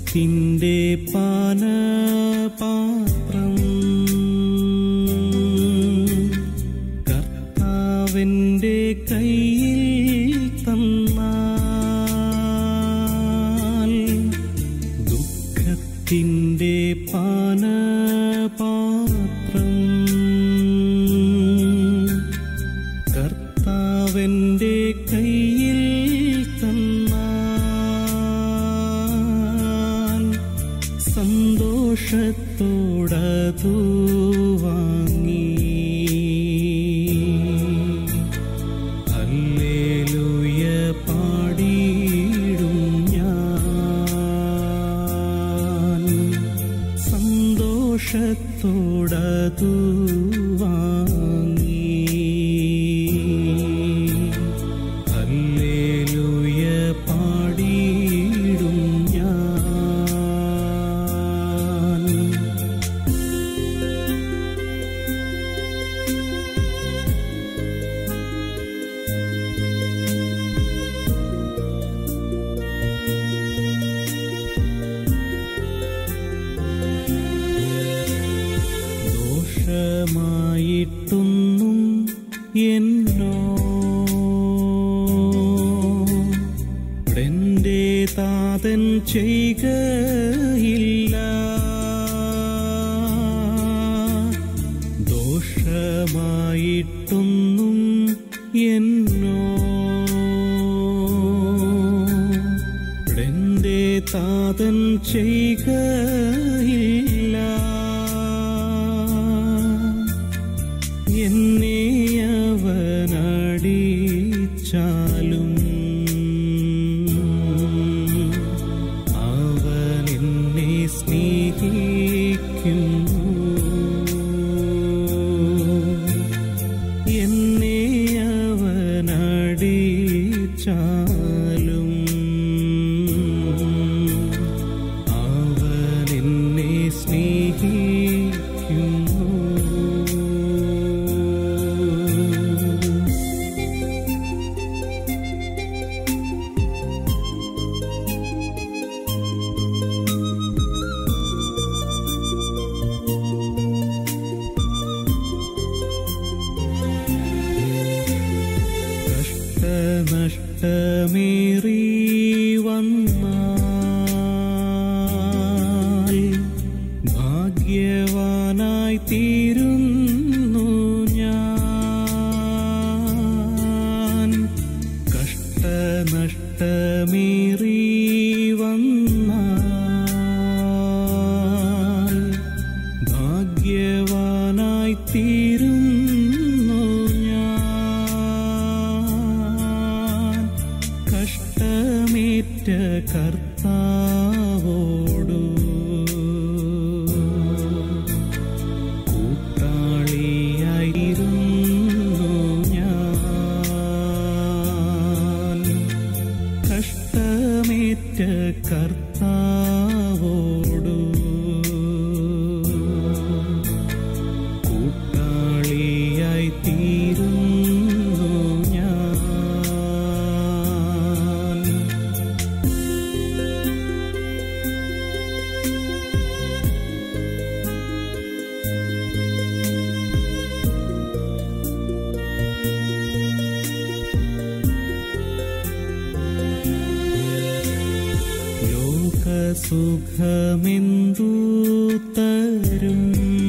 ദുഃഖത്തിൻ്റെ പാനപാത്രം കർത്താവിൻ്റെ കയ്യിൽ തന്നാൽ ദുഃഖത്തിൻ്റെ പാനപാത്രം കർത്താവിൻ്റെ കയ്യിൽ തന്നാൽ സന്തോഷത്തോടതു വാങ്ങി ഹല്ലേലൂയ പാടിയിടും ഞാൻ സന്തോഷത്തോടതു വാങ്ങി ഹല്ലേലൂയ പാടിയിടും ഞാൻ ദോഷമായിട്ടൊന്നും എന്നോ എന്റെ താതൻ ചെയ്യുകയില്ല ദോഷമായിട്ടൊന്നും എന്നോ എന്റെ താതൻ ചെയ്യുകയില്ല എന്നെ അവനടിച്ചാലും അവൻ എന്നെ സ്നേഹിക്കുന്നു എന്നെ അവനടിച്ചാലും അവൻ എന്നെ സ്നേഹിക്കുന്നു കഷ്ടനഷ്ടമേറി വന്നാൽ ഭാഗ്യവാനായി തീരുന്നു ഞാൻ കഷ്ടനഷ്ടമേറി വന്നാൽ ഭാഗ്യവാനായി തീരുന്നു ഞാൻ കഷ്ടമേറ്റ കർത്താവോടു കൂട്ടാളിയായിരുന്നു ഞാൻ കഷ്ടമേറ്റ കർത്താവോടു കൂട്ടാളിയായി തീരുന്നു ഞാൻ ലോകസുഖമെന്തു തരും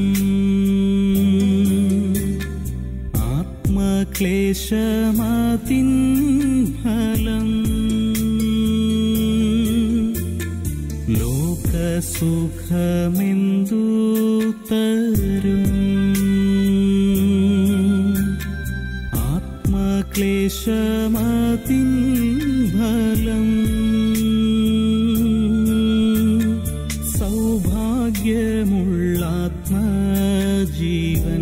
ആത്മക്ലേശമതിൻ ഫലം ലോകസുഖമെന്തു തരും ആത്മക്ലേശമതിൻ ഫലം സൗഭാഗ്യമുള്ള ആത്മജീവൻ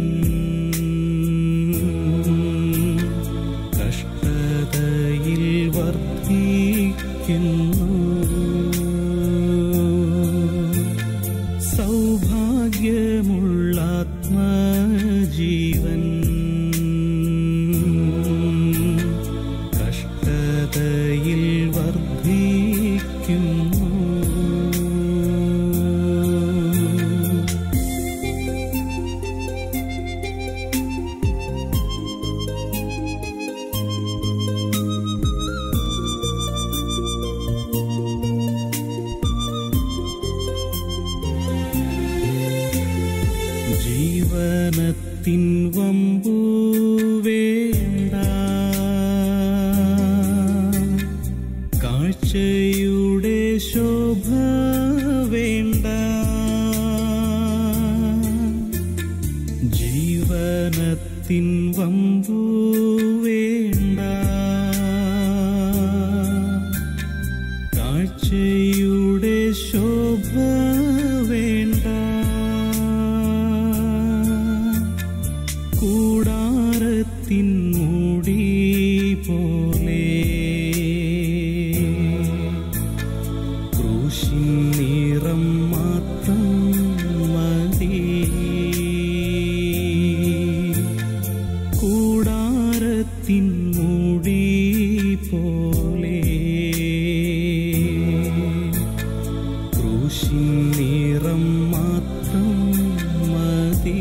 കഷ്ടതയിൽ വർദ്ധിക്കുന്നു സൗഭാഗ്യമുള്ള ആത്മജീവൻ കഷ്ടതയിൽ വർദ്ധിക്കുന്നു ജീവനത്തിൻ വമ്പു വേണ്ട കാഴ്ചയുടെ ശോഭ വേണ്ട ജീവനത്തിൻ വമ്പു വേണ്ട കാഴ്ചയുടെ ശോഭ വേണ്ട കൂടാരത്തിൻ മൂടി പോലെ ക്രൂശിൻ നിറം മാത്രം മതി കൂടാരത്തിൻ മൂടി പോലെ ക്രൂശിൻ നിറം മാത്രം മതി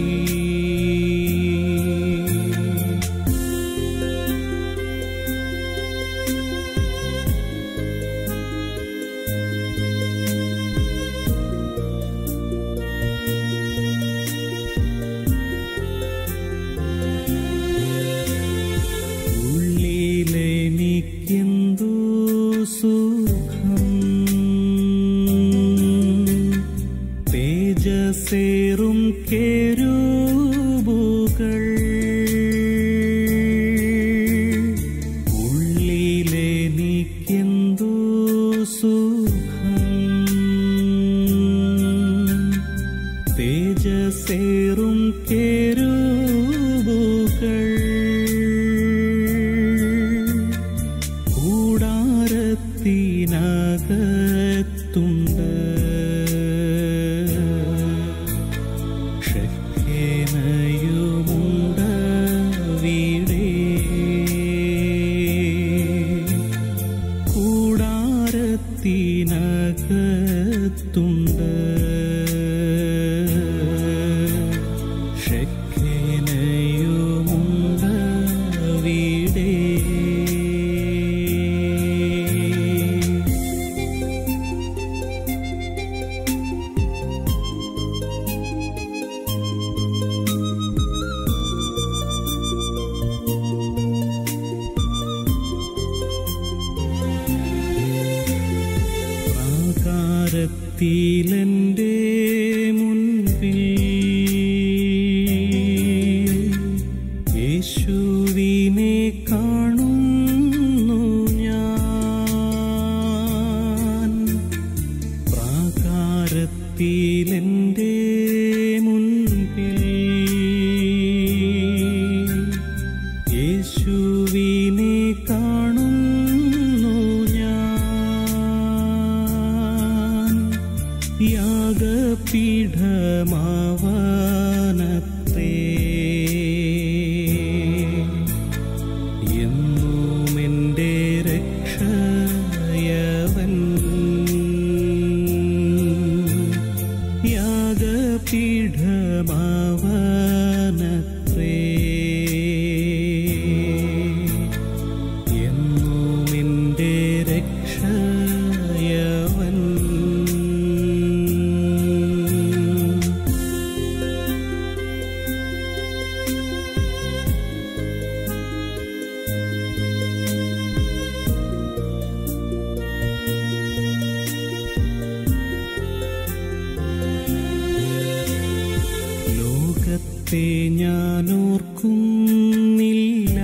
ഉള്ളിലെനിക്കെന്തു സുഖം തേജസേറും കേരൂബുകൾ ഉള്ളിലെനിക്കെന്തു സുഖം തേജസേറും കേരൂബുകൾ കൂടാരത്തിനകത്തുണ്ട് ഷെക്കേനയുമുണ്ട് വീടേ കൂടാരത്തിനകത്തുണ്ട് ഷെക്കേനയുമുണ്ട് വീടേ പ്രാകാരത്തിലെൻ്റെ മുൻപിൽ യേശുവിനെ കാണുന്നു ഞാൻ പ്രാകാരത്തിലെൻ്റെ മുൻപിൽ യേശുവിനെ കാണുന്നു ഞാൻ യാഗപീഠമാവാനത്രേ എന്നും എൻ്റെ രക്ഷയവൻ യാഗപീഠമാവാനത്രേ എന്നും എൻ്റെ രക്ഷയവൻ ലോകത്തെ ഞാൻ ഓർക്കുന്നില്ല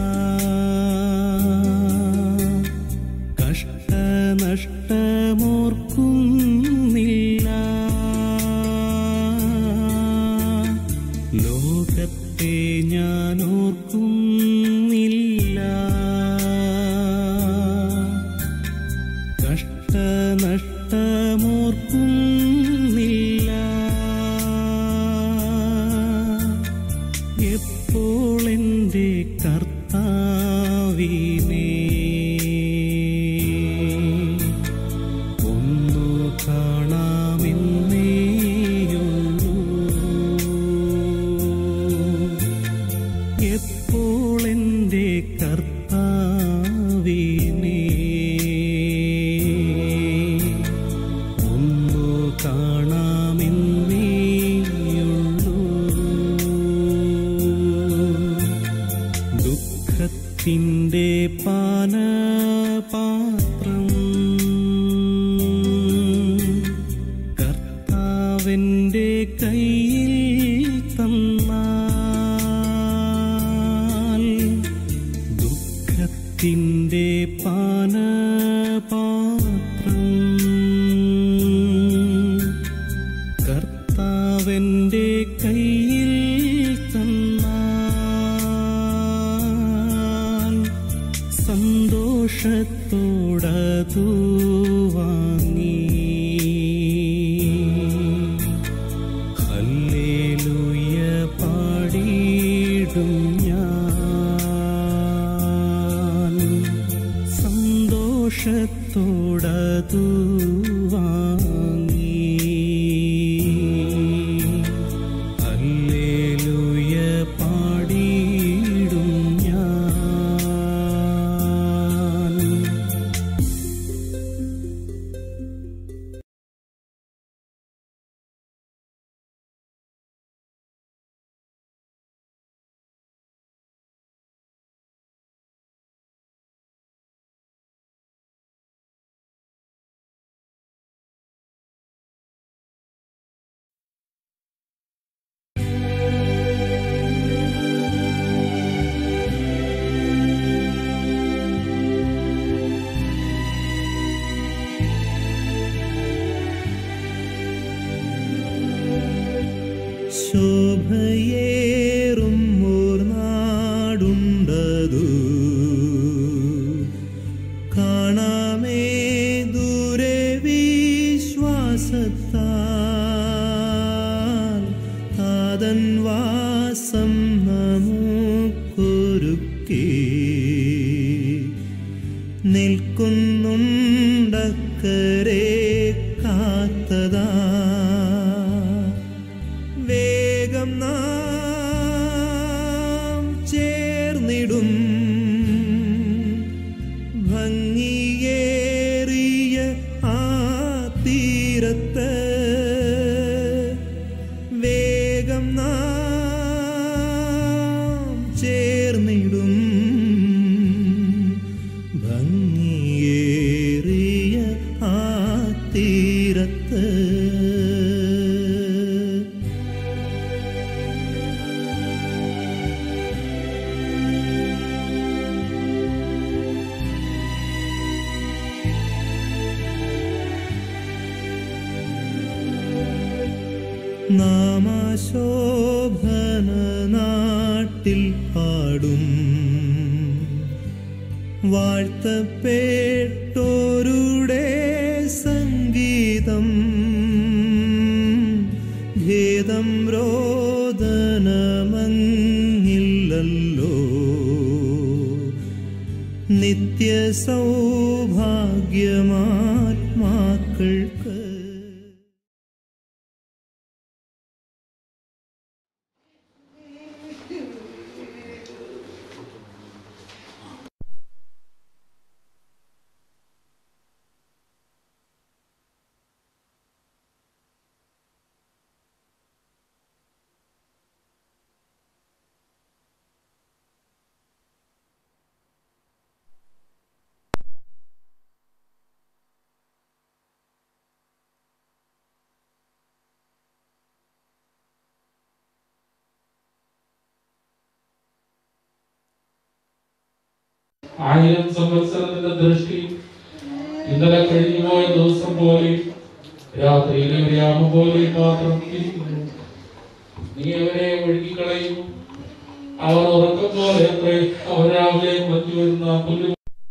കഷ്ടനഷ്ടമോർക്കുന്നില്ല ലോകത്തെ ഞാൻ ഓർക്കുന്നില്ല കഷ്ടനഷ്ടമോർക്കുന്നില്ല എപ്പോൾ എൻ്റെ കർത്താവിനെ ഒന്നു കാണാമെന്നേയുള്ളൂ എപ്പോൾ എൻ്റെ കർത്താവിനെ ഒന്നു കാണാമെന്നേയുള്ളൂ പാനപാത്രം കർത്താവിൻ്റെ കയ്യിൽ തന്നാൽ ദുഃഖത്തിൻ്റെ പാനപാത്രം കർത്താവിൻ്റെ കയ്യിൽ തന്നാൽ സന്തോഷത്തോടതു വാങ്ങി ഹല്ലേലൂയ പാടിയിടും ഞാൻ സന്തോഷത്തോടതു വാങ്ങി ഹല്ലേലൂയ പാടിയിടും ഞാൻ ശോഭയേറും നാടുണ്ടതു കാണാമേ ദൂരെ വിശ്വാസത്താൽ താതൻ വാസം നമുക്കൊരുക്കി നിൽക്കുന്നുണ്ടക്കരെ കാത്തതാ വേഗം നാം ചേർന്നിടും ഭംഗിയേറിയ ആ തീരത്ത് വേഗം നാം ചേർന്നിടും ഭംഗിയേറിയ ആ തീരത്ത് നാമാശോഭന നാട്ടിൽ പാടും വാഴ്ത്തപ്പെട്ടോരുടെ സംഗീതം ഭേദം രോദനമങ്ങില്ലല്ലോ നിത്യ സൗഭാഗ്യമാത്മാക്കൾക്ക് ആയിരം സംവത്സരത്തിന്റെ ദൃഷ്ടി ഇന്നലെ കഴിഞ്ഞുപോയ ദിവസം പോലെ രാത്രിയിലെ ഗ്രാമം പോലെ മാത്രം ഇരിക്കുന്നു നീ അവരെ ഒഴുകിക്കളയും അവർ ഉറക്കം പോലെ അത്രേ അവർ രാവിലെ മറ്റു വരുന്ന പുല്ല്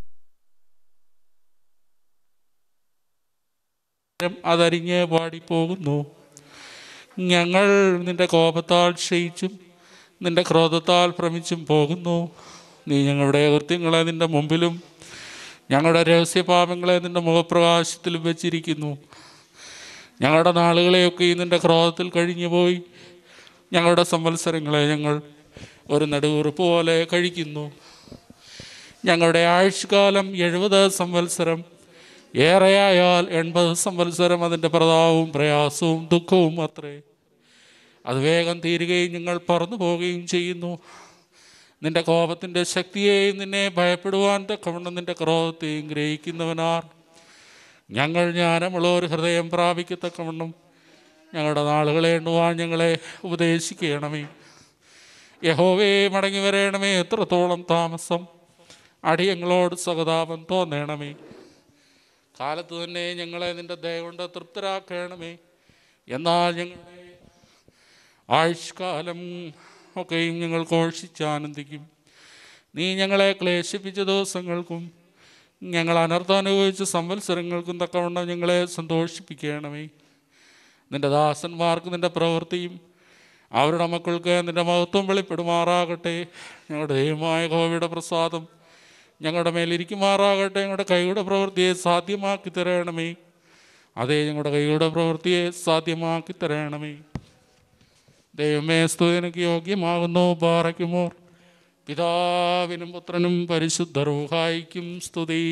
അതരിഞ്ഞ് പാടിപ്പോകുന്നു ഞങ്ങൾ നിന്റെ കോപത്താൽ ക്ഷയിച്ചും നിന്റെ ക്രോധത്താൽ ഭ്രമിച്ചും പോകുന്നു നീ ഞങ്ങളുടെ കൃത്യങ്ങളെ നിന്റെ മുമ്പിലും ഞങ്ങളുടെ രഹസ്യപാപങ്ങളെ നിന്റെ മുഖപ്രകാശത്തിലും വെച്ചിരിക്കുന്നു ഞങ്ങളുടെ നാളുകളെയൊക്കെ ഈ നിന്റെ ക്രോധത്തിൽ കഴിഞ്ഞുപോയി ഞങ്ങളുടെ സംവത്സരങ്ങളെ ഞങ്ങൾ ഒരു നടുവുറുപ്പ് പോലെ കഴിക്കുന്നു ഞങ്ങളുടെ ആയുഷ്കാലം എഴുപത് സംവത്സരം ഏറെയായാൽ എൺപത് സംവത്സരം അതിൻ്റെ പ്രതാപവും പ്രയാസവും ദുഃഖവും അത്രേ അത് വേഗം തീരുകയും ഞങ്ങൾ പറന്നു പോവുകയും ചെയ്യുന്നു നിന്റെ കോപത്തിൻ്റെ ശക്തിയെയും നിന്നെ ഭയപ്പെടുവാൻ തക്കവണ്ണം നിന്റെ ക്രോധത്തെയും ഗ്രഹിക്കുന്നവനാർ ഞങ്ങൾ ജ്ഞാനമുള്ള ഒരു ഹൃദയം പ്രാപിക്കത്തക്കവണ്ണം ഞങ്ങളുടെ നാളുകളെ എണ്ണുവാൻ ഞങ്ങളെ ഉപദേശിക്കണമേ യഹോവേ മടങ്ങി വരേണമേ എത്രത്തോളം താമസം അടിയങ്ങളോട് സഹതാപം തോന്നണമേ കാലത്ത് തന്നെ ഞങ്ങളെ നിന്റെ ദയ കൊണ്ട് തൃപ്തരാക്കണമേ എന്നാൽ ഞങ്ങളുടെ ആയുഷ്കാലം ഒക്കെയും ഞങ്ങൾ ഘോഷിച്ചാനന്ദിക്കും നീ ഞങ്ങളെ ക്ലേശിപ്പിച്ച ദിവസങ്ങൾക്കും ഞങ്ങൾ അനർത്ഥം അനുഭവിച്ച സംവത്സരങ്ങൾക്കും തക്കവണ്ണം ഞങ്ങളെ സന്തോഷിപ്പിക്കണമേ നിന്റെ ദാസന്മാർക്ക് നിന്റെ പ്രവൃത്തിയും അവരുടെ മക്കൾക്ക് നിന്റെ മഹത്വം വെളിപ്പെടുമാറാകട്ടെ ഞങ്ങളുടെ ദൈവമായ കോവിയുടെ പ്രസാദം ഞങ്ങളുടെ മേലിരിക്കുമാറാകട്ടെ ഞങ്ങളുടെ കൈയുടെ പ്രവൃത്തിയെ സാധ്യമാക്കി തരണമേ അതേ ഞങ്ങളുടെ കൈയുടെ പ്രവൃത്തിയെ സാധ്യമാക്കി തരണമേ ദൈവമേ സ്തുതിനക്ക് യോഗ്യമാകുന്നു പാറയ്ക്കുമോർ പിതാവിനും പുത്രനും പരിശുദ്ധ റൂഹായിക്കും സ്തുതി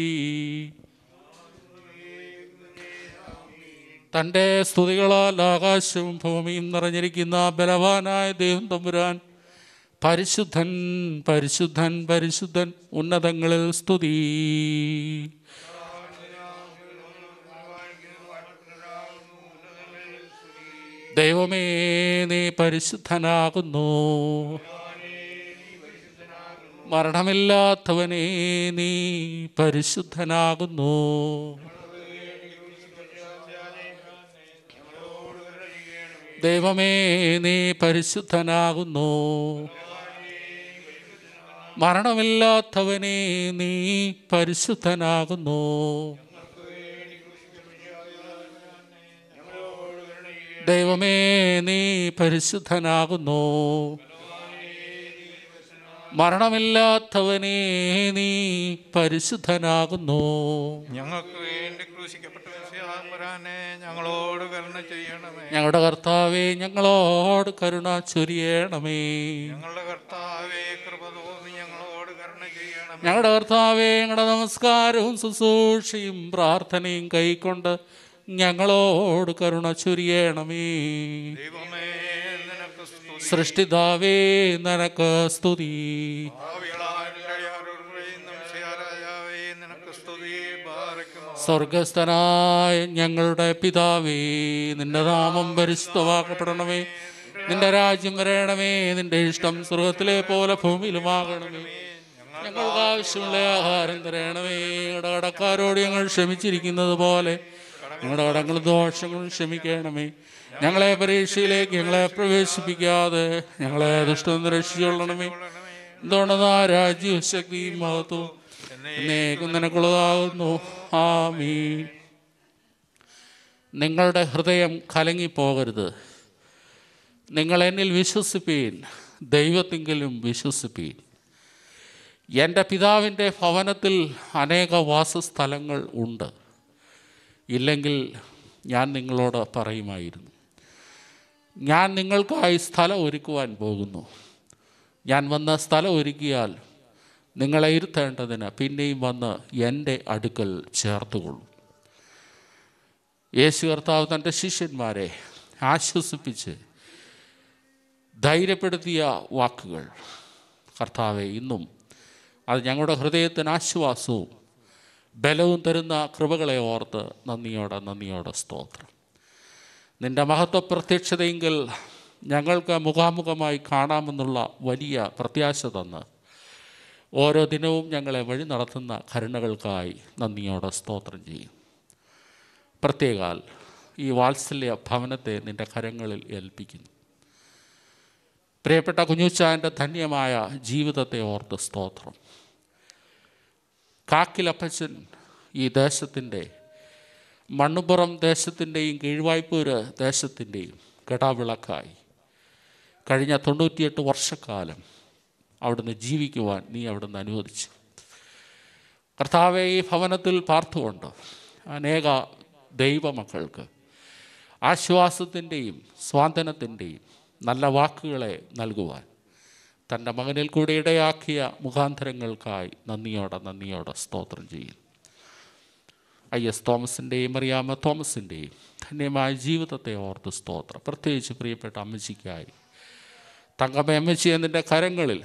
തൻ്റെ സ്തുതികളാൽ ആകാശവും ഭൂമിയും നിറഞ്ഞിരിക്കുന്ന ബലവാനായ ദൈവം തമ്പുരാൻ പരിശുദ്ധൻ പരിശുദ്ധൻ പരിശുദ്ധൻ ഉന്നതങ്ങളിൽ സ്തുതി ദൈവമേ നീ പരിശുദ്ധനാകുന്നു മരണമില്ലാത്തവനേ നീ പരിശുദ്ധനാകുന്നു ദൈവമേ നീ പരിശുദ്ധനാകുന്നു മരണമില്ലാത്തവനേ നീ പരിശുദ്ധനാകുന്നു ദൈവമേ നീ പരിശുദ്ധനാകുന്നു മരണമില്ലാത്തവനേ നീ പരിശുദ്ധനാകുന്നു ഞങ്ങൾക്ക് വേണ്ടി ക്രൂശിക്കപ്പെട്ട വിശ്വാസപരാനെ ഞങ്ങളോട് കരുണ ചെയ്യണമേ ഞങ്ങളുടെ കർത്താവെ ഞങ്ങളോട് കരുണ ചൊരിയണമേ ഞങ്ങളുടെ കർത്താവേ കൃപ തോന്നി ഞങ്ങളോട് കരുണ ചെയ്യണമേ ഞങ്ങളുടെ കർത്താവെ ഞങ്ങളുടെ നമസ്കാരവും ശുശ്രൂഷയും പ്രാർത്ഥനയും കൈക്കൊണ്ട് ഞങ്ങളോട് കരുണ ചൊരിയണമേ ദൈവമേ നിനക്ക് സ്തുതി സൃഷ്ടിതാവേ നിനക്ക് സ്തുതി ഭാവികളായാവേ നിനക്ക് സ്തുതി ബാറയ്ക്കുമോ സ്വർഗസ്ഥനായ ഞങ്ങളുടെ പിതാവേ നിന്റെ നാമം പരിശുദ്ധമാക്കപ്പെടണമേ നിന്റെ രാജ്യം വരയണമേ നിന്റെ ഇഷ്ടം സ്വർഗത്തിലെ പോലെ ഭൂമിയിലുമാകണമേ ഞങ്ങൾക്ക് ആവശ്യമുള്ള ആഹാരം തരണമേ ഞങ്ങളുടെ കടക്കാരോട് ഞങ്ങൾ ക്ഷമിച്ചിരിക്കുന്നത് പോലെ ഞങ്ങളുടെ കടങ്ങളും ദോഷങ്ങളും ക്ഷമിക്കണമേ ഞങ്ങളെ പരീക്ഷയിലേക്ക് ഞങ്ങളെ പ്രവേശിപ്പിക്കാതെ ഞങ്ങളെ ദുഷ്ടം രക്ഷിച്ചുകൊള്ളണമേ എന്തുകൊണ്ടെന്നാ രാജ്യവും ശക്തിയും മഹത്വവും എന്നേക്കും നിനക്കുള്ളതാകുന്നു ആമീൻ നിങ്ങളുടെ ഹൃദയം കലങ്ങിപ്പോകരുത് നിങ്ങൾ എന്നിൽ വിശ്വസിപ്പീൻ ദൈവത്തിങ്കിലും വിശ്വസിപ്പീൻ എൻ്റെ പിതാവിൻ്റെ ഭവനത്തിൽ അനേക വാസസ്ഥലങ്ങൾ ഉണ്ട് ഇല്ലെങ്കിൽ ഞാൻ നിങ്ങളോട് പറയുമായിരുന്നു ഞാൻ നിങ്ങൾക്കായി സ്ഥലം ഒരുക്കുവാൻ പോകുന്നു ഞാൻ വന്ന സ്ഥലം ഒരുക്കിയാൽ നിങ്ങളെ ഇരുത്തേണ്ടതിന് പിന്നെയും വന്ന് എൻ്റെ അടുക്കൽ ചേർത്തുകൊള്ളും യേശു കർത്താവ് തൻ്റെ ശിഷ്യന്മാരെ ആശ്വസിപ്പിച്ച് ധൈര്യപ്പെടുത്തിയ വാക്കുകൾ കർത്താവെ ഇന്നും അത് ഞങ്ങളുടെ ഹൃദയത്തിന് ആശ്വാസവും ബലവും തരുന്ന കൃപകളെ ഓർത്ത് നന്ദിയോടെ നന്ദിയോടെ സ്തോത്രം നിൻ്റെ മഹത്വ പ്രത്യക്ഷതയെങ്കിൽ ഞങ്ങൾക്ക് മുഖാമുഖമായി കാണാമെന്നുള്ള വലിയ പ്രത്യാശ തന്ന് ഓരോ ദിനവും ഞങ്ങളെ വഴി നടത്തുന്ന കരുണകൾക്കായി നന്ദിയോടെ സ്തോത്രം ചെയ്യും പ്രത്യേകാൽ ഈ വാത്സല്യ ഭവനത്തെ നിൻ്റെ കരങ്ങളിൽ ഏൽപ്പിക്കുന്നു പ്രിയപ്പെട്ട കുഞ്ഞുച്ചാൻ്റെ ധന്യമായ ജീവിതത്തെ ഓർത്ത് സ്തോത്രം കാക്കിലപ്പച്ചൻ ഈ ദേശത്തിൻ്റെ മണ്ണുപുറം ദേശത്തിൻ്റെയും കീഴ്വായ്പൂര് ദേശത്തിൻ്റെയും കെടാവിളക്കായി കഴിഞ്ഞ തൊണ്ണൂറ്റിയെട്ട് വർഷക്കാലം അവിടുന്ന് ജീവിക്കുവാൻ നീ അവിടുന്ന് അനുവദിച്ചു കർത്താവെ ഈ ഭവനത്തിൽ പാർത്തുകൊണ്ട് അനേക ദൈവമക്കൾക്ക് ആശ്വാസത്തിൻ്റെയും സ്വാന്തനത്തിൻ്റെയും നല്ല വാക്കുകളെ നൽകുവാൻ തൻ്റെ മകനിൽ കൂടെ ഇടയാക്കിയ മുഖാന്തരങ്ങൾക്കായി നന്ദിയോടെ നന്ദിയോടെ സ്തോത്രം ചെയ്യുന്നു ഐ എസ് തോമസിൻ്റെയും അറിയാമ തോമസിൻ്റെയും ധന്യമായ ജീവിതത്തെ ഓർത്ത് സ്തോത്രം പ്രത്യേകിച്ച് പ്രിയപ്പെട്ട അമ്മച്ചിക്കായി തങ്കമ്മ അമ്മച്ചി എന്നിൻ്റെ കരങ്ങളിൽ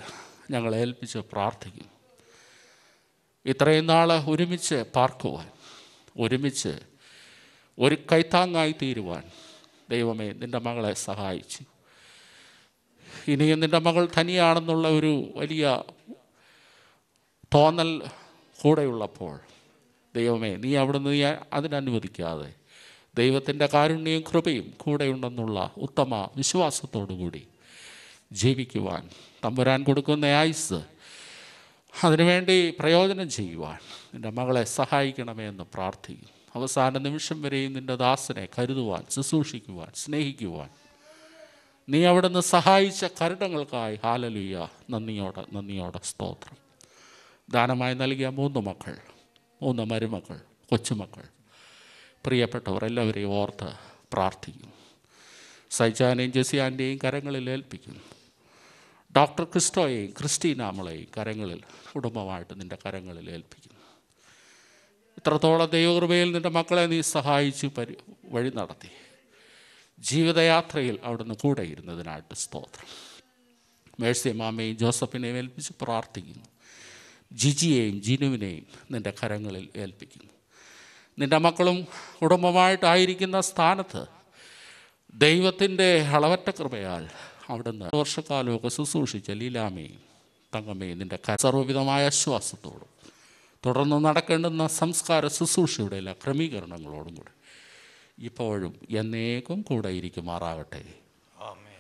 ഞങ്ങൾ ഏൽപ്പിച്ച് പ്രാർത്ഥിക്കുന്നു ഇത്രയും നാൾ ഒരുമിച്ച് പാർക്കുവാൻ ഒരുമിച്ച് ഒരു കൈത്താങ്ങായി തീരുവാൻ ദൈവമേ നിൻ്റെ മകളെ സഹായിച്ചു ഇനിയും നിൻ്റെ മകൾ തനിയാണെന്നുള്ള ഒരു വലിയ തോന്നൽ കൂടെയുള്ളപ്പോൾ ദൈവമേ നീ അവിടുന്ന് നീ അതിനനുവദിക്കാതെ ദൈവത്തിൻ്റെ കാരുണ്യവും കൃപയും കൂടെയുണ്ടെന്നുള്ള ഉത്തമ വിശ്വാസത്തോടു കൂടി ജീവിക്കുവാൻ തമ്പുരാൻ കൊടുക്കുന്ന ആയുസ് അതിനുവേണ്ടി പ്രയോജനം ചെയ്യുവാൻ നിൻ്റെ മകളെ സഹായിക്കണമേ എന്ന് പ്രാർത്ഥിക്കുന്നു അവസാന നിമിഷം വരെയും നിൻ്റെ ദാസനെ കരുതുവാൻ ശുശ്രൂഷിക്കുവാൻ സ്നേഹിക്കുവാൻ നീ അവിടുന്ന് സഹായിച്ച കരുടങ്ങൾക്കായി ഹാലലുയ്യ നന്ദിയോടെ നന്ദിയോടെ സ്തോത്രം ദാനമായി നൽകിയ മൂന്ന് മക്കൾ മൂന്ന് മരുമക്കൾ കൊച്ചുമക്കൾ പ്രിയപ്പെട്ടവർ എല്ലാവരെയും ഓർത്ത് പ്രാർത്ഥിക്കുന്നു സൈജാനെയും ജെസിയാൻ്റെയും കരങ്ങളിൽ ഏൽപ്പിക്കുന്നു ഡോക്ടർ ക്രിസ്റ്റോയെയും ക്രിസ്റ്റീനാമളെയും കരങ്ങളിൽ കുടുംബമായിട്ട് നിൻ്റെ കരങ്ങളിൽ ഏൽപ്പിക്കുന്നു ഇത്രത്തോളം ദൈവകൃപയിൽ നിൻ്റെ മക്കളെ നീ സഹായിച്ച് പരി വഴി നടത്തി ജീവിതയാത്രയിൽ അവിടുന്ന് കൂടെ ഇരുന്നതിനായിട്ട് സ്തോത്രം മേഴ്സി മാമയും ജോസഫിനെയും ഏൽപ്പിച്ച് പ്രാർത്ഥിക്കുന്നു ജിജിയെയും ജിനുവിനെയും നിൻ്റെ കരങ്ങളിൽ ഏൽപ്പിക്കുന്നു നിൻ്റെ മക്കളും കുടുംബമായിട്ടായിരിക്കുന്ന സ്ഥാനത്ത് ദൈവത്തിൻ്റെ അളവറ്റ കൃപയാൽ അവിടുന്ന് വർഷക്കാലമൊക്കെ ശുശ്രൂഷിച്ച ലീലാമയും തങ്കമ്മയും നിൻ്റെ ക- സർവ്വവിധമായ ആശ്വാസത്തോടും തുടർന്ന് നടക്കേണ്ടുന്ന സംസ്കാര ശുശ്രൂഷയുടെ എല്ലാ ക്രമീകരണങ്ങളോടും കൂടെ ഇപ്പോഴും എന്നേക്കും കൂടെ ഇരിക്കുമാറാകട്ടെ ആമേൻ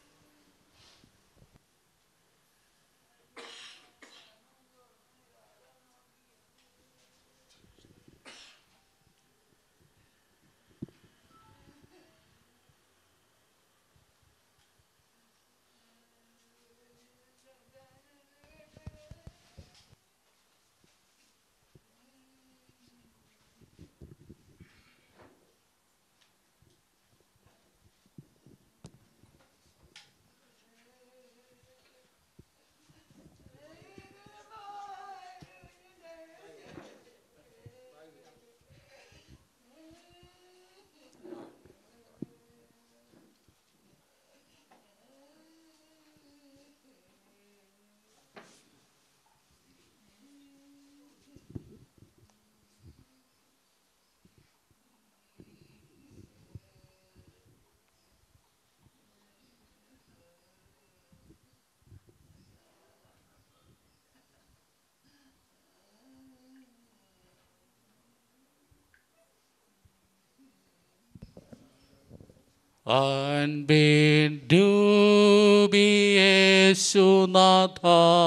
അൻപിന്ദുബിയേശുനാഥ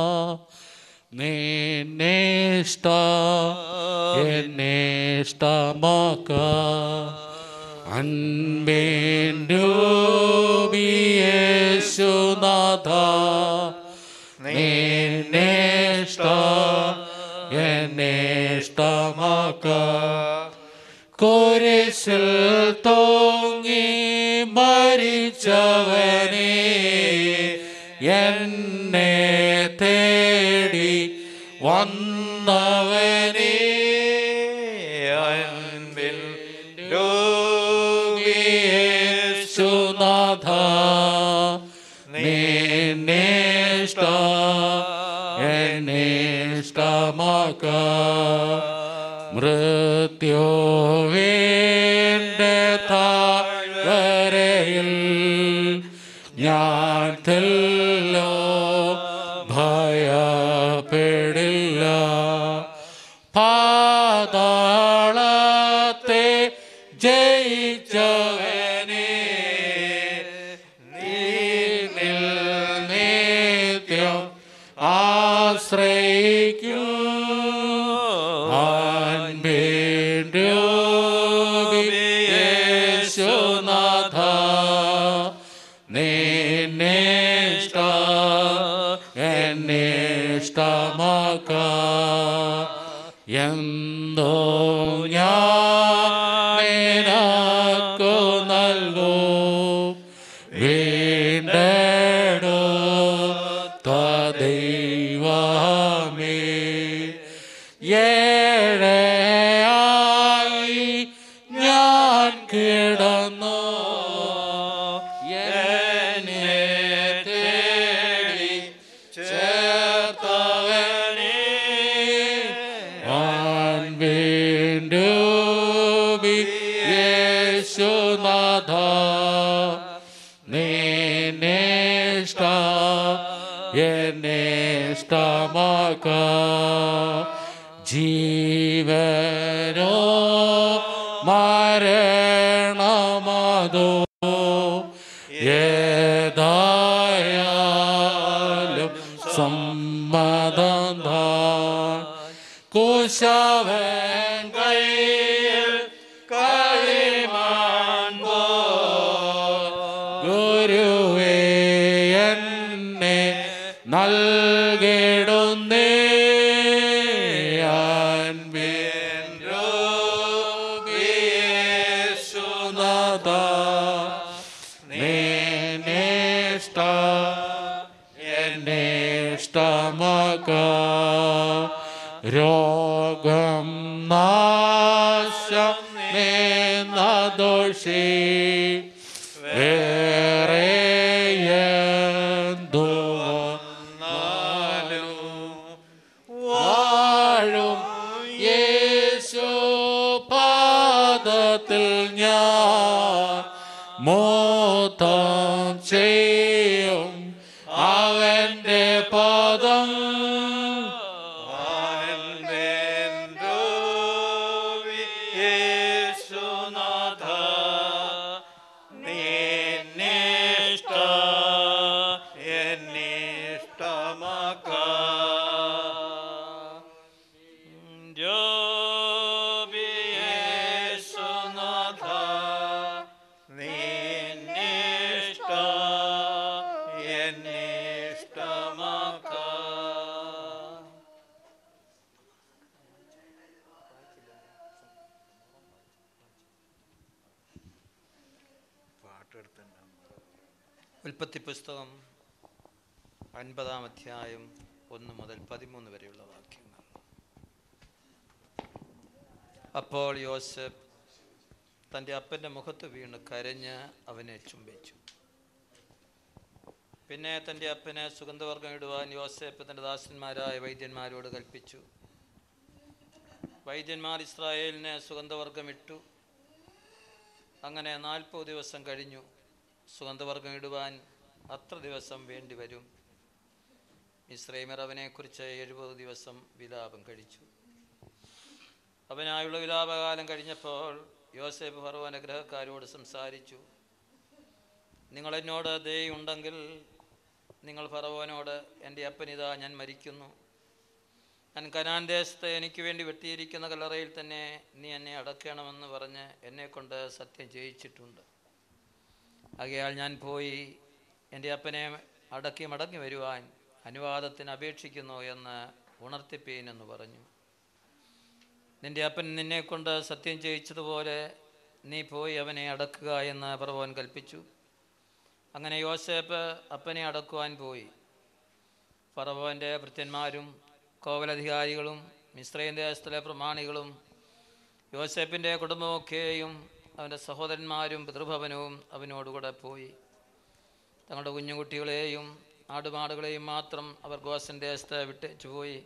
നിന്നേഷ്ട എന്നേഷ്ടമാക്ക അൻപിന്ദുബിയേശുനാഥ നിന്നേഷ്ട എന്നേഷ്ടമാക്ക കുരിശിൽ തോങ്ങി മരിച്ചവനെ എന്നെ തേടി വന്നവനെ അൻപിൽ യേശുനാഥ നിന്നേഷ്ട എന്നേഷ്ടമാക്ക മൃത്യുവിൻ്റെ താഴ്വരയിൽ ഞാൻ തെല്ലോ ഭയപ്പെടില്ല പാതാളത്തെ ജയിച്ചവനെ നീനിൽ നിത്യം ആശ്രയിക്കും യേശുനാഥ നിന്നേഷ്ട എന്നേഷ്ടമാക്ക എന്തോ ഞാൻ നിനക്കു നൽകൂ വീണ്ടെടു ദൈവമേ ഏഴയായി ഞാൻ കിടന്നു എന്നെ തേടി ചേർത്തവനേ എന്നെ ഇഷ്ടമാക്ക ജീവനോ മരണമതോ ഏതായാലും സമ്മതം താൻ കുശവൻ കയ്യിൽ കളിമാൻ ഗുരുവേ എന്നെ നൽകിടുന്നേ അൻപിൻ രൂപിയേശുനാഥ നിന്നിഷ്ട എന്നെ ഇഷ്ടമാക്ക രോഗം നാശം ദോഷി വേറെ എന്തു വന്നാലും വാഴും യേശു പാദത്തിൽ ഞാൻ മോത്തം ചെയ്യും അവന്റെ പദം യേശുനാഥ നിന്നിഷ്ട എന്നിഷ്ടമാക്ക യേശുനാഥ നിന്നിഷ്ട എന്നിഷ്ടമാക്ക ഉൽപ്പത്തി പുസ്തകം അൻപതാം അധ്യായം ഒന്ന് മുതൽ പതിമൂന്ന് വരെയുള്ള വാക്യങ്ങൾ അപ്പോൾ യോസഫ് തൻ്റെ അപ്പൻ്റെ മുഖത്ത് വീണ് കരഞ്ഞ് അവനെ ചുംബിച്ചു പിന്നെ തൻ്റെ അപ്പന് സുഗന്ധവർഗം ഇടുവാൻ യോസഫ് തൻ്റെ ദാസന്മാരായ വൈദ്യന്മാരോട് കൽപ്പിച്ചു വൈദ്യന്മാർ ഇസ്രായേലിന് സുഗന്ധവർഗം ഇട്ടു അങ്ങനെ നാൽപ്പത് ദിവസം കഴിഞ്ഞു സുഗന്ധവർഗം ഇടുവാൻ അത്ര ദിവസം വേണ്ടി വരും ഇസ്രൈമർ അവനെക്കുറിച്ച് എഴുപത് ദിവസം വിലാപം കഴിച്ചു അവനായുള്ള വിലാപകാലം കഴിഞ്ഞപ്പോൾ യോസേഫ് ഫറവോൻ്റെ ഗ്രഹക്കാരോട് സംസാരിച്ചു നിങ്ങൾ എന്നോട് ദയുണ്ടെങ്കിൽ നിങ്ങൾ ഫറവോനോട് എൻ്റെ അപ്പനിതാ ഞാൻ മരിക്കുന്നു ഞാൻ കനാൻ ദേശത്ത് എനിക്ക് വേണ്ടി വെട്ടിയിരിക്കുന്ന കല്ലറയിൽ തന്നെ നീ എന്നെ അടക്കണമെന്ന് പറഞ്ഞ് എന്നെക്കൊണ്ട് സത്യം ചെയ്യിച്ചിട്ടുണ്ട് ആകയാൽ ഞാൻ പോയി എൻ്റെ അപ്പനെ അടക്കി മടങ്ങി വരുവാൻ അനുവാദത്തിന് അപേക്ഷിക്കുന്നു എന്ന് ഉണർത്തിപ്പീൻ എന്ന് പറഞ്ഞു നിന്റെ അപ്പൻ നിന്നെക്കൊണ്ട് സത്യം ചെയ്യിച്ചതുപോലെ നീ പോയി അവനെ അടക്കുക എന്ന് പറവോൻ കൽപ്പിച്ചു അങ്ങനെ യോസേപ്പ് അപ്പനെ അടക്കുവാൻ പോയി ഫറവോൻ്റെ ഭൃത്യന്മാരും കോവലധികാരികളും മിശ്രയും ദേശത്തിലെ പ്രമാണികളും യോസേപ്പിൻ്റെ കുടുംബമൊക്കെയും അവൻ്റെ സഹോദരന്മാരും പിതൃഭവനവും അവനോടുകൂടെ പോയി തങ്ങളുടെ കുഞ്ഞുകുട്ടികളെയും ആടുമാടുകളെയും മാത്രം അവർ ഗോസൻ ദേശത്ത് വിട്ടേച്ചു പോയി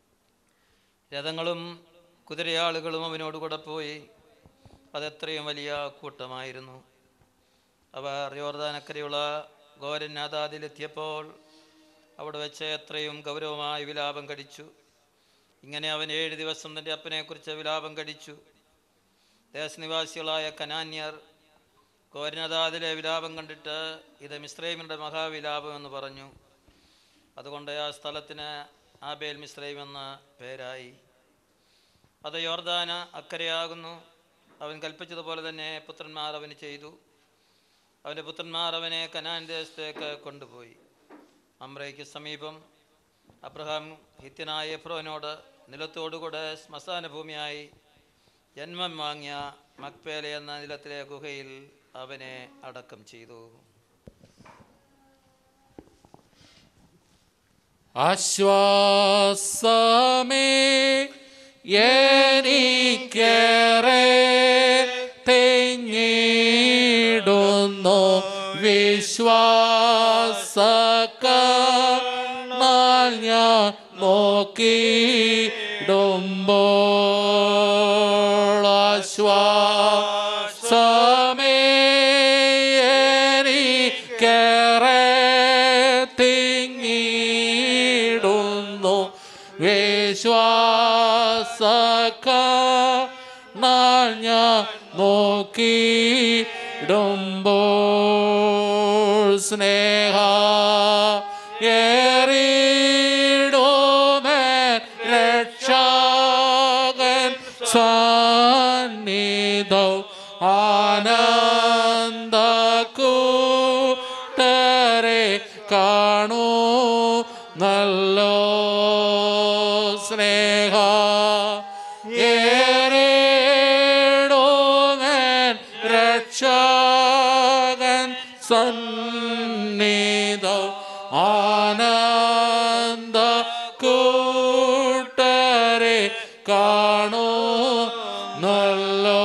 രഥങ്ങളും കുതിരയാളുകളും അവനോടുകൂടെ പോയി അതെത്രയും വലിയ കൂട്ടമായിരുന്നു അവർ യോർദാനക്കരയുള്ള ഗോരനാഥാദിലെത്തിയപ്പോൾ അവിടെ വെച്ച് എത്രയും ഗൗരവമായി വിലാപം കടിച്ചു ഇങ്ങനെ അവൻ ഏഴ് ദിവസം തൻ്റെ അപ്പനെക്കുറിച്ച് വിലാപം കടിച്ചു ദേശനിവാസികളായ കനാന്യർ കോരനദാദിലെ വിലാപം കണ്ടിട്ട് ഇത് മിശ്രൈമിൻ്റെ മഹാവിലാപം എന്ന് പറഞ്ഞു അതുകൊണ്ട് ആ സ്ഥലത്തിന് ആബേൽ മിശ്രൈം എന്ന പേരായി അത് യോർദാന അക്കരയാകുന്നു അവൻ കൽപ്പിച്ചതുപോലെ തന്നെ പുത്രന്മാർ അവന് ചെയ്തു അവൻ്റെ പുത്രന്മാർ അവനെ കനാൻ ദേശത്തേക്ക് കൊണ്ടുപോയി അമ്രയ്ക്ക് സമീപം അബ്രഹാം ഹിത്യനായ എഫ്രോനോട് നിലത്തോടുകൂടെ ശ്മശാന ഭൂമിയായി ജന്മം വാങ്ങിയ മക്പേല എന്ന നിലത്തിലെ ഗുഹയിൽ അവനെ അടക്കം ചെയ്തു ആശ്വാസമേ എനിക്കേറെ തെങ്ങിടുന്നു വിശ്വാസക്കാൽ ഞാൻ നോക്കിടുമ്പോൾ ആശ്വാസമേ എനിക്കേറെ തിങ്ങിടുന്നു വിശ്വാസക്ക നാൾ ഞാൻ നോക്കിയിടുമ്പോൾ സ്നേഹ ഏറിടുമേൻ രക്ഷകൻ സന്നിധൗ ആനന്ദ കൂട്ടരെ കാണൂ നല്ലോ സ്നേഹ ഏറിടുമേൻ രക്ഷകൻ സന്നിധൗ ആനന്ദ കൂട്ടരെ കാണൂ നല്ലോ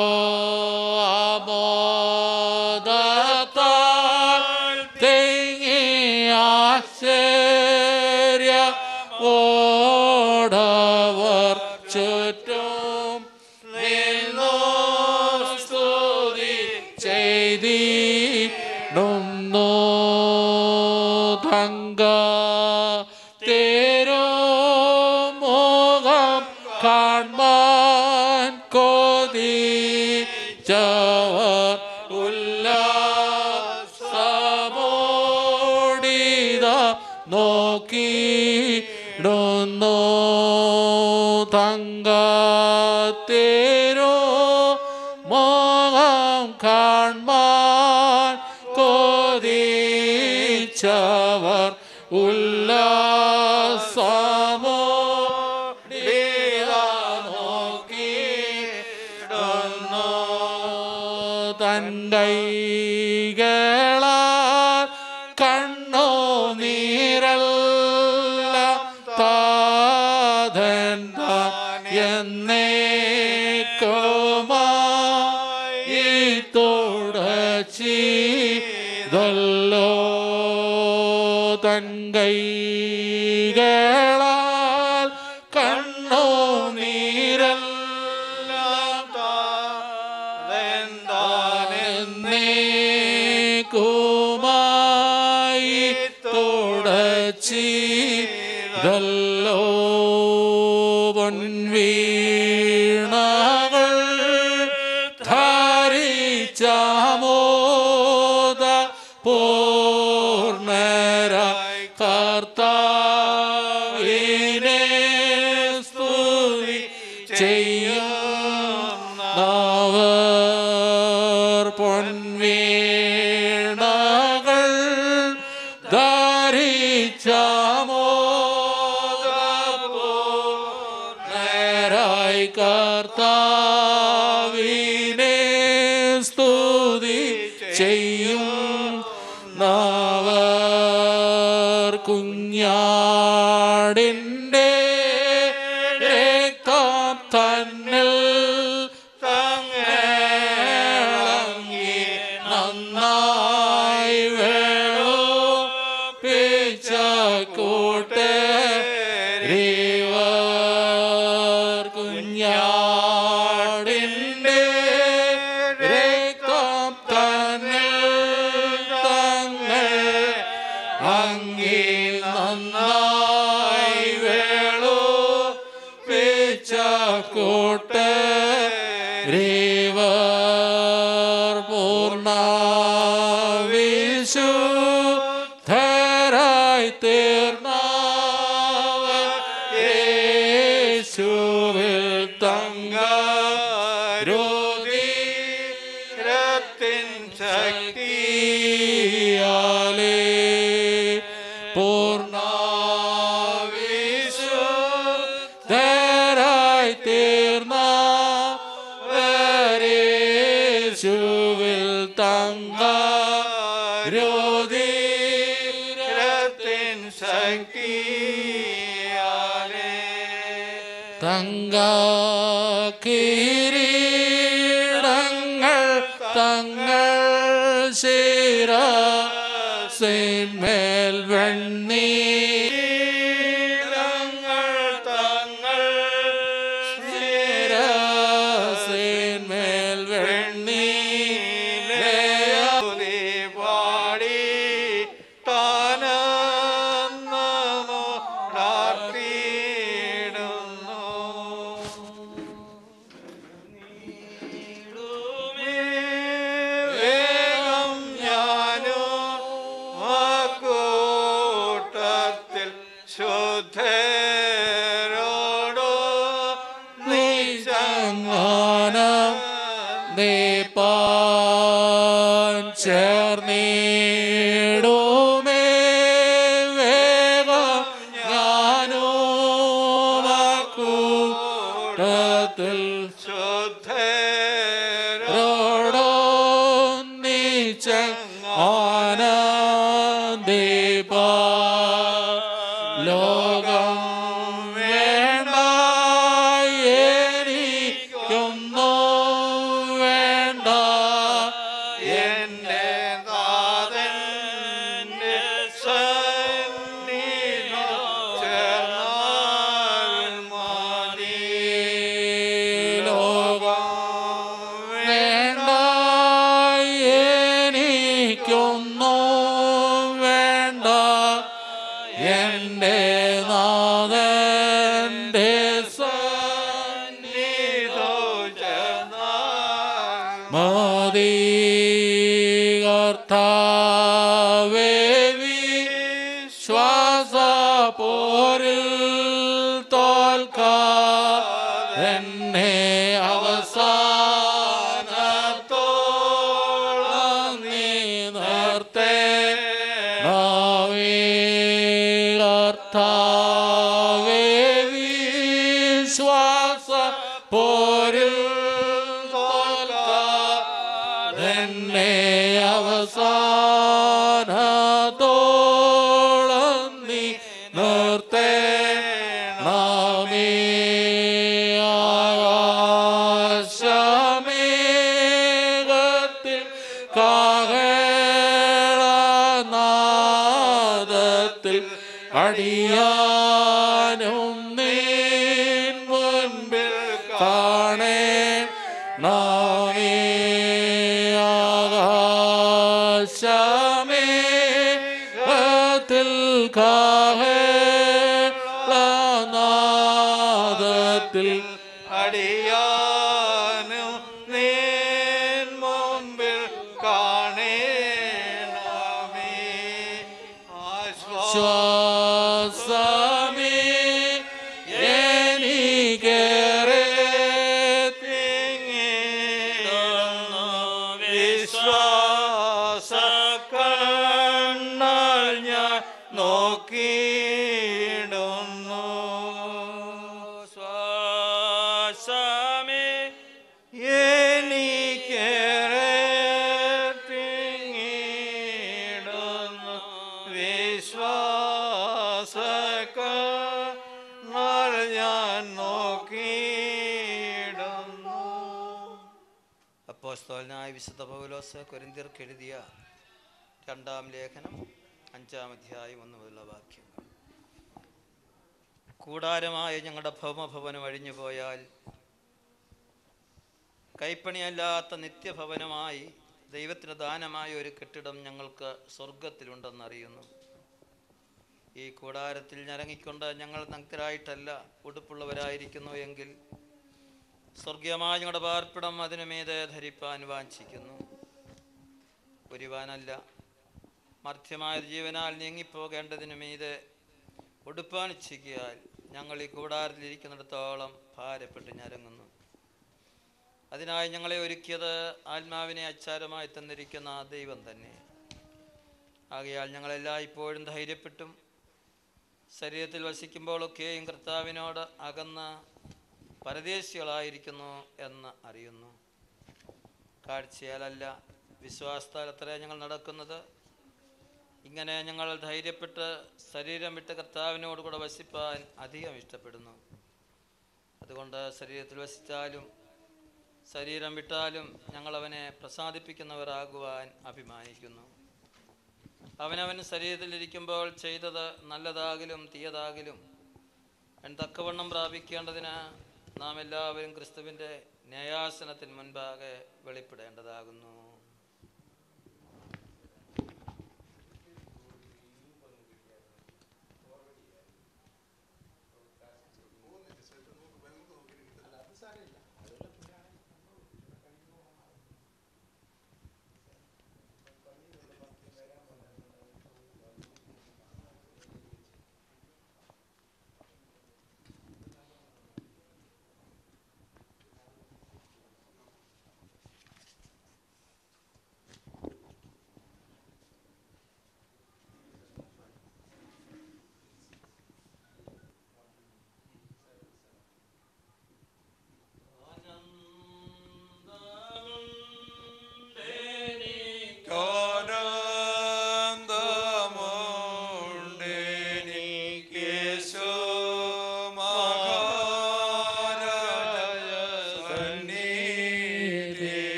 ആമോദത്താൽ തിങ്ങി ആശ്ചര്യ ഓടവർ ചുറ്റും നിന്നോ സ്തുതി ചെയ്തിടുന്നു തങ്ക തേരോ മോഹം കാൺമാൻ കോതി ചവർ ഉല്ലാസമോടിത നോക്കിടുന്നു തങ്ക തേരോ മോഹം കാൺമാൻ കോതിച്ചവർ ഉല്ലാസമോ നോക്കിടുന്നു തൻകൈകളാൽ കണ്ണോ നീരല്ല താതൻ എന്നേക്കുമായി തുടച്ചിതല്ലോ തൻകൈകളാൽ കണ്ണോ നീരല്ല എന്നേക്കുമായി തുടച്ചിതല്ലോ പൊൻവീണകൾ ധാരിച്ച മോദ പൂർണ്ണര കർത്താവിനെ സ്തുതി ചെയ്യുന്നവർ പൊൻവീണകൾ ധരിച്ച മോദരായി കർത്താവിനെ സ്തുതി ചെയ്യും നവർ കുഞ്ഞാടിൻ്റെ രക്തം തന്നിൽ തങ്ങി നന്നായി വേളോ പിച്ച കൂട്ട് കുഞ്ഞാടിൻ്റെ രക്തം തന്നിൽ തങ്ങൾ അങ്ങി നന്നായി വേളോ പിച്ച കൂട്ട് പൂർണ്ണ വിശുദ്ധരായി തീർന്നവർ യേശുവിൽ തങ്ക രത്തിൻ ശക്തി ശക്തിയാലേ പൂർണ്ണ വിശുദ്ധരായി തീർന്ന യേശുവിൽ തങ്ക രത്തിൻ ശക്തി തങ്ക കിരീടങ്ങൾ തങ്ങൾ ശിര മേൽ വെണ്ണീ തങ്ങൾ മേൽ വെണ്ണീ സ്തുതി പാടി താനന്നു പ്രാർത്ഥിച്ചിടുന്നു ശുദ്ധരോടോ നീ ചങ്ങാനം ദീപാൻ ചേർന്നിടുമേ വേഗം ഞാനോ കൂട്ടത്തിൽ ശുദ്ധരോ ോടൊന്നിച്ച ആനന്ദിപ്പ ലോകം വേണ്ട എനിക്കൊന്നോ വേണ്ട എന്റെ നാഥന്റെ സന്നിധി ചേർന്നാൽ മതി ലോകം വേണ്ട എനിക്കൊന്നോ വേണ്ട എന്റെ നാഥന്റെ നീതോ ചേർന്നാൽ മതി കർത്താവേ വിശ്വാസ പോരിൽ തോൽക്ക എന്നെ അവസാനത്തോളം നീ നിർത്തേ കർത്താവേ വിശ്വാസ പോരിൽ തോൽക്ക എന്നെ അവസാനത്തോളം നീ നിർത്തേ നാമേ ആകാശമേഘത്തിൽ കാഹളനാദത്തിൽ അടിയാനും നീൻ മുൻപിൽ കാണേ നാമേ ആകാശമേഘത്തിൽ കാഹളനാദത്തിൽ അടിയാനും നീൻ മുമ്പിൽ കാണേണമേ ആശ്വാസം ശ്വാസമേ എനിക്കേറെ വിശ്വാസ കണ്ണാൽ ഞാൻ നോക്കിയിടുന്നു ശ്വാസമേ എനിക്കേറെ തിങ്ങിടുന്നു വിശ്വാസ കണ്ണാൽ ഞാൻ നോക്കിയിടുന്നു അപ്പോസ്തോലനായ വിശുദ്ധ പൗലോസ് കൊരിന്തിയർക്ക് എഴുതിയ രണ്ടാം ലേഖനം അഞ്ചാം അധ്യായം ഒന്ന് മുതലുള്ള വാക്യങ്ങൾ കൂടാരമായ ഞങ്ങളുടെ ഭൗമഭവനം അഴിഞ്ഞു പോയാൽ കൈപ്പണിയല്ലാത്ത നിത്യഭവനമായി ദൈവത്തിന് ദാനമായ ഒരു കെട്ടിടം ഞങ്ങൾക്ക് സ്വർഗത്തിലുണ്ടെന്നറിയുന്നു ഈ കൂടാരത്തിൽ ഞരങ്ങിക്കൊണ്ട് ഞങ്ങൾ നഗ്നരായിട്ടല്ല ഉടുപ്പുള്ളവരായിരിക്കുന്നു എങ്കിൽ സ്വർഗീയമായ ഞങ്ങളുടെ പാർപ്പിടം അതിനു മീതെ ധരിപ്പാൻ വാഞ്ചിക്കുന്നു ഒരുവാനല്ല മർത്യമായ ജീവനാൽ നീങ്ങിപ്പോകേണ്ടതിനു മീതെ ഉടുപ്പാൻ ഇച്ഛിക്കിയാൽ ഞങ്ങൾ ഈ കൂടാരത്തിലിരിക്കുന്നിടത്തോളം ഭാരപ്പെട്ട് ഞരങ്ങുന്നു അതിനായി ഞങ്ങളെ ഒരുക്കിയത് ആത്മാവിനെ അച്ചാരമായി തന്നിരിക്കുന്ന ആ ദൈവം തന്നെ ആകയാൽ ഞങ്ങളെല്ലായ്പ്പോഴും ധൈര്യപ്പെട്ടും ശരീരത്തിൽ വസിക്കുമ്പോഴൊക്കെയും കർത്താവിനോട് അകന്ന് പരദേശികളായിരിക്കുന്നു എന്ന് അറിയുന്നു കാഴ്ചയാലല്ല വിശ്വാസത്താൽ അത്ര ഞങ്ങൾ നടക്കുന്നത് ഇങ്ങനെ ഞങ്ങൾ ധൈര്യപ്പെട്ട് ശരീരം വിട്ട് കർത്താവിനോട് കൂടെ വസിപ്പാൻ അധികം ഇഷ്ടപ്പെടുന്നു അതുകൊണ്ട് ശരീരത്തിൽ വസിച്ചാലും ശരീരം വിട്ടാലും ഞങ്ങൾ അവനെ പ്രസാദിപ്പിക്കുന്നവരാകുവാൻ അഭിമാനിക്കുന്നു അവനവൻ ശരീരത്തിലിരിക്കുമ്പോൾ ചെയ്തത് നല്ലതാകിലും തീയതാകിലും തക്കവണ്ണം പ്രാപിക്കേണ്ടതിന് നാം എല്ലാവരും ക്രിസ്തുവിൻ്റെ ന്യായാസനത്തിന് മുൻപാകെ വെളിപ്പെടേണ്ടതാകുന്നു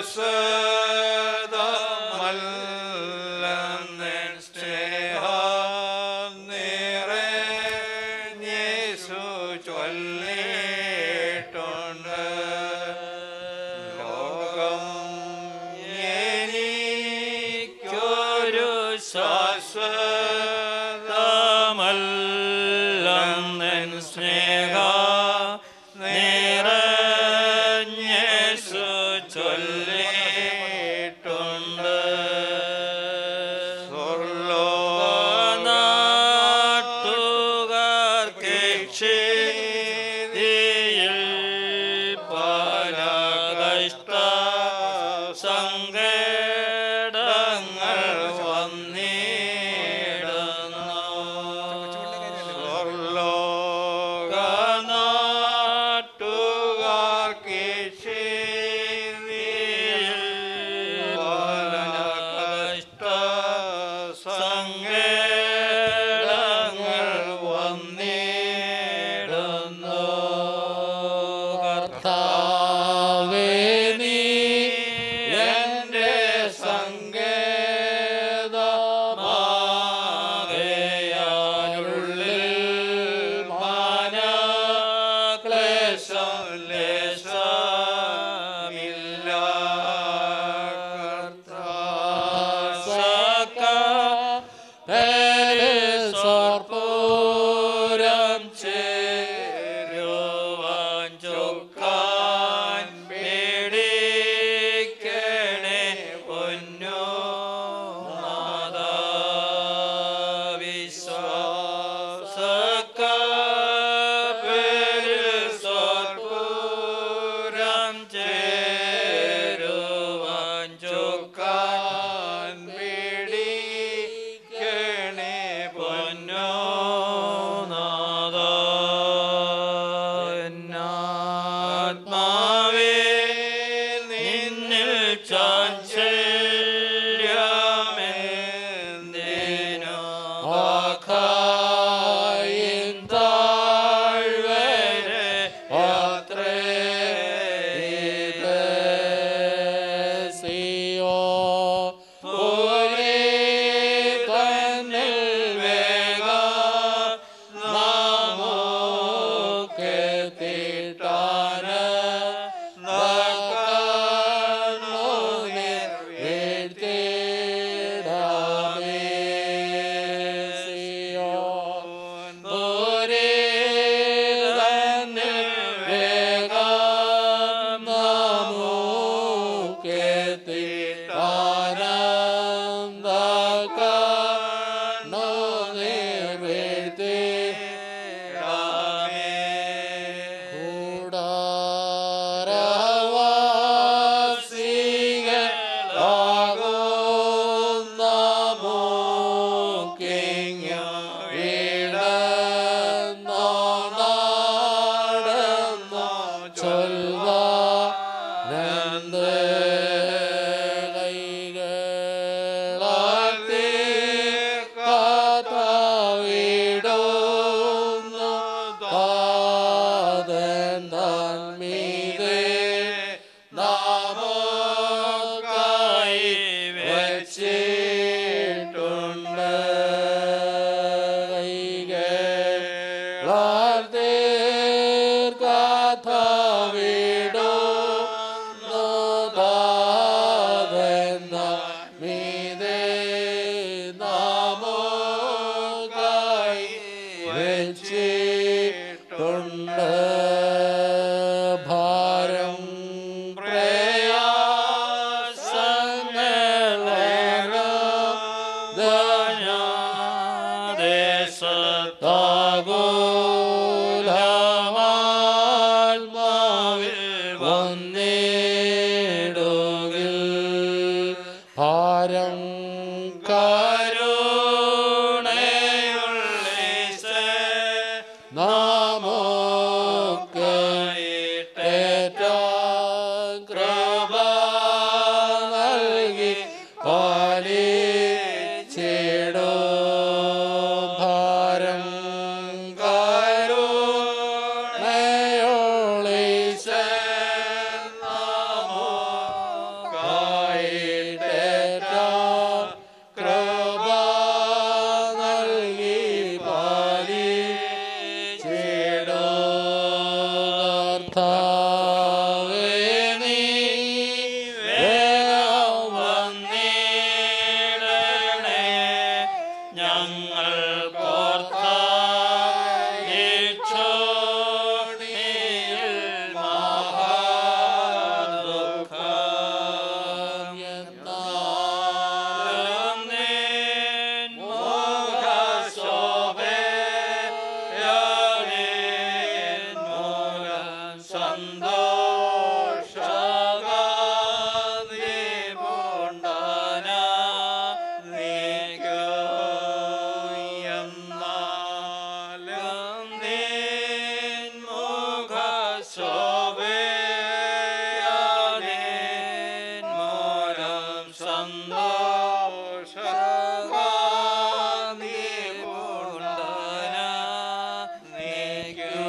ശാശ്വതമല്ലെന്നൻ സ്നേഹം നിറഞ്ഞേശു ചൊല്ലിട്ടുണ്ട് ലോകം എനിക്കൊരു ശാശ്വതമല്ലെന്നൻ സ്നേഹ നിറഞ്ഞേശു ചൊല്ലിട്ടുണ്ട് സ്വർലോകനാട്ടുകാർക്കിക്ഷിതിയിൽ പല കഷ്ട സങ്കടങ്ങൾ വന്നിടുന്നു സ്വർലോകനാട്ടുകാർക്കിക്ഷിതിയിൽ പല കഷ്ട സങ്കടങ്ങൾ വന്നിടുന്നു കർത്താവേ നീ എൻ്റെ സങ്കേതമാകയാലുള്ളിൽ മാനക്ലേശം ലേശമില്ല കർത്താസൂരം ചേരുവാൻ ചൊക്കാൻ പേടിക്കണേ പൊന്നോ നാദാ വിശ്വാസൂരം ചേരുവാൻ ചൊക്കാൻ പേടിക്കണേ പൊന്നോ നാദാ എന്നാത്മാവേ നിന്നിൽ ചാഞ്ചല്യമെന്തിനോ ആഖായിൻ താഴ്വരെ യാത്രേതസിയോ പുരി തന്നിൽ വേഗ നമുക്കെത്തിട്ടാന ഭാരം പ്രയാസങ്ങളേറെ കർത്താവേ നീ വേഗം വന്നിടണേ ഞങ്ങൾ കോർത്തീക്ഷോണിയിൽ മഹാദുഃഖം എന്നാലും നിൻ മുഖശോഭയാലിൻ മൂലം സന്തോഷഗാതിപുണ്ടാന നീക്കു എന്നാലും നിൻ മുഖശോഭയാലിൻ മൂലം സന്തോഷഗാതിപുണ്ടാന നീക്കു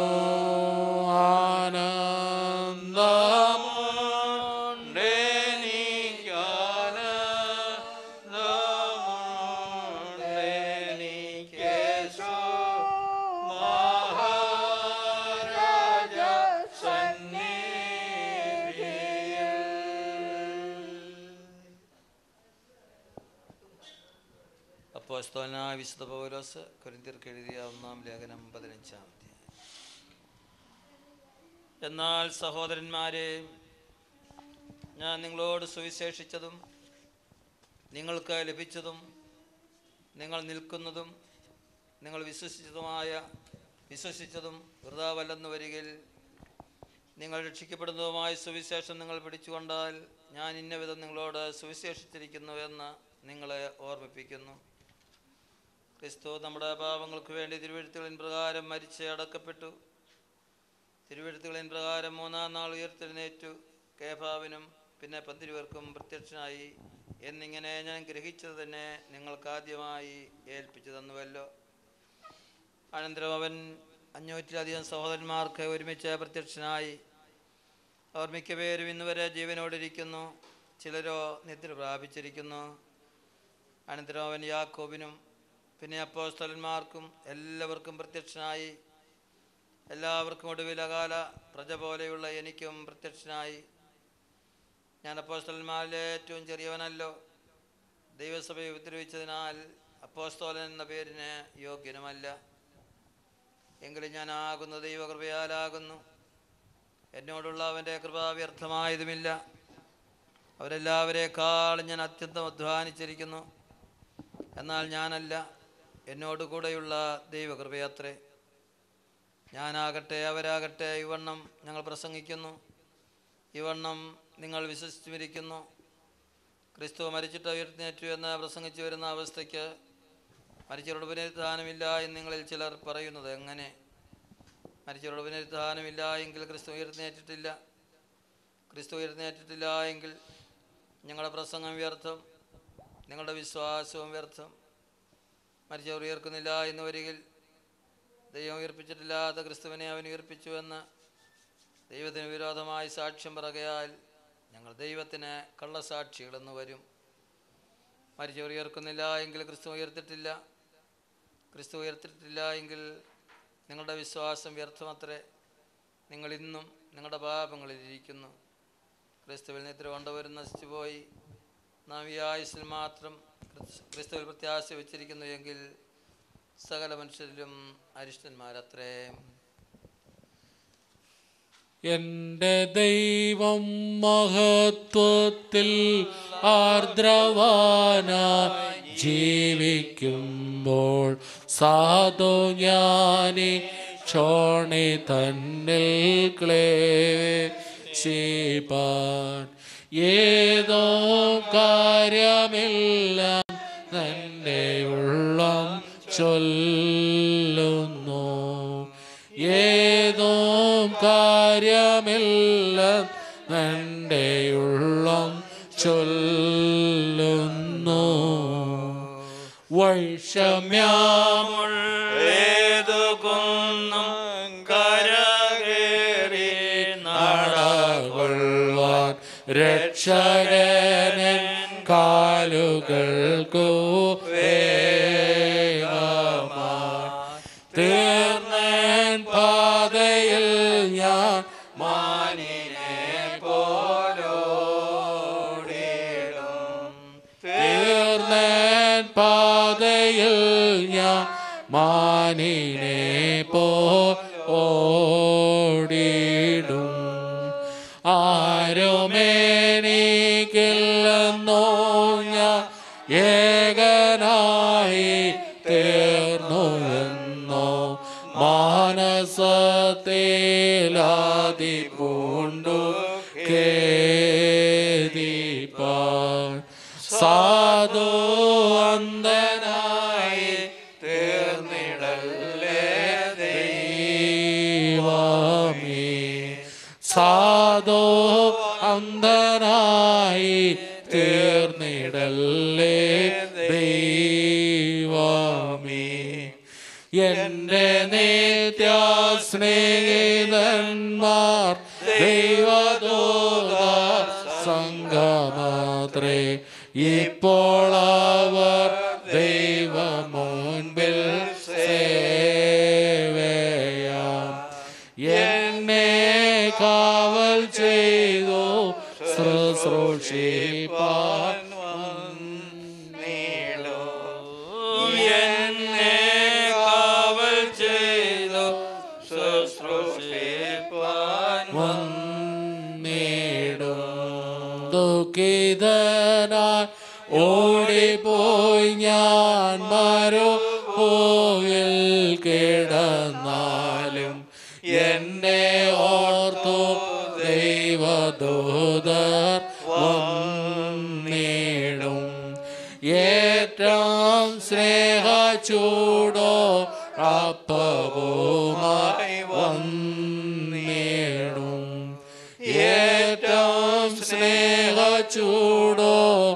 ആനന്ദമുണ്ടെനിക്കാനന്ദമുണ്ടെനിക്കേശു മഹാരാജ സന്നിധിയിൽ അപ്പോസ്തലനായ വിശുദ്ധ പൗലോസ് കൊരിന്ത്യർക്ക് എഴുതിയ ഒന്നാം ലേഖനം പതിനഞ്ചാം അധ്യായം എന്നാൽ സഹോദരന്മാരെ ഞാൻ നിങ്ങളോട് സുവിശേഷിച്ചതും നിങ്ങൾക്ക് ലഭിച്ചതും നിങ്ങൾ നിൽക്കുന്നതും നിങ്ങൾ വിശ്വസിച്ചതുമായ വിശ്വസിച്ചതും വൃതാവല്ലെന്ന് വരികിൽ നിങ്ങൾ രക്ഷിക്കപ്പെടുന്നതുമായ സുവിശേഷം നിങ്ങൾ പിടിച്ചുകൊണ്ടാൽ ഞാൻ ഇന്ന വിധം നിങ്ങളോട് സുവിശേഷിച്ചിരിക്കുന്നു എന്ന് നിങ്ങളെ ഓർമ്മിപ്പിക്കുന്നു ക്രിസ്തു നമ്മുടെ പാപങ്ങൾക്ക് വേണ്ടി തിരുവഴുത്തുകളിൻ പ്രകാരം മരിച്ച് അടക്കപ്പെട്ടു തിരുവഴുത്തുകളിൻ പ്രകാരം മൂന്നാം നാൾ ഉയർത്തെഴുന്നേറ്റു കേഫാവിനും പിന്നെ പന്തിരുവർക്കും പ്രത്യക്ഷനായി എന്നിങ്ങനെ ഞാൻ ഗ്രഹിച്ചത് തന്നെ നിങ്ങൾക്കാദ്യമായി ഏൽപ്പിച്ചു തന്നുവല്ലോ അനന്തരം അവൻ അഞ്ഞൂറ്റിലധികം സഹോദരന്മാർക്ക് ഒരുമിച്ച് പ്രത്യക്ഷനായി അവർ മിക്കപേരും ഇന്നുവരെ ജീവനോടിരിക്കുന്നു ചിലരോ നിദ്ര പ്രാപിച്ചിരിക്കുന്നു അനന്തരം അവൻ യാക്കോബിനും പിന്നെ അപ്പോസ്തലന്മാർക്കും എല്ലാവർക്കും പ്രത്യക്ഷനായി എല്ലാവർക്കും ഒടുവിൽ അകാല പ്രജ പോലെയുള്ള എനിക്കും പ്രത്യക്ഷനായി ഞാൻ അപ്പോസ്തലന്മാരിലെ ഏറ്റവും ചെറിയവനല്ലോ ദൈവസഭയെ ഉപദ്രവിച്ചതിനാൽ അപ്പോസ്തോലൻ എന്ന പേരിന് യോഗ്യനുമല്ല എങ്കിലും ഞാൻ ആകുന്ന ദൈവകൃപയാലാകുന്നു എന്നോടുള്ള അവൻ്റെ കൃപ വ്യർത്ഥമായതുമില്ല അവരെല്ലാവരെക്കാളും ഞാൻ അത്യന്തം അധ്വാനിച്ചിരിക്കുന്നു എന്നാൽ ഞാനല്ല എന്നോട് കൂടെയുള്ള ദൈവകൃപയത്രേ ഞാനാകട്ടെ അവരാകട്ടെ ഇവണ്ണം ഞങ്ങൾ പ്രസംഗിക്കുന്നു ഇവണ്ണം നിങ്ങൾ വിശ്വസിച്ചിരിക്കുന്നു ക്രിസ്തു മരിച്ചിട്ട് ഉയർത്തേറ്റു എന്ന് പ്രസംഗിച്ചു വരുന്ന അവസ്ഥയ്ക്ക് മരിച്ചവരുടെ പുനരുദ്ധാനമില്ല എന്ന് നിങ്ങളിൽ ചിലർ പറയുന്നത് എങ്ങനെ മരിച്ചവരുടെ പുനരുദ്ധാനമില്ല എങ്കിൽ ക്രിസ്തു ഉയർത്തേറ്റിട്ടില്ല ക്രിസ്തു ഉയർത്തേറ്റിട്ടില്ല എങ്കിൽ ഞങ്ങളുടെ പ്രസംഗം വ്യർത്ഥം നിങ്ങളുടെ വിശ്വാസവും വ്യർത്ഥം മരിച്ചവർ ഉയർക്കുന്നില്ല എന്ന് വരികിൽ ദൈവം ഉയർപ്പിച്ചിട്ടില്ലാത്ത ക്രിസ്തുവിനെ അവൻ ഉയർപ്പിച്ചു എന്ന് ദൈവത്തിന് വിരോധമായി സാക്ഷ്യം പറയുകയാൽ ഞങ്ങൾ ദൈവത്തിന് കള്ളസാക്ഷികളെന്ന് വരും മരിച്ചവർ ഉയർക്കുന്നില്ല എങ്കിൽ ക്രിസ്തു ഉയർത്തിട്ടില്ല ക്രിസ്തു ഉയർത്തിട്ടില്ല എങ്കിൽ നിങ്ങളുടെ വിശ്വാസം വ്യർത്ഥമത്രേ നിങ്ങൾ ഇന്നും നിങ്ങളുടെ പാപങ്ങളിലിരിക്കുന്നു ക്രിസ്തുവിൽ നിദ്ര കൊണ്ടവരും നശിച്ചുപോയി നാം ഈ ആയുസ്സിൽ മാത്രം ക്രിസ്- ക്രിസ്തുവിൽ പ്രത്യാശ വെച്ചിരിക്കുന്നു എങ്കിൽ സകല മനുഷ്യരിലും അരിഷ്ടന്മാരത്രേ എന്റെ ദൈവം മഹത്വത്തിൽ ആർദ്രവാന ജീവിക്കുമ്പോൾ സാധു ജ്ഞാനി ക്ഷോണി തന്നിൽ ക്ലേശിപ്പാൻ ഏതോ കാര്യമില്ല തൻ്റെ ഉള്ളം ചൊല്ലുന്നു ഏതോ കാര്യമില്ല എൻ്റെ ഉള്ളം ചൊല്ലുന്നു വൈഷമ്യാമുള്ളേതു കുന്നും കരകേറി നടകൊള്ളുവാൻ രക്ഷകനൻ കാലുകൾക്കു വേഗമായി തീർന്നൻ പാതയിൽ ഞാൻ മാനിനെ പോലോടിടും തീർന്നൻ പാതയിൽ ഞാൻ മാനിനെ പോടിടും ആരുമേനിക്കില്ലെന്നോ ഞാൻ ഏകനായി തീർന്നു എന്നോ മാനസത്തിലാതി പൂണ്ടു കേദിപ്പാൻ സാധു അന്ധനായി തീർന്നിടല്ലേ ദൈവമേ സാധു അന്ധനായി തീർന്നിടല്ലേ ദൈവമേ എന്റെ നിത്യ സ്നേഹിതന്മാർ ദൈവദൂത സംഘമാത്രേ ഇപ്പോൾ അവർ ദൈവ മുൻപിൽ സേവയാം എന്നെ കാവൽ ചെയ്തു ശുശ്രൂഷിപ്പാൻ വന്നീടോ. എന്നെ കാവൽ ചെയ്തു ശുശ്രൂഷിപ്പാൻ വന്നീടും ദുഃഖിതനായി ഓടിപ്പോയി ഞാൻ മരുഭൂവിൽ കിടന്നാലും എന്നെ ഓർത്തു ദൈവദൂതർ വന്നിടും ഏറ്റവും സ്നേഹ ചൂടോ അപ്പവുമായി വന്നിടും ഏറ്റവും സ്നേഹ ചൂടോ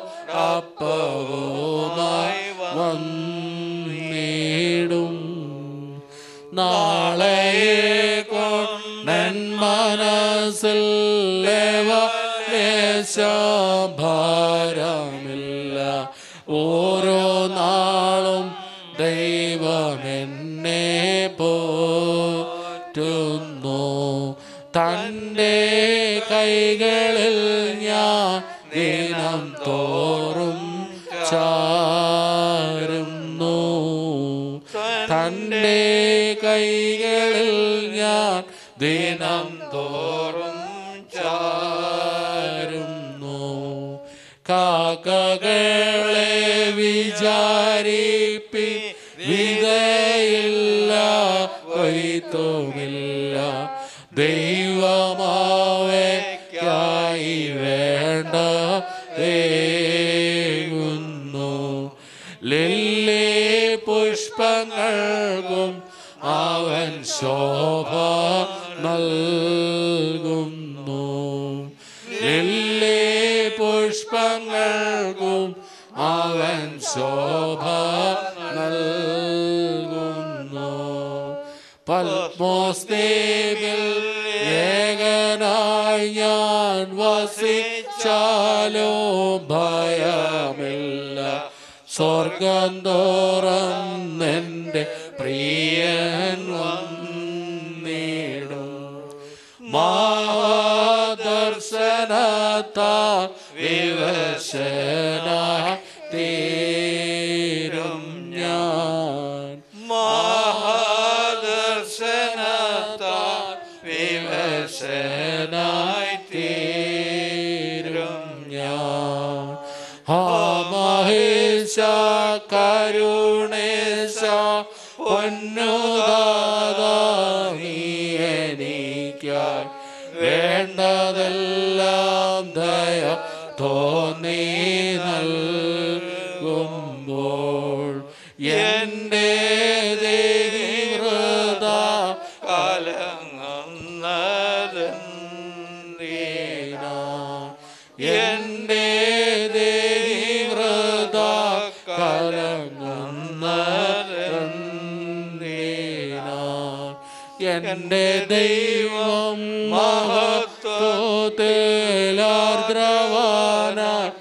അപ്പവുമായി വന്നിടും നാളെ കൊണ്ടൻ മനസ്സിൽ ഭാരമില്ല ഓരോ നാളും ദൈവമെന്നെ പോറ്റുന്നു തൻ്റെ കൈകളിൽ ഞാൻ ദിനം തോറും ചാരുന്നു തൻ്റെ കൈകളിൽ ഞാൻ ദിനം തോറും ചാരുന്നു കാക്കകളെ വിചാരിപ്പി വിതയില്ല കൊയ്ത്തുമില്ല ദൈവമാവയ്ക്കായി വേണ്ട തേങ്ങുന്നു ലില്ലി പുഷ്പങ്ങൾക്കും അവൻ ശോഭ നൽകുന്നു ലില്ലി പുഷ്പങ്ങൾക്കും അവൻ ശോഭ നൽകുന്നു പത്മോസ്തീപിൽ ഏകനായി ഞാൻ വസിച്ചാലോ ഭയമില്ല സ്വർഗം തോറന്നെൻ്റെ പ്രിയൻ വന്നിടും മാദർശനത്താ വിവശന തീരും ഞാൻ മഹാദർശനത്താ വിവശനായി തീരും ഞാൻ ഹാ മഹേശ കരുണേശ പൊന്നുദാദാ നീ എനിക്കായി വേണ്ടതെല്ലാം ദയ തോന്നി നൽകുമ്പോൾ എൻ്റെ ദേവ്രത കലങ്ങുന്നതെന്തിനാ എൻ്റെ ദേവ്രത കലങ്ങുന്നതെന്തിനാ എൻ്റെ ദൈവം മഹത്വത്തിലാർദ്രവാന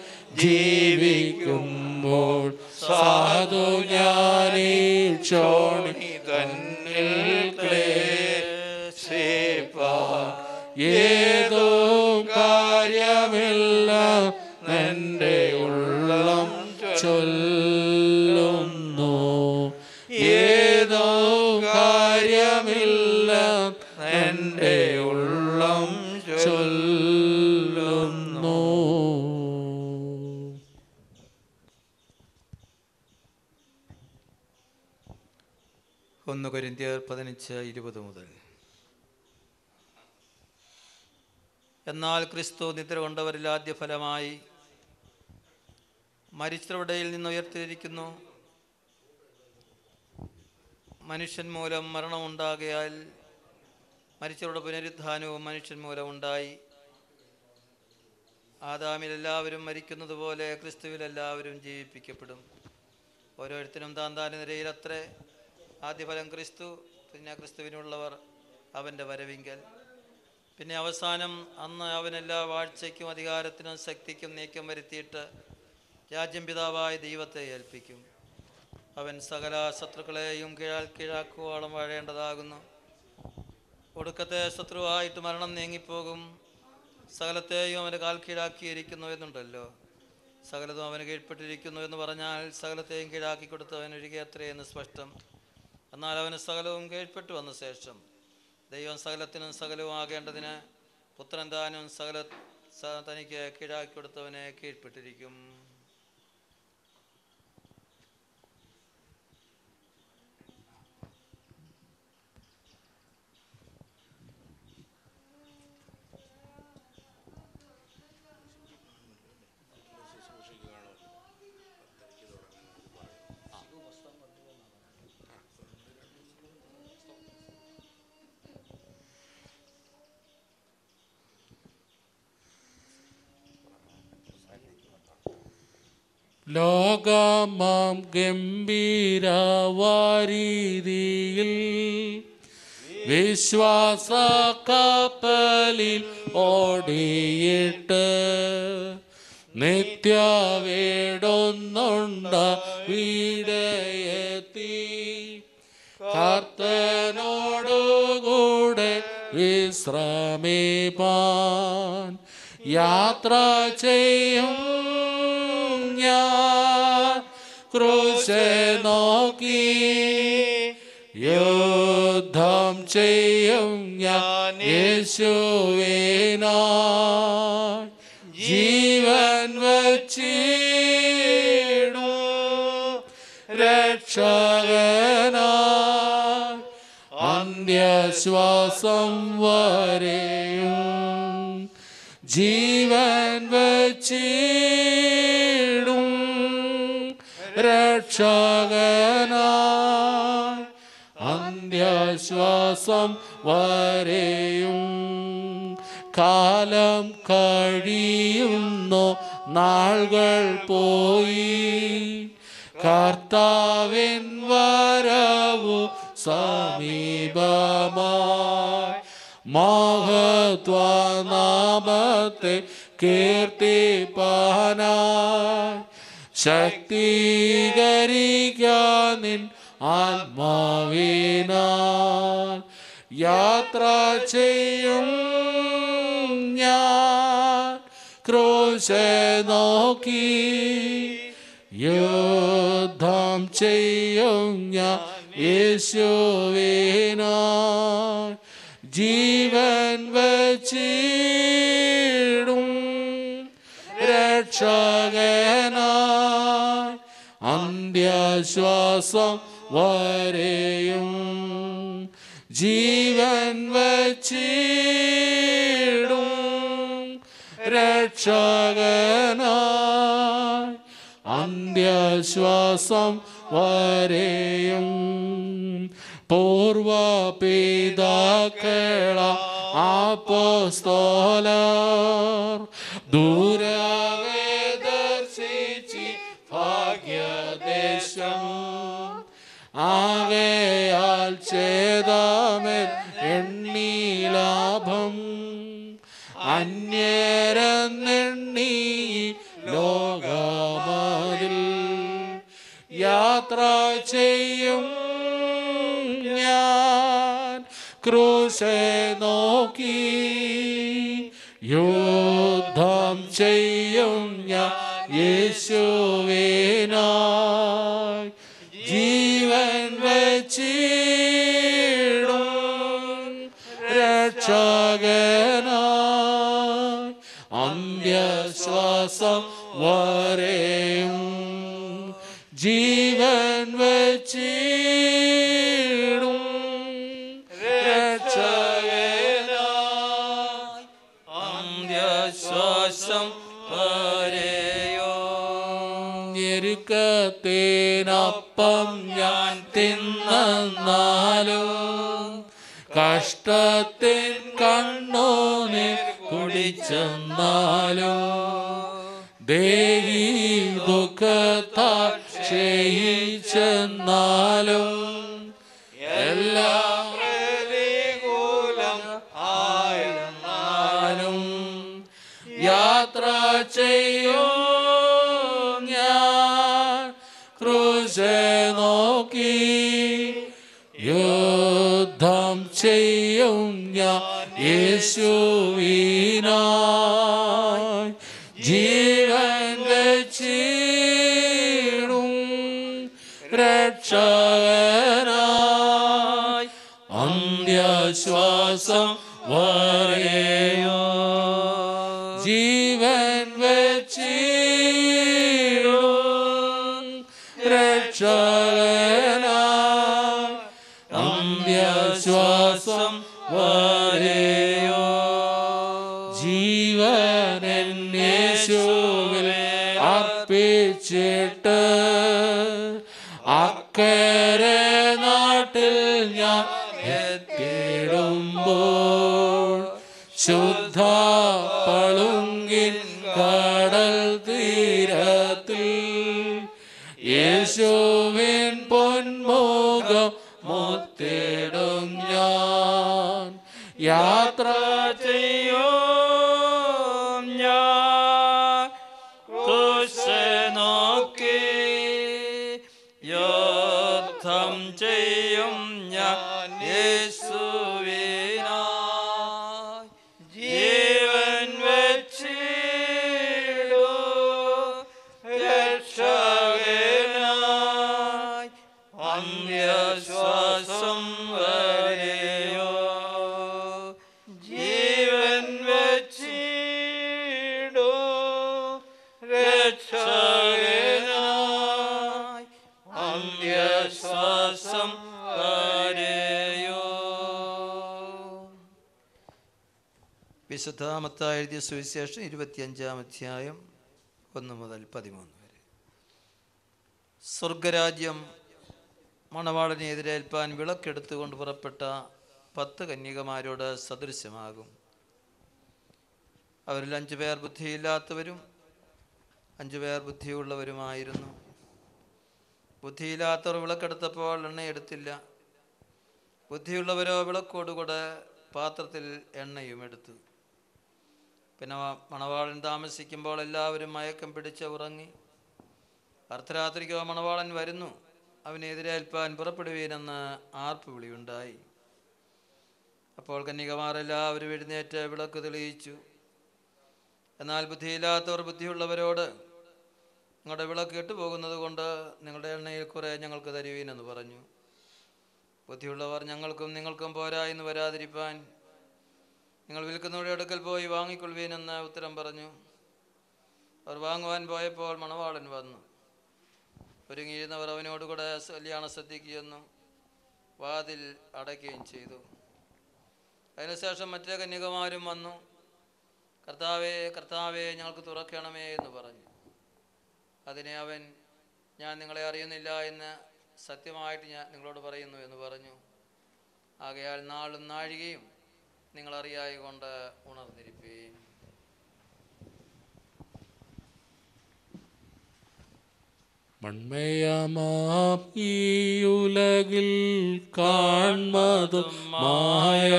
ജീവിക്കുമ്പോൾ സാധു ഞാനീ ചോണി തന്നിൽ ക്ലേശിപ്പാൻ ഏതോ കാര്യമില്ല എൻ്റെ ഉള്ളം ചൊല്ലുന്നു ഏതോ കാര്യമില്ല എൻ്റെ ഉള്ളം ചൊല്ലുന്നു ഒന്ന് കൊരിന്ത്യർ പതിനഞ്ച് ഇരുപത് മുതൽ എന്നാൽ ക്രിസ്തു നിദ്ര കൊണ്ടവരിൽ ആദ്യ ഫലമായി മരിച്ചവരുടെയിൽ നിന്ന് ഉയർത്തിയിരിക്കുന്നു മനുഷ്യൻ മൂലം മരണമുണ്ടാകയാൽ മരിച്ചവരുടെ പുനരുദ്ധാനവും മനുഷ്യൻ മൂലം ഉണ്ടായി ആദാമിൽ എല്ലാവരും മരിക്കുന്നത് പോലെ ക്രിസ്തുവിൽ എല്ലാവരും ജീവിപ്പിക്കപ്പെടും ഓരോരുത്തരും താൻ താൻ നിരയിലത്രേ ആദ്യഫലം ക്രിസ്തു പിന്നെ ക്രിസ്തുവിനുള്ളവർ അവൻ്റെ വരവിങ്കൽ പിന്നെ അവസാനം അന്ന് അവൻ എല്ലാ വാഴ്ചയ്ക്കും അധികാരത്തിനും ശക്തിക്കും നീക്കം വരുത്തിയിട്ട് രാജ്യം പിതാവായ ദൈവത്തെ ഏൽപ്പിക്കും അവൻ സകല ശത്രുക്കളെയും കീഴാൽ കീഴാക്കുവോളം വാഴേണ്ടതാകുന്നു ഒടുക്കത്തെ ശത്രുവായിട്ട് മരണം നീങ്ങിപ്പോകും സകലത്തെയും അവൻ്റെ കാൽ കീഴാക്കിയിരിക്കുന്നു എന്നുണ്ടല്ലോ സകലതും അവന് കീഴ്പ്പെട്ടിരിക്കുന്നു എന്ന് പറഞ്ഞാൽ സകലത്തെയും കീഴാക്കി കൊടുത്തവൻ ഒഴികെ അത്രയെന്ന് സ്പഷ്ടം എന്നാൽ അവന് സകലവും കീഴ്പ്പെട്ടു വന്ന ശേഷം ദൈവം സകലത്തിനും സകലവും ആകേണ്ടതിന് പുത്രൻ താനും സകല സ- തനിക്ക് കീഴാക്കി കൊടുത്തവനെ കീഴ്പ്പെട്ടിരിക്കും ലോകമാം ഗംഭീരവാരീതിയിൽ വിശ്വാസ കപ്പലിൽ ഓടിയിട്ട് നിത്യവേടൊന്നുണ്ട വീടയെത്തി കർത്തനോടുകൂടെ വിശ്രമിപ്പാൻ യാത്ര ചെയ്യും ഞാൻ ക്രൂശെ നോക്കി യുദ്ധം ചെയ്യും ഞാൻ യേശുവിനാ ജീവൻ വച്ചിടും രക്ഷകനാ അന്ത്യശ്വാസം വരെയും ജീവൻ വച്ചിടും രക്ഷകനായി അന്ത്യശ്വാസം വരെയും കാലം കഴിയുന്നു നാളുകൾ പോയി കർത്താവിൻ വരവു സമീപമായി മഹത്വനാമത്തെ കീർത്തിപ്പാനായി ശക്തീകരിക്കാൻ നിൻ ആത്മാവിനാൽ യാത്ര ചെയ്യും ഞാൻ ക്രൂശെ നോക്കി യുദ്ധം ചെയ്യും ഞാൻ യേശുവിനായി ജീവൻ വച്ചിടും രക്ഷകനായി അന്ത്യശ്വാസം വരെയും ജീവൻ വച്ചിടും രക്ഷകനായി അന്ത്യശ്വാസം വരെയും പൂർവപിതാക്കള ആപ്പോസ്തോലർ ദൂരവേ ദർശിച്ചി ഭാഗ്യദേശം ആകയാൽ ചേതാമൻ എണ്ണി ലാഭം അന്യരെന്നെണ്ണി ലോകമതിൽ യാത്ര ചെയ്യും ഞാൻ ക്രൂശെ നോക്കി യുദ്ധം ചെയ്യും ഞാൻ യേശുവിനായി ജീവൻ വെച്ചിടും രക്ഷകനായി അന്ത്യശ്വാസം വരെയും ജീവൻ വെച്ചിടും രക്ഷകനായി അന്ത്യശ്വാസം വരെയോ ഞെരുക്കത്തേനപ്പം ഞാൻ തിന്നാലും കഷ്ടത്തിൻ കണ്ണോനെ കുടിച്ചെന്നാലും ദേഹി ദുഃഖത്താൽ ക്ഷയിച്ചെന്നാലും എല്ലാം പ്രതികൂലം ആയിരുന്നാലും യാത്ര ചെയ്യും ഞാൻ ക്രൂശെ നോക്കി യുദ്ധം ചെയ്യും ഞാൻ യേശുവിനായി ജീവൻ വെച്ചിടും രക്ഷകനായി അന്ത്യശ്വാസം വരെയോ ജീവൻ വെച്ചിടും രക്ഷകനായി അന്ത്യശ്വാസം വരെയോ ജീവൻ യേശുവിൽ അർപ്പിച്ചിട്ട് അക്കരെ നാട്ടിൽ ഞാൻ എത്തിടുമ്പോൾ ശുദ്ധ പളുങ്കിൻ കടൽ തീരത്തിൽ യേശുവിൻ പൊന്മുഖം മുത്തിടും ഞാൻ യാത്ര ചെയ്യും ഞാൻ ക്രൂശെ നോക്കി യുദ്ധം ചെയ്യും ഞാൻ യേശുവിനായി ജീവൻ വെച്ചിടൂ രക്ഷകനായി അന്ത്യശ്വാസം വരെയോ ജീവൻ വെച്ചിടൂ രക്ഷകനായി അന്ത്യശ്വാസം വരെയോ വിശുദ്ധാമത്ത എഴുതിയ സുവിശേഷം ഇരുപത്തിയഞ്ചാം അധ്യായം ഒന്ന് മുതൽ പതിമൂന്ന് വരെ സ്വർഗരാജ്യം മണവാളനെ എതിരേൽപ്പാൻ വിളക്കെടുത്തുകൊണ്ട് പുറപ്പെട്ട പത്ത് കന്യകമാരോട് സദൃശ്യമാകും അവരിൽ അഞ്ചു പേർ ബുദ്ധിയില്ലാത്തവരും അഞ്ചു പേർ ബുദ്ധിയുള്ളവരുമായിരുന്നു ബുദ്ധിയില്ലാത്തവർ വിളക്കെടുത്തപ്പോൾ എണ്ണ എടുത്തില്ല ബുദ്ധിയുള്ളവരോ വിളക്കോടുകൂടെ പാത്രത്തിൽ എണ്ണയും എടുത്തു പിന്നെ മ- മണവാളൻ താമസിക്കുമ്പോൾ എല്ലാവരും മയക്കം പിടിച്ച് ഉറങ്ങി അർദ്ധരാത്രിക്കോ മണവാളൻ വരുന്നു അവനെതിരേൽപ്പാൻ പുറപ്പെടുവീനെന്ന് ആർപ്പ് വിളിയുണ്ടായി അപ്പോൾ കന്യകമാർ എല്ലാവരും എഴുന്നേറ്റ് വിളക്ക് തെളിയിച്ചു എന്നാൽ ബുദ്ധിയില്ലാത്തവർ ബുദ്ധിയുള്ളവരോട് നിങ്ങളുടെ വിളക്ക് കെട്ടുപോകുന്നത് കൊണ്ട് നിങ്ങളുടെ എണ്ണയിൽ കുറെ ഞങ്ങൾക്ക് തരുവീനെന്ന് പറഞ്ഞു ബുദ്ധിയുള്ളവർ ഞങ്ങൾക്കും നിങ്ങൾക്കും പോരാ എന്ന് വരാതിരിപ്പാൻ നിങ്ങൾ വിൽക്കുന്നവരുടെ അടുക്കൽ പോയി വാങ്ങിക്കൊള്ളുവീനെന്ന് ഉത്തരം പറഞ്ഞു അവർ വാങ്ങുവാൻ പോയപ്പോൾ മണവാളൻ വന്നു ഒരുങ്ങിയിരുന്നവർ അവനോടുകൂടെ കല്യാണ സദ്യക്ക് ചെന്നു വാതിൽ അടയ്ക്കുകയും ചെയ്തു അതിനുശേഷം മറ്റേ കന്യകമാരും വന്നു കർത്താവേ കർത്താവേ ഞങ്ങൾക്ക് തുറക്കണമേ എന്ന് പറഞ്ഞു അതിനെ അവൻ ഞാൻ നിങ്ങളെ അറിയുന്നില്ല എന്ന് സത്യമായിട്ട് ഞാൻ നിങ്ങളോട് പറയുന്നു എന്ന് പറഞ്ഞു ആകയാൽ നാളും നാഴികയും നിങ്ങൾ അറിയായി കൊണ്ട് ഉണർന്നിരിപ്പീൻ മൺമയമാം ഈ ഉലകിൽ കാൺമതും മായ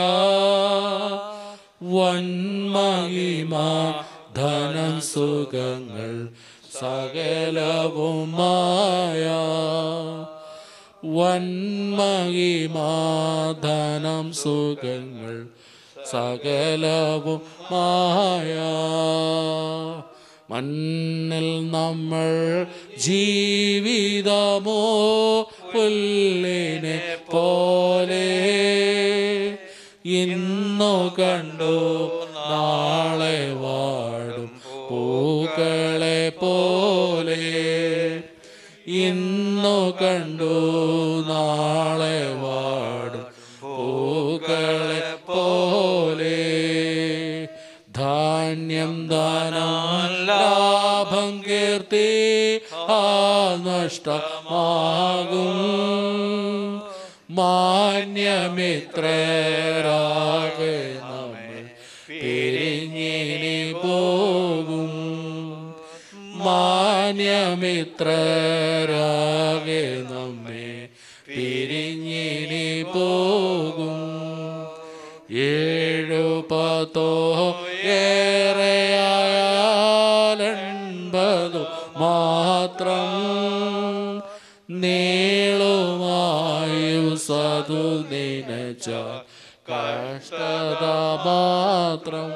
വന്മഹിമ ധനം സുഖങ്ങൾ സകലവും മായ വന്മഹിമാധനം സുഖങ്ങൾ സകലവും മായ മണ്ണിൽ നമ്മൾ ജീവിതമോ പുല്ലിനെ പോലെ ഇന്നു കണ്ടു നാളെ വാടും പൂക്കളെ പോലെ ഇന്നു കണ്ടു നാളെ വാടും പൂക്കളെ പോലെ ധാന്യം ദാനാൻ ലാഭം കീർത്തി ആ നഷ്ടമാകും മാന്യമിത്രരാകെ നമ്മൾ പിരിഞ്ഞിനി പോകും മാന്യമിത്രരാകെ നമ്മെ പിരിഞ്ഞിനി പോകും ഏഴു പത്തോ ഏറെയായാലെൺപതു മാത്രം നീളുമായു സതു നിനച്ച കഷ്ടത മാത്രം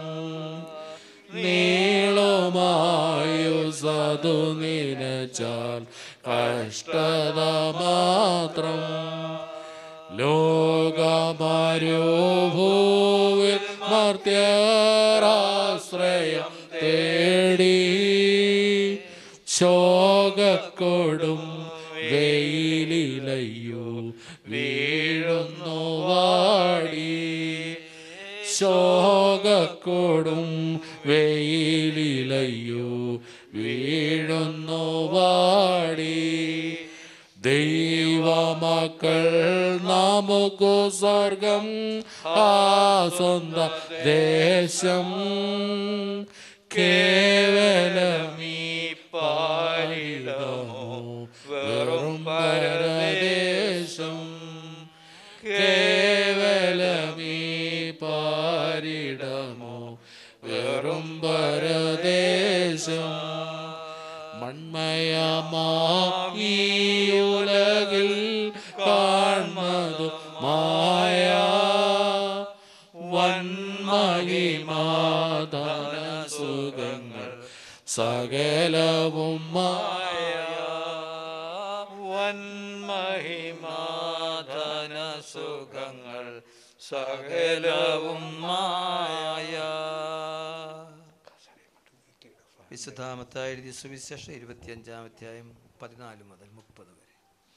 നീളുമായു സതു നിനച്ചാൽ കഷ്ടത മാത്രം ലോകമാരോഭൂവിൽ മർത്യരാശ്രയം തേടി ശോകക്കൊടും വെയിലിലയ്യോ വീഴുന്നു വാടി ശോകക്കൊടും വെയിലിലയ്യോ വീഴുന്നു വാടി ദൈവമക്കൾ നമുക്കു സ്വർഗം ആ സ്വന്തം ദേശം കേവലമീ പാരിടമോ വെറും പരദേശം കേവലമീ പാരിടമോ വെറും പരദേശം മൺമയമാ ഈ ഉലകിൽ കാൺമതു മായ വന്മഹിമാദാന സുഖങ്ങൾ സകലവും മായ വന്മഹിമാധന സുഖങ്ങൾ സകലവും മായ വിശുദ്ധാമത്തായ എഴുതിയ സുവിശേഷം ഇരുപത്തിയഞ്ചാം അധ്യായം പതിനാല് മുതൽ മുപ്പത് വരെ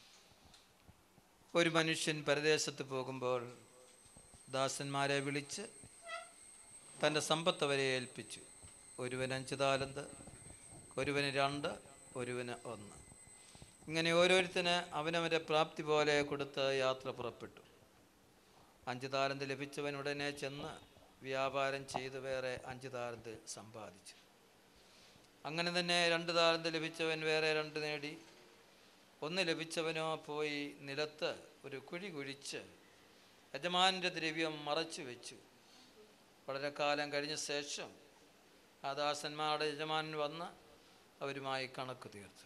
ഒരു മനുഷ്യൻ പരദേശത്ത് പോകുമ്പോൾ ദാസന്മാരെ വിളിച്ച് തൻ്റെ സമ്പത്ത് അവരെ ഏൽപ്പിച്ചു ഒരുവന് അഞ്ച് താലന്ത് ഒരുവന് രണ്ട് ഒരുവന് ഒന്ന് ഇങ്ങനെ ഓരോരുത്തന് അവനവൻ്റെ പ്രാപ്തി പോലെ കൊടുത്ത് യാത്ര പുറപ്പെട്ടു അഞ്ച് താലന്ത് ലഭിച്ചവൻ ഉടനെ ചെന്ന് വ്യാപാരം ചെയ്ത് വേറെ അഞ്ച് താലന്ത് സമ്പാദിച്ചു അങ്ങനെ തന്നെ രണ്ട് താലന്ത് ലഭിച്ചവൻ വേറെ രണ്ട് നേടി ഒന്ന് ലഭിച്ചവനോ പോയി നിലത്ത് ഒരു കുഴി കുഴിച്ച് യജമാനൻ്റെ ദ്രവ്യം മറച്ചു വെച്ചു വളരെ കാലം കഴിഞ്ഞ ശേഷം ആ ദാസന്മാരുടെ യജമാനൻ വന്ന് അവരുമായി കണക്ക് തീർത്തു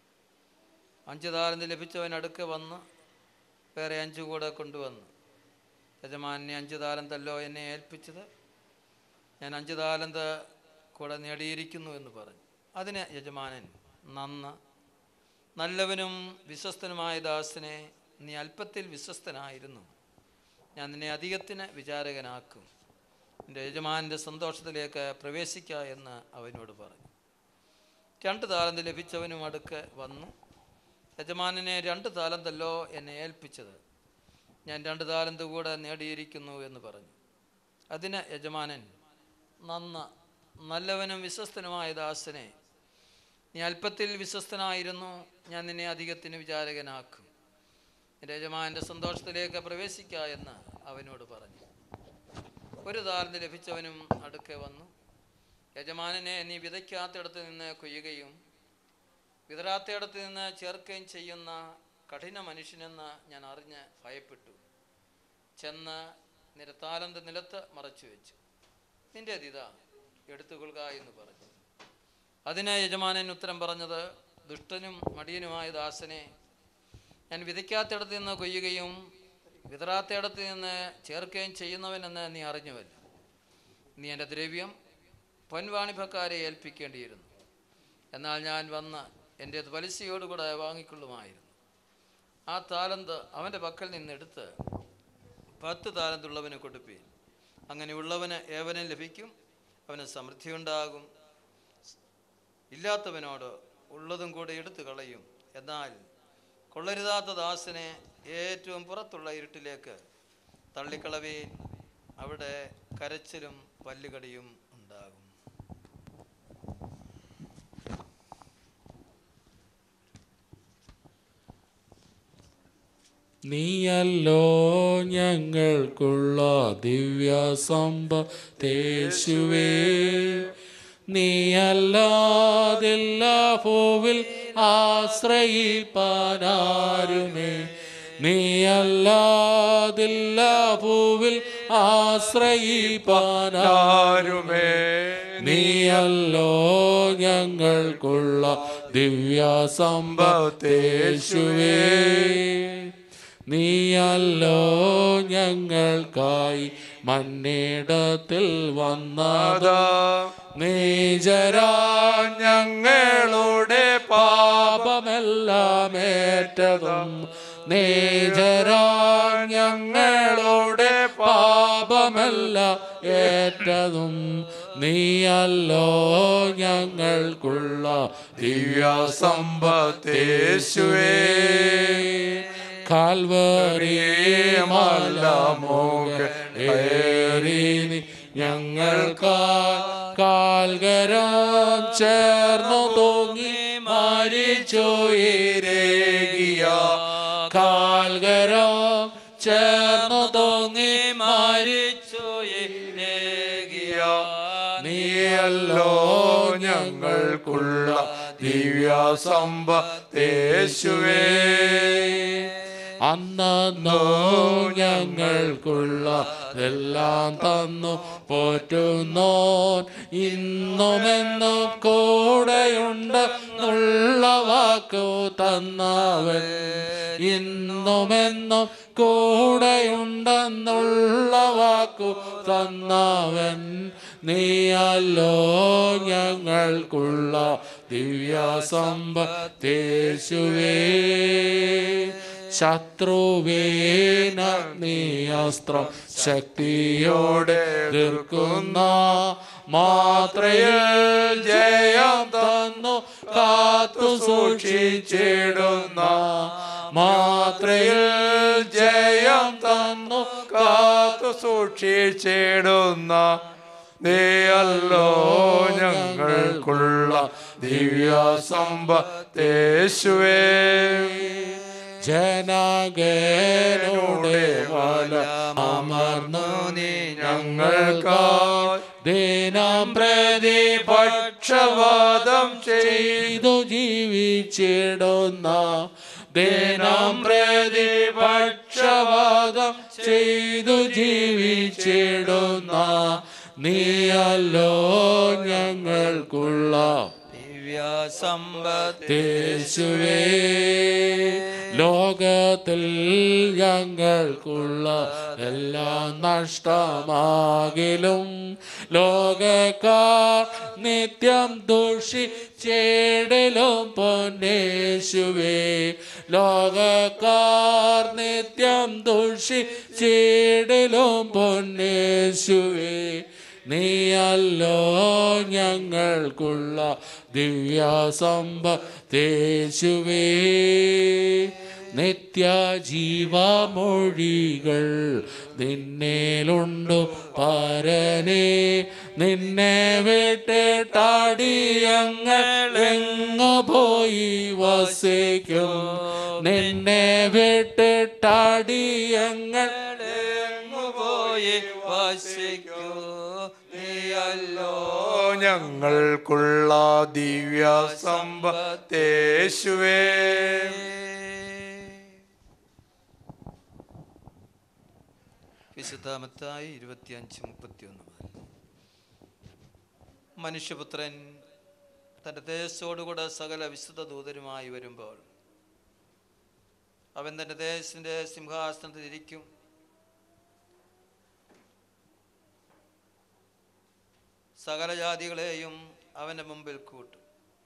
അഞ്ച് താലന്ത് ലഭിച്ചവൻ അടുക്കെ വന്ന് വേറെ അഞ്ച് കൂടെ കൊണ്ടുവന്നു യജമാനെ അഞ്ച് താലന്തല്ലോ എന്നെ ഏൽപ്പിച്ചത് ഞാൻ അഞ്ച് താലന്ത് കൂടെ നേടിയിരിക്കുന്നു എന്ന് പറഞ്ഞു അതിന് യജമാനൻ നന്ന് നല്ലവനും വിശ്വസ്തനുമായ ദാസനെ നീ അല്പത്തിൽ വിശ്വസ്തനായിരുന്നു ഞാൻ നിന്നെ അധികത്തിന് വിചാരകനാക്കും എൻ്റെ യജമാനൻ്റെ സന്തോഷത്തിലേക്ക് പ്രവേശിക്ക എന്ന് അവനോട് പറഞ്ഞു രണ്ട് താലന്ത് ലഭിച്ചവനും അടുക്ക് വന്നു യജമാനനെ രണ്ട് താലന്തല്ലോ എന്നെ ഏൽപ്പിച്ചത് ഞാൻ രണ്ട് താലന്ത് കൂടെ നേടിയിരിക്കുന്നു എന്ന് പറഞ്ഞു അതിന് യജമാനൻ നന്ന നല്ലവനും വിശ്വസ്തനുമായ ദാസനെ നീ അല്പത്തിൽ വിശ്വസ്തനായിരുന്നു ഞാൻ നിന്നെ അധികത്തിന് വിചാരകനാക്കും എൻ്റെ യജമാൻ്റെ സന്തോഷത്തിലേക്ക് പ്രവേശിക്ക എന്ന് അവനോട് പറഞ്ഞു ഒരു താലന്ത് ലഭിച്ചവനും അടുക്കെ വന്നു യജമാനനെ നീ വിതയ്ക്കാത്തിടത്ത് നിന്ന് കൊയ്യുകയും വിതറാത്തയിടത്ത് നിന്ന് ചേർക്കുകയും ചെയ്യുന്ന കഠിന മനുഷ്യനെന്ന് ഞാൻ അറിഞ്ഞ് ഭയപ്പെട്ടു ചെന്ന് നിരത്താലന്ത് നിലത്ത് മറച്ചു വെച്ചു നിന്റെ ഇതാ എടുത്തുകൊള്ളുക എന്ന് പറഞ്ഞു അതിന് യജമാനൻ ഉത്തരം പറഞ്ഞത് ദുഷ്ടനും മടിയനുമായ ദാസനെ ഞാൻ വിതയ്ക്കാത്തിടത്ത് നിന്ന് കൊയ്യുകയും വിതറാത്തിടത്ത് നിന്ന് ചേർക്കുകയും ചെയ്യുന്നവനെന്ന് നീ അറിഞ്ഞുവല്ല നീ എൻ്റെ ദ്രവ്യം പൊൻവാണിഭക്കാരെ ഏൽപ്പിക്കേണ്ടിയിരുന്നു എന്നാൽ ഞാൻ വന്ന് എൻ്റെ പലിശയോടുകൂടെ വാങ്ങിക്കൊള്ളുമായിരുന്നു ആ താലന്ത് അവൻ്റെ പക്കൽ നിന്ന് എടുത്ത് പത്ത് താലന്തുള്ളവന് കൊടുപ്പീൻ അങ്ങനെ ഉള്ളവന് ഏവനും ലഭിക്കും അവന് സമൃദ്ധി ഉണ്ടാകും ഇല്ലാത്തവനോട് ഉള്ളതും കൂടെ എടുത്തു കളയും എന്നാൽ കൊള്ളരുതാത്ത ദാസനെ ഏറ്റവും പുറത്തുള്ള ഇരുട്ടിലേക്ക് തള്ളിക്കളവീൻ അവിടെ കരച്ചിലും പല്ലുകടിയും ഉണ്ടാകും നീയല്ലോ ഞങ്ങൾക്കുള്ള ദിവ്യ സമ്പത്തേശുവേ നീയല്ലാതില്ല ഭൂവിൽ ആശ്രയിപ്പാനാരുമേ നീയല്ലാതില്ല ഭൂവിൽ ആശ്രയിപ്പാനാരുമേ നീയല്ലോ ഞങ്ങൾക്കുള്ള ദിവ്യ സമ്പത്തേശുവേ നീയല്ലോ ഞങ്ങൾക്കായി മണ്ണിടത്തിൽ വന്നത് നീചരാ ഞങ്ങളുടെ പാപമെല്ലാം ഏറ്റതും നീചരാ ഞങ്ങളുടെ പാപമെല്ലാം ഏറ്റതും നീയല്ലോ ഞങ്ങൾക്കുള്ള ദിവ്യ സമ്പത്തേശുവേ കാൽവറി മലമോകേറി ഞങ്ങൾക്ക് കാൽകരം ചേർന്നു തൂങ്ങി മരിച്ചോയിരേകിയ കാൽകരം ചേർന്നു തൂങ്ങി മരിച്ചോയിരേകിയ നീയല്ലോ ഞങ്ങൾക്കുള്ള ദിവ്യ സമ്പത്തേശുവേ അന്നോ ഞങ്ങൾക്കുള്ള എല്ലാം തന്നു പോറ്റുന്നോൻ ഇന്നുമെന്നും കൂടെയുണ്ട് എന്നുള്ള വാക്കു തന്നവൻ ഇന്നുമെന്നും കൂടെയുണ്ടെന്നുള്ള വാക്കു തന്നവൻ നീയല്ലോ ഞങ്ങൾക്കുള്ള ദിവ്യ സമ്പത്തേശുവേ ശത്രുവേന നീയസ്ത്രം ശക്തിയോടെ എതിർക്കുന്ന മാത്രയിൽ ജയം തന്നു കാത്തു സൂക്ഷിച്ചിടുന്ന മാത്രയിൽ ജയം തന്നു കാത്തു സൂക്ഷിച്ചിടുന്ന നീയല്ലോ ഞങ്ങൾക്കുള്ള ദിവ്യ സമ്പത്തേശുവേ ജനകേനോടെ വല അമർന്നു നീ ഞങ്ങൾക്കായി ദിനം പ്രതി പക്ഷവാദം ചെയ്തു ജീവിച്ചിടുന്ന ദിനം പ്രതി പക്ഷവാദം ചെയ്തു ജീവിച്ചിടുന്ന നീയല്ലോ ഞങ്ങൾക്കുള്ള ദിവ്യ സമ്പത്ത് യേശുവേ ലോകത്തിൽ ഞങ്ങൾക്കുള്ള എല്ലാം നഷ്ടമാകിലും ലോകക്കാർ നിത്യം ദൂഷിച്ചേടലും പൊന്നേശുവേ ലോകക്കാർ നിത്യം ദൂഷിച്ചേടലും പൊന്നേശുവേ നീയല്ലോ ഞങ്ങൾക്കുള്ള ദിവ്യ സമ്പത്തേശുവേ നിത്യജീവമൊഴികൾ നിന്നേലുണ്ടു പരനെ നിന്നെ വിട്ടിട്ടാടിയങ്ങൾ എങ്ങു പോയി വസിക്കും നിന്നെ വിട്ടിട്ടാടിയങ്ങൾ പോയി വസിക്കൂ നീയല്ലോ ഞങ്ങൾക്കുള്ള ദിവ്യ സമ്പത്തേശുവേ വിശുദ്ധ മത്തായി ഇരുപത്തിയഞ്ച് മുപ്പത്തിയൊന്ന് മുതൽ മനുഷ്യപുത്രൻ തൻ്റെ തേജസ്സോടുകൂടെ സകല വിശുദ്ധ ദൂതരുമായി വരുമ്പോൾ അവൻ തൻ്റെ ദേശത്തിൻ്റെ സിംഹാസനത്തിൽ ഇരിക്കും സകല ജാതികളെയും അവൻ്റെ മുമ്പിൽ കൂട്ടും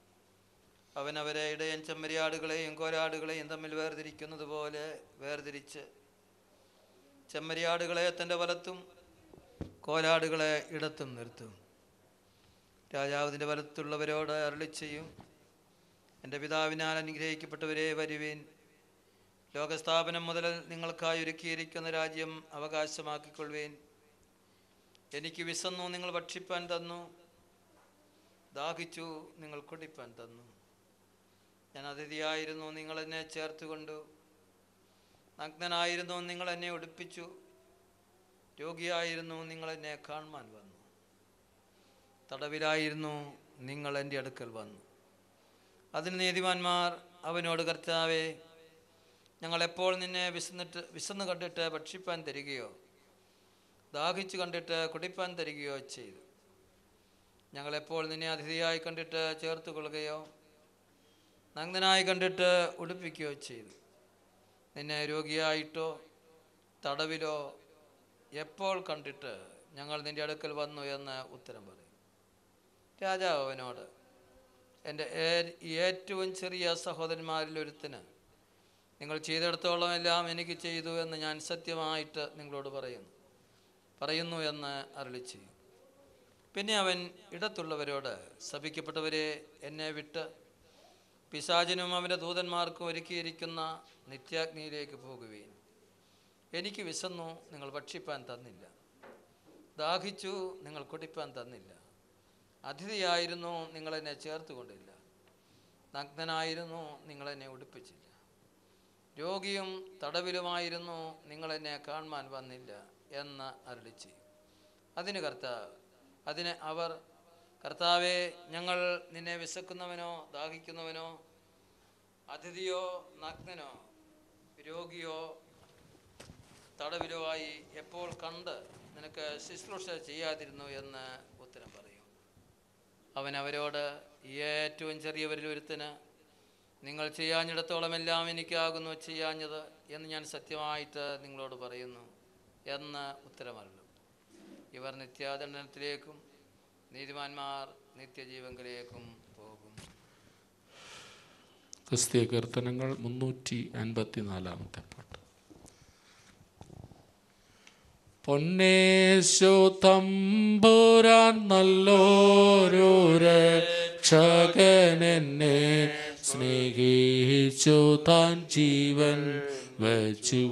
അവൻ അവരെ ഇടയൻ ചെമ്മരിയാടുകളെയും കോരാടുകളെയും തമ്മിൽ വേർതിരിക്കുന്നത് പോലെ വേർതിരിച്ച് ചെമ്മരിയാടുകളെ തൻ്റെ വലത്തും കോലാടുകളെ ഇടത്തും നിർത്തും രാജാവിൻ്റെ വലത്തുള്ളവരോട് അരളി ചെയ്യും എൻ്റെ പിതാവിനാൽ അനുഗ്രഹിക്കപ്പെട്ടവരെ വരുവീൻ ലോകസ്ഥാപനം മുതൽ നിങ്ങൾക്കായി ഒരുക്കിയിരിക്കുന്ന രാജ്യം അവകാശമാക്കിക്കൊള്ളുവീൻ എനിക്ക് വിശന്നു നിങ്ങൾ ഭക്ഷിപ്പാൻ തന്നു ദാഹിച്ചു നിങ്ങൾ കുടിപ്പാൻ തന്നു ഞാൻ അതിഥിയായിരുന്നു നിങ്ങൾ എന്നെ ചേർത്തുകൊണ്ടു നഗ്നനായിരുന്നു നിങ്ങൾ എന്നെ ഉടുപ്പിച്ചു രോഗിയായിരുന്നു നിങ്ങൾ എന്നെ കാണുവാൻ വന്നു തടവിലായിരുന്നു നിങ്ങൾ എൻ്റെ അടുക്കൽ വന്നു അതിന് നീതിമാന്മാർ അവനോട് കർത്താവേ ഞങ്ങൾ എപ്പോൾ നിന്നെ വിശന്നിട്ട് വിശന്ന് കണ്ടിട്ട് ഭക്ഷിപ്പാൻ തരികയോ ദാഹിച്ചു കണ്ടിട്ട് കുടിപ്പാൻ തരികയോ ചെയ്തു ഞങ്ങളെപ്പോൾ നിന്നെ അതിഥിയായി കണ്ടിട്ട് ചേർത്ത് കൊള്ളുകയോ നഗ്നനായി കണ്ടിട്ട് ഉടുപ്പിക്കുകയോ ചെയ്തു നിന്നെ രോഗിയായിട്ടോ തടവിലോ എപ്പോൾ കണ്ടിട്ട് ഞങ്ങൾ നിന്റെ അടുക്കൽ വന്നു എന്ന് ഉത്തരം പറയും രാജാവ് അവനോട് എൻ്റെ ഏ- ഏറ്റവും ചെറിയ സഹോദരന്മാരിൽ ഒരുത്തിന് നിങ്ങൾ ചെയ്തിടത്തോളം എല്ലാം എനിക്ക് ചെയ്തു എന്ന് ഞാൻ സത്യമായിട്ട് നിങ്ങളോട് പറയുന്നു പറയുന്നു എന്ന് അരളി ചെയ്യും പിന്നെ അവൻ ഇടത്തുള്ളവരോട് ശപിക്കപ്പെട്ടവരെ എന്നെ വിട്ട് പിശാചിനും അവൻ്റെ ദൂതന്മാർക്കും ഒരുക്കിയിരിക്കുന്ന നിത്യാഗ്നിയിലേക്ക് പോകുകയും എനിക്ക് വിശന്നു നിങ്ങൾ ഭക്ഷിപ്പാൻ തന്നില്ല ദാഹിച്ചു നിങ്ങൾ കുടിപ്പാൻ തന്നില്ല അതിഥിയായിരുന്നു നിങ്ങളെന്നെ ചേർത്തുകൊണ്ടില്ല നഗ്നനായിരുന്നു നിങ്ങളെന്നെ ഉടുപ്പിച്ചില്ല രോഗിയും തടവിലുമായിരുന്നു നിങ്ങളെന്നെ കാണുവാൻ വന്നില്ല എന്ന് അരളി ചെയ്യും അതിന് കർത്താവ് അതിന് അവർ കർത്താവെ ഞങ്ങൾ നിന്നെ വിശക്കുന്നവനോ ദാഹിക്കുന്നവനോ അതിഥിയോ നഗ്നനോ രോഗിയോ തടവിലോ ആയി എപ്പോൾ കണ്ട് നിനക്ക് ശുശ്രൂഷ ചെയ്യാതിരുന്നു എന്ന് ഉത്തരം പറയും അവൻ അവരോട് ഏറ്റവും ചെറിയവരിൽ ഒരുത്തിന് നിങ്ങൾ ചെയ്യാഞ്ഞിടത്തോളമെല്ലാം എനിക്കാകുന്നു ചെയ്യാഞ്ഞത് എന്ന് ഞാൻ സത്യമായിട്ട് നിങ്ങളോട് പറയുന്നു എന്ന് ഉത്തരമരുളും ഇവർ നിത്യാദണ്ഡനത്തിലേക്കും നീതിമാന്മാർ നിത്യജീവങ്കിലേക്കും പോകും ക്രിസ്തീയ കീർത്തനങ്ങൾ മുന്നൂറ്റി അൻപത്തിനാലാമത്തെ പാട്ട് പൊന്നേശു തമ്പുരാൻ നല്ലോരു രക്ഷകനെന്നെ സ്നേഹിച്ചു താൻ ജീവൻ വച്ചു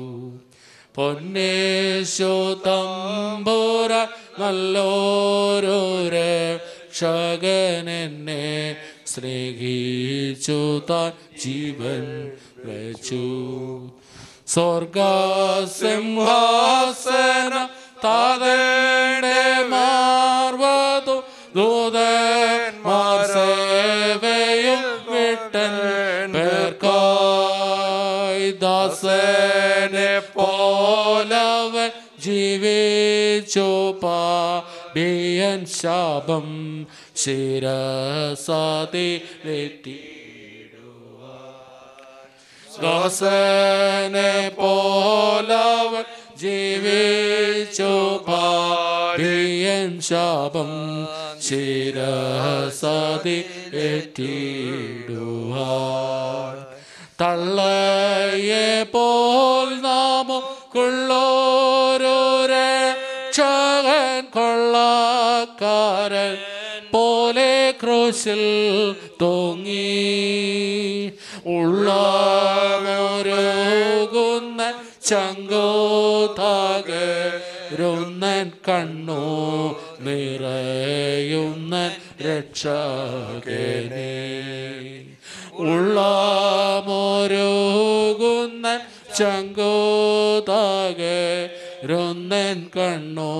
പൊന്നേശു തമ്പുരാൻ നല്ലോരു രക്ഷകനെന്നെ സ്നേഹിച്ചു താൻ ജീവൻ വച്ചു സ്വർഗസിംഹാസന താതന്റെ മാർവതു ദൂതന്മാർ സേവയും വിട്ടൻ പേർക്കായി ദാസനെ പോലവൻ ജീവിച്ചു പാടിയൻ ശാപം ശിരസാതിലെത്തി ദാസനെ പോലവൻ ജീവിച്ചു പാടിയൻ ശാപം ശിരസതി ഏറ്റിടുവാൻ തള്ളയെ പോൽ നാമക്കുള്ളോരോ രക്ഷകൻ കൊള്ളക്കാരൻ പോലെ ക്രൂശിൽ തൂങ്ങി ഉള്ളോരോകുന്ന ചങ്കോതാകരുന്നൻ കണ്ണു നിറയുന്ന രക്ഷകനെ ഉള്ളമോരോകുന്ന ചങ്കോതാകരുന്നൻ കണ്ണു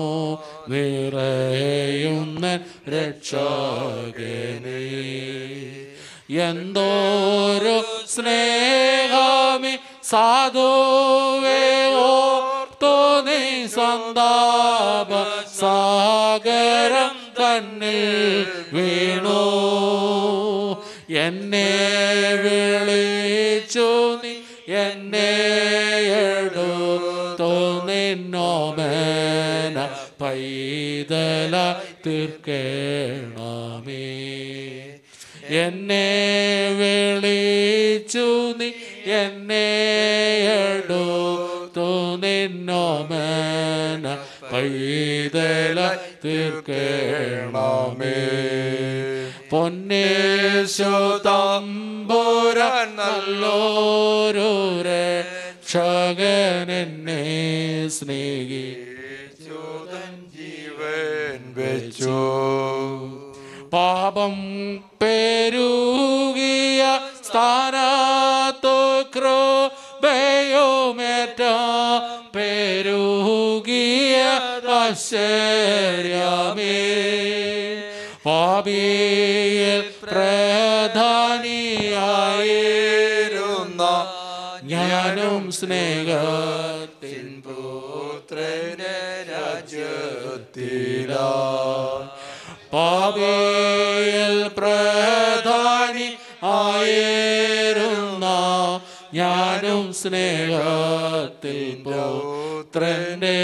നിറയുന്ന രക്ഷകനെ എന്തോരോ സ്നേഹാമി സാധുവേ ഓർത്തോ നീ സന്താപ സാഗരം തന്നിൽ വീണു എന്നെ വിളിച്ചു നീ എന്നെ എടുത്തു നിന്നോമേന പൈതല തീർക്കേണമേ എന്നെ വിളിച്ചു നീ എന്നെ എടുത്തു നിന്നോമേന പൈതല തീർക്കേണമേ പൊന്നേശോതമ്പുരാൻ നല്ലോരു രക്ഷകൻ എന്നെ സ്നേഹി ജീവൻ വെച്ചു പാപം പെരുകിയ സ്ഥാനത്തു കൃപയുമേറ്റ പെരുകിയ ആശ്ചര്യമേ പാപിയിൽ പ്രധാനിയായിരുന്ന ഞാനും സ്നേഹത്തിൻ പുത്രന്റെ രാജ്യത്തിലാ പാപിയിൽ പ്രധാനി ആയിരുന്ന ഞാനും സ്നേഹത്തിൽ പുത്രന്റെ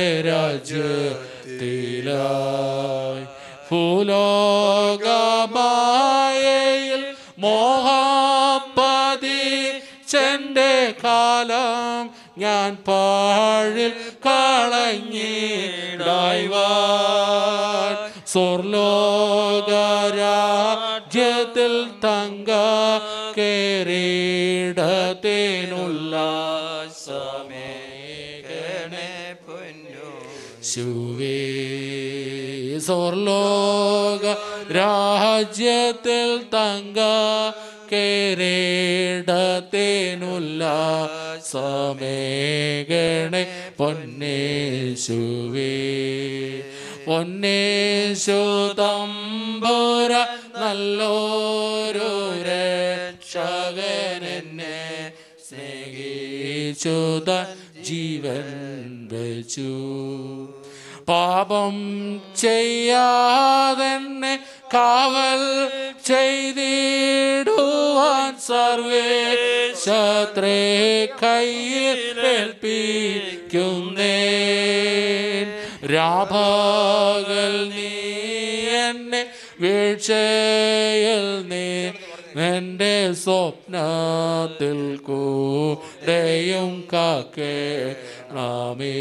രാജ്യത്തിലായി ഭൂലോകമായയിൽ മോഹപ്പതി ചെന്റെ കാലം ഞാൻ പാഴിൽ കളഞ്ഞിടായ്വാൻ സ്വർലോകരാജ്യത്തിൽ തങ്ക കേറിടത്തേനുള്ള സമേകണേ പൊന്നു ശുവേ സ്വർലോക രാജ്യത്തിൽ തങ്ക കേരേടത്തേനുള്ള സമേകണേ പൊന്നേശുവേ പൊന്നേശു തമ്പുര നല്ലോരു രക്ഷകനെന്നെ സ്നേഹിച്ചുത ജീവൻ വെച്ചു പാപം ചെയ്യാതെന്നെ കാവൽ ചെയ്തിടുവാൻ സർവേ ശത്രേ കയ്യിൽ ഏൽപ്പിക്കുന്നേ രാഭകൾ നീ എന്നെ വീഴ്ചയിൽ നീ എൻ്റെ സ്വപ്നത്തിൽ കൂടെയും കാക്കേണമേ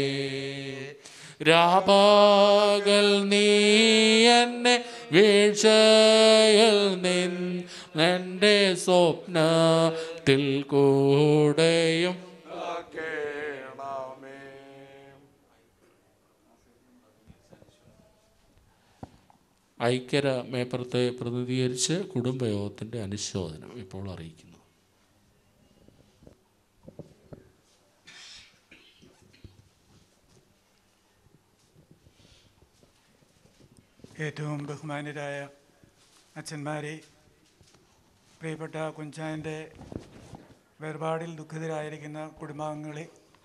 രാപകൽ നീ എന്നെ വീഴ്ചയിൽ നിൻ എൻ്റെ സ്വപ്നത്തിൽ കൂടെയും ഐക്യര മേപ്പറത്തെ പ്രതിനിധീകരിച്ച് കുടുംബയോഗത്തിൻ്റെ അനുശോചനം ഇപ്പോൾ അറിയിക്കുന്നു ഏറ്റവും ബഹുമാന്യരായ അച്ഛന്മാരെ പ്രിയപ്പെട്ട കുഞ്ചാൻ്റെ വേർപാടിൽ ദുഃഖിതരായിരിക്കുന്ന കുടുംബാംഗങ്ങളെ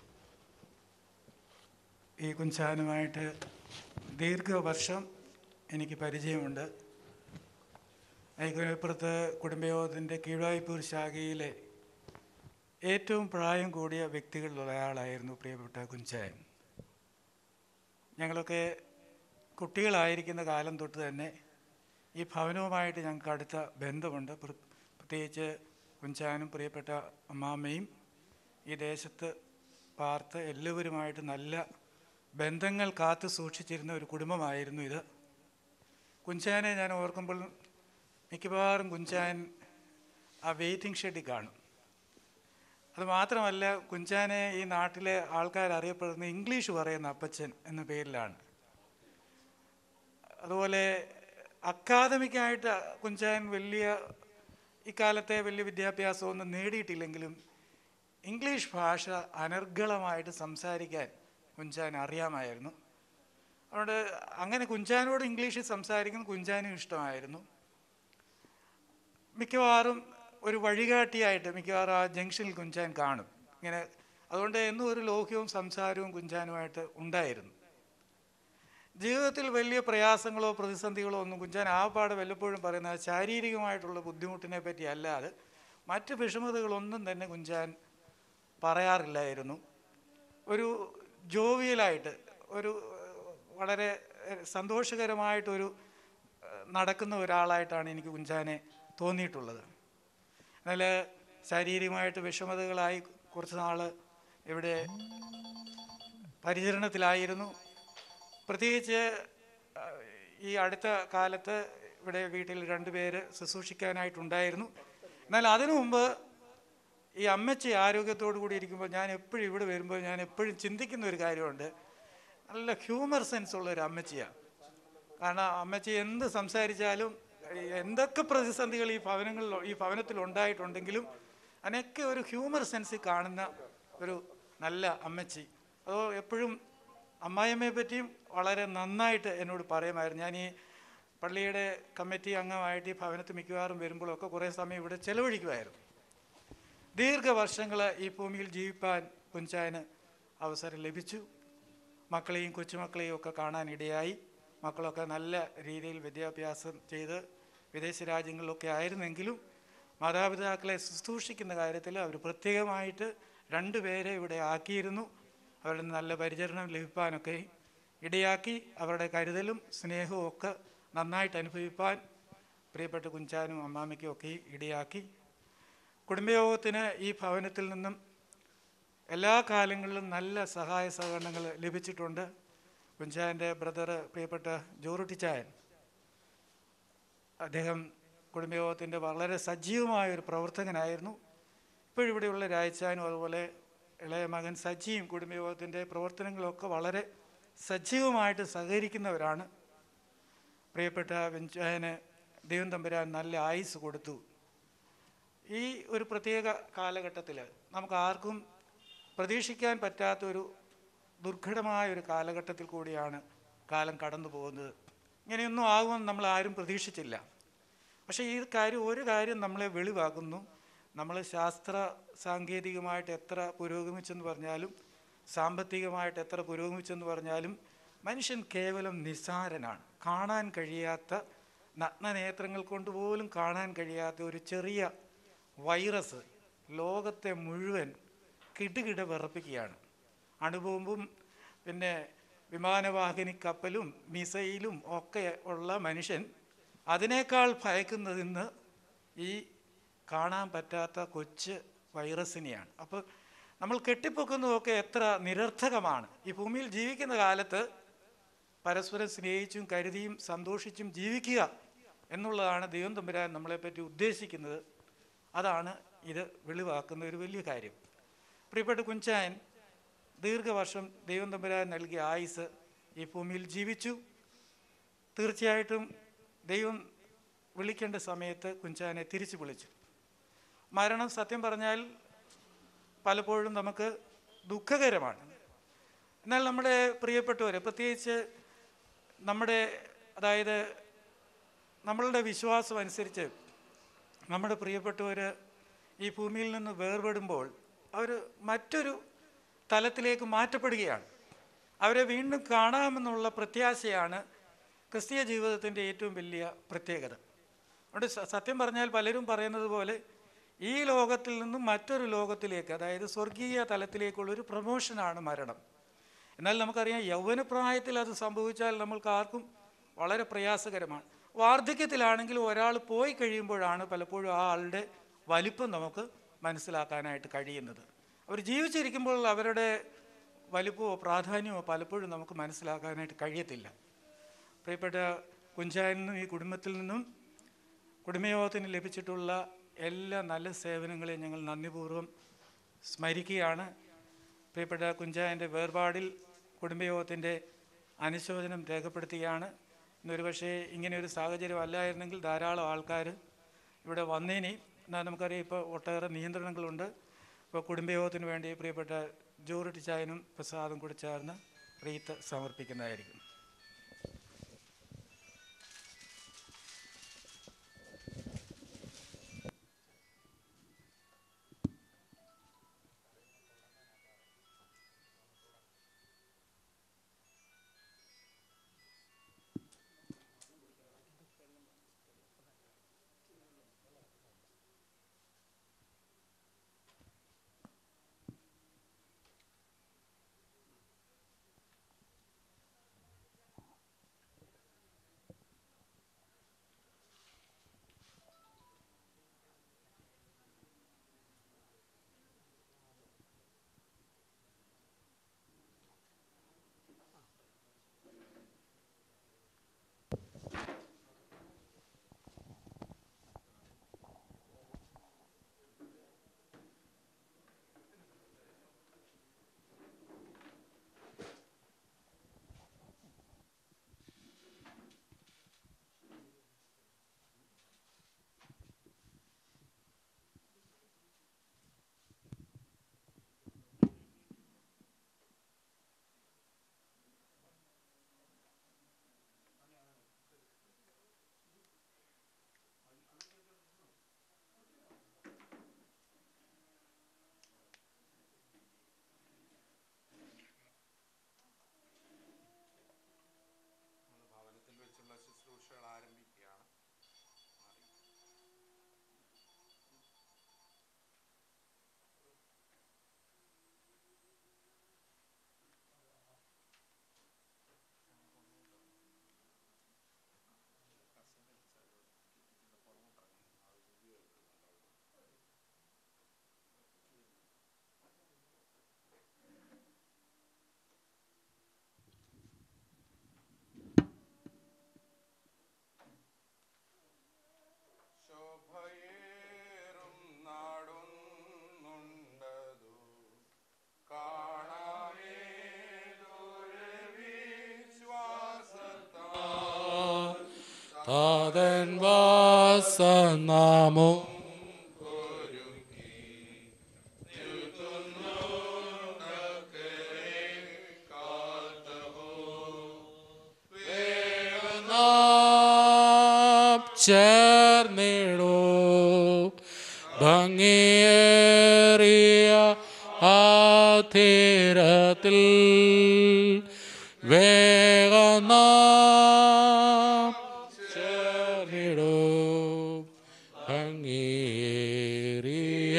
ഈ കുഞ്ചാനുമായിട്ട് ദീർഘവർഷം എനിക്ക് പരിചയമുണ്ട് ഐക്യപ്പുറത്ത് കുടുംബയോഗത്തിൻ്റെ കീഴായിപ്പൂർ ശാഖയിലെ ഏറ്റവും പ്രായം കൂടിയ വ്യക്തികളിൽ ഒരാളായിരുന്നു പ്രിയപ്പെട്ട കുഞ്ചാൻ ഞങ്ങളൊക്കെ കുട്ടികളായിരിക്കുന്ന കാലം തൊട്ട് തന്നെ ഈ ഭവനവുമായിട്ട് ഞങ്ങൾക്ക് അടുത്ത ബന്ധമുണ്ട് പ്ര- പ്രത്യേകിച്ച് കുഞ്ചാനും പ്രിയപ്പെട്ട അമ്മാമ്മയും ഈ ദേശത്ത് പാർത്ത് എല്ലാവരുമായിട്ട് നല്ല ബന്ധങ്ങൾ കാത്തു സൂക്ഷിച്ചിരുന്ന ഒരു കുടുംബമായിരുന്നു ഇത് കുഞ്ചാനെ ഞാൻ ഓർക്കുമ്പോൾ മിക്കവാറും കുഞ്ചാൻ ആ വെയിറ്റിംഗ് ഷെഡിൽ കാണും അത് മാത്രമല്ല കുഞ്ചാനെ ഈ നാട്ടിലെ ആൾക്കാർ അറിയപ്പെടുന്ന ഇംഗ്ലീഷ് പറയുന്ന അപ്പച്ചൻ എന്ന പേരിലാണ് അതുപോലെ അക്കാദമിക്കായിട്ട് കുഞ്ചാൻ വലിയ ഇക്കാലത്തെ വലിയ വിദ്യാഭ്യാസമൊന്നും നേടിയിട്ടില്ലെങ്കിലും ഇംഗ്ലീഷ് ഭാഷ അനർഗളമായിട്ട് സംസാരിക്കാൻ കുഞ്ചാൻ അറിയാമായിരുന്നു അതുകൊണ്ട് അങ്ങനെ കുഞ്ചാനോട് ഇംഗ്ലീഷിൽ സംസാരിക്കുന്ന കുഞ്ചാനും ഇഷ്ടമായിരുന്നു മിക്കവാറും ഒരു വഴികാട്ടിയായിട്ട് മിക്കവാറും ആ ജംഗ്ഷനിൽ കുഞ്ചാൻ കാണും ഇങ്ങനെ അതുകൊണ്ട് എന്നും ഒരു ലോഹ്യവും സംസാരവും കുഞ്ചാനുമായിട്ട് ഉണ്ടായിരുന്നു ജീവിതത്തിൽ വലിയ പ്രയാസങ്ങളോ പ്രതിസന്ധികളോ ഒന്നും കുഞ്ചാൻ ആ പാട് വല്ലപ്പോഴും പറയുന്നത് ശാരീരികമായിട്ടുള്ള ബുദ്ധിമുട്ടിനെ പറ്റി അല്ലാതെ മറ്റ് വിഷമതകളൊന്നും തന്നെ കുഞ്ചാൻ പറയാറില്ലായിരുന്നു ഒരു ജോവിയലായിട്ട് ഒരു ഏഹ്, വളരെ ഏഹ്, സന്തോഷകരമായിട്ടൊരു ഏഹ്, നടക്കുന്ന ഒരാളായിട്ടാണ് എനിക്ക് കുഞ്ചാനെ തോന്നിയിട്ടുള്ളത് എന്നാൽ ശാരീരികമായിട്ട് വിഷമതകളായി കുറച്ച് നാൾ ഇവിടെ പരിചരണത്തിലായിരുന്നു പ്രത്യേകിച്ച് ആ, ഈ അടുത്ത കാലത്ത് ഇവിടെ വീട്ടിൽ രണ്ടുപേര് ശുശ്രൂഷിക്കാനായിട്ടുണ്ടായിരുന്നു എന്നാൽ അതിനു മുമ്പ് ഈ അമ്മച്ചി ആരോഗ്യത്തോടു കൂടി ഇരിക്കുമ്പോൾ ഞാൻ എപ്പോഴും ഇവിടെ വരുമ്പോൾ ഞാൻ എപ്പോഴും ചിന്തിക്കുന്ന ഒരു കാര്യമുണ്ട് നല്ല ഹ്യൂമർ സെൻസ് ഉള്ള ഒരു അമ്മച്ചിയാണ് കാരണം അമ്മച്ചി എന്ത് സംസാരിച്ചാലും എന്തൊക്കെ പ്രതിസന്ധികൾ ഈ ഭവനങ്ങളിൽ ഈ ഭവനത്തിൽ ഉണ്ടായിട്ടുണ്ടെങ്കിലും അതിനൊക്കെ ഒരു ഹ്യൂമർ സെൻസിൽ കാണുന്ന ഒരു നല്ല അമ്മച്ചി അതോ എപ്പോഴും അമ്മായിയമ്മയെ പറ്റിയും വളരെ നന്നായിട്ട് എന്നോട് പറയുമായിരുന്നു ഞാൻ ഈ പള്ളിയുടെ കമ്മിറ്റി അംഗമായിട്ട് ഈ ഭവനത്തിൽ മിക്കവാറും വരുമ്പോഴൊക്കെ കുറേ സമയം ഇവിടെ ചെലവഴിക്കുമായിരുന്നു ദീർഘവർഷങ്ങൾ ഈ ഭൂമിയിൽ ജീവിപ്പാൻ കുഞ്ചായന് അവസരം ലഭിച്ചു മക്കളെയും കൊച്ചുമക്കളെയും ഒക്കെ കാണാനിടയായി മക്കളൊക്കെ നല്ല രീതിയിൽ വിദ്യാഭ്യാസം ചെയ്ത് വിദേശ രാജ്യങ്ങളിലൊക്കെ ആയിരുന്നെങ്കിലും മാതാപിതാക്കളെ ശുശ്രൂഷിക്കുന്ന കാര്യത്തിൽ അവർ പ്രത്യേകമായിട്ട് രണ്ടുപേരെ ഇവിടെ ആക്കിയിരുന്നു അവരുടെ നല്ല പരിചരണം ലഭിക്കാനൊക്കെ ഇടയാക്കി അവരുടെ കരുതലും സ്നേഹവും ഒക്കെ നന്നായിട്ട് അനുഭവിപ്പാൻ പ്രിയപ്പെട്ട കുഞ്ചാനും അമ്മാമ്മയ്ക്കും ഒക്കെ ഇടയാക്കി കുടുംബയോഗത്തിന് ഈ ഭവനത്തിൽ നിന്നും എല്ലാ കാലങ്ങളിലും നല്ല സഹായ സഹകരണങ്ങൾ ലഭിച്ചിട്ടുണ്ട് കുഞ്ചായൻ്റെ ബ്രദർ പ്രിയപ്പെട്ട ജോറുട്ടിച്ചായൻ അദ്ദേഹം കുടുംബയോഗത്തിൻ്റെ വളരെ സജീവമായ ഒരു പ്രവർത്തകനായിരുന്നു ഇപ്പോഴിവിടെയുള്ള രായച്ചാനും അതുപോലെ ഇളയ മകൻ സജിയും കുടുംബയോഗത്തിൻ്റെ പ്രവർത്തനങ്ങളൊക്കെ വളരെ സജീവമായിട്ട് സഹകരിക്കുന്നവരാണ് പ്രിയപ്പെട്ട വെഞ്ചായന് ദൈവം തമ്പുരാൻ നല്ല ആയുസ് കൊടുത്തു ഈ ഒരു പ്രത്യേക കാലഘട്ടത്തിൽ നമുക്ക് ആർക്കും പ്രതീക്ഷിക്കാൻ പറ്റാത്തൊരു ദുർഘടമായ ഒരു കാലഘട്ടത്തിൽ കൂടിയാണ് കാലം കടന്നു പോകുന്നത് ഇങ്ങനെയൊന്നും ആകുമെന്ന് നമ്മൾ ആരും പ്രതീക്ഷിച്ചില്ല പക്ഷേ ഈ കാര്യം ഒരു കാര്യം നമ്മളെ വെളിവാക്കുന്നു നമ്മൾ ശാസ്ത്ര സാങ്കേതികമായിട്ട് എത്ര പുരോഗമിച്ചെന്ന് പറഞ്ഞാലും സാമ്പത്തികമായിട്ട് എത്ര പുരോഗമിച്ചെന്ന് പറഞ്ഞാലും മനുഷ്യൻ കേവലം നിസ്സാരനാണ് കാണാൻ കഴിയാത്ത നഗ്നനേത്രങ്ങൾ കൊണ്ട് പോലും കാണാൻ കഴിയാത്ത ഒരു ചെറിയ വൈറസ് ലോകത്തെ മുഴുവൻ കിടുകിട വിറപ്പിക്കുകയാണ് അണുബോംബും പിന്നെ വിമാനവാഹിനി കപ്പലും മിസൈലും ഒക്കെ ഉള്ള മനുഷ്യൻ അതിനേക്കാൾ ഭയക്കുന്നതിന്ന് ഈ കാണാൻ പറ്റാത്ത കൊച്ച് വൈറസിനെയാണ് അപ്പോൾ നമ്മൾ കെട്ടിപ്പൊക്കുന്നതൊക്കെ എത്ര നിരർത്ഥകമാണ് ഈ ഭൂമിയിൽ ജീവിക്കുന്ന കാലത്ത് പരസ്പരം സ്നേഹിച്ചും കരുതിയും സന്തോഷിച്ചും ജീവിക്കുക എന്നുള്ളതാണ് ദൈവം തമ്പുരാൻ നമ്മളെപ്പറ്റി ഉദ്ദേശിക്കുന്നത് അതാണ് ഇത് വെളിവാക്കുന്ന ഒരു വലിയ കാര്യം പ്രിയപ്പെട്ട കുഞ്ചായൻ ദീർഘവർഷം ദൈവം തമ്പുരാൻ നൽകിയ ആയുസ് ഈ ഭൂമിയിൽ ജീവിച്ചു തീർച്ചയായിട്ടും ദൈവം വിളിക്കേണ്ട സമയത്ത് കുഞ്ചാനെ തിരിച്ചു വിളിച്ചു മരണം സത്യം പറഞ്ഞാൽ പലപ്പോഴും നമുക്ക് ദുഃഖകരമാണ് എന്നാൽ നമ്മുടെ പ്രിയപ്പെട്ടവർ പ്രത്യേകിച്ച് നമ്മുടെ അതായത് നമ്മളുടെ വിശ്വാസം അനുസരിച്ച് നമ്മുടെ പ്രിയപ്പെട്ടവർ ഈ ഭൂമിയിൽ നിന്ന് വേർപെടുമ്പോൾ അവർ മറ്റൊരു തലത്തിലേക്ക് മാറ്റപ്പെടുകയാണ് അവരെ വീണ്ടും കാണാമെന്നുള്ള പ്രത്യാശയാണ് ക്രിസ്തീയ ജീവിതത്തിൻ്റെ ഏറ്റവും വലിയ പ്രത്യേകത അതുകൊണ്ട് സ- സത്യം പറഞ്ഞാൽ പലരും പറയുന്നത് പോലെ ഈ ലോകത്തിൽ നിന്നും മറ്റൊരു ലോകത്തിലേക്ക് അതായത് സ്വർഗീയ തലത്തിലേക്കുള്ളൊരു പ്രമോഷനാണ് മരണം എന്നാൽ നമുക്കറിയാം യൗവനപ്രായത്തിൽ അത് സംഭവിച്ചാൽ നമ്മൾക്ക് ആർക്കും വളരെ പ്രയാസകരമാണ് വാർദ്ധക്യത്തിലാണെങ്കിലും ഒരാൾ പോയി കഴിയുമ്പോഴാണ് പലപ്പോഴും ആ ആളുടെ വലിപ്പം നമുക്ക് മനസ്സിലാക്കാനായിട്ട് കഴിയുന്നത് അവർ ജീവിച്ചിരിക്കുമ്പോൾ അവരുടെ വലിപ്പമോ പ്രാധാന്യമോ പലപ്പോഴും നമുക്ക് മനസ്സിലാക്കാനായിട്ട് കഴിയത്തില്ല പ്രിയപ്പെട്ട കുഞ്ചായനിൽ നിന്നും ഈ കുടുംബത്തിൽ നിന്നും കുടുംബയോഗത്തിന് ലഭിച്ചിട്ടുള്ള എല്ലാ നല്ല സേവനങ്ങളെയും ഞങ്ങൾ നന്ദിപൂർവ്വം സ്മരിക്കുകയാണ് പ്രിയപ്പെട്ട കുഞ്ചായൻ്റെ വേർപാടിൽ കുടുംബയോഗത്തിൻ്റെ അനുശോചനം രേഖപ്പെടുത്തുകയാണ് ഇന്നൊരു പക്ഷേ ഇങ്ങനെ ഒരു സാഹചര്യം അല്ലായിരുന്നെങ്കിൽ ധാരാളം ആൾക്കാർ ഇവിടെ വന്നേനി എന്നാൽ നമുക്കറിയാം ഇപ്പോൾ ഒട്ടേറെ നിയന്ത്രണങ്ങളുണ്ട് ഇപ്പോൾ കുടുംബയോഗത്തിന് വേണ്ടി പ്രിയപ്പെട്ട ജോറി ചായനും പ്രസാദും കൂടി ചേർന്ന് റീത്ത് സമർപ്പിക്കുന്നതായിരിക്കും നാഥൻ വാസനാമോ നാം ചേർന്നിടൂ ഭംഗിയേറിയ ആ തീരത്തിൽ വേഗം നാം ചേർന്നിടൂ ഭംഗിയേറിയ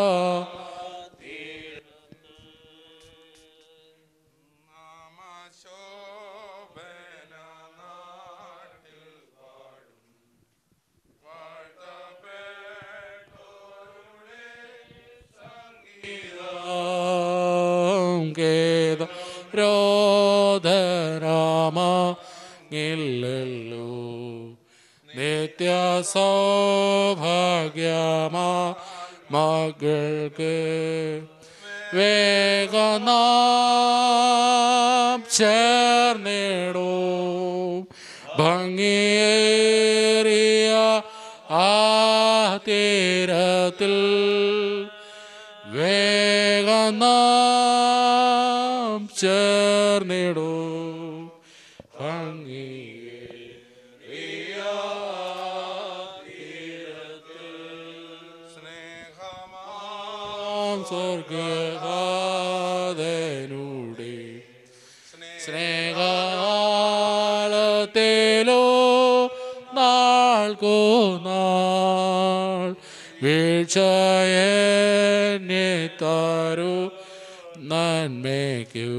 ഗേദ രോധരാമ ഇല്ലല്ലോ നിത്യ സൗഭാഗ്യമാ മകൾക്ക് വേഗനാം ചേർന്നിടൂ ഭംഗിയേറിയ ആ തീരത്തിൽ വേഗനാം ചേർന്നിടൂ ഭംഗിയേറിയ സ്നേഹമാം സ്വർഗാതനുടെ സ്നേഹാലത്തിലോ നാൾക്കോ നാൾ വീഴ്ചയെ താരു നന്മയ്ക്കു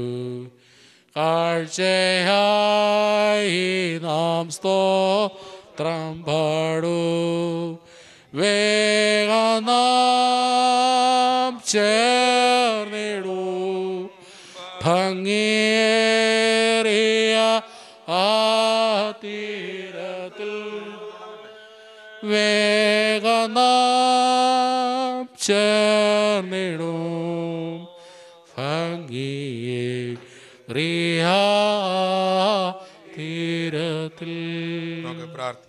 കാഴ്ചയായി നാം സ്തോത്രം പാടൂ വേഗനാം ചേർന്നിടൂ ഭംഗിയേറിയ ആ തീരത്തിൽ വേഗനാം ചേർന്നിടും ഭംഗിയെ റിയ തീരത്തിൽ നമുക്ക് പ്രാർത്ഥിക്കാം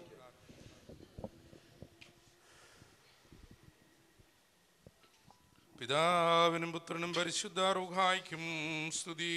പിതാവിനും പുത്രനും പരിശുദ്ധ റുഹായിക്കും സ്തുതി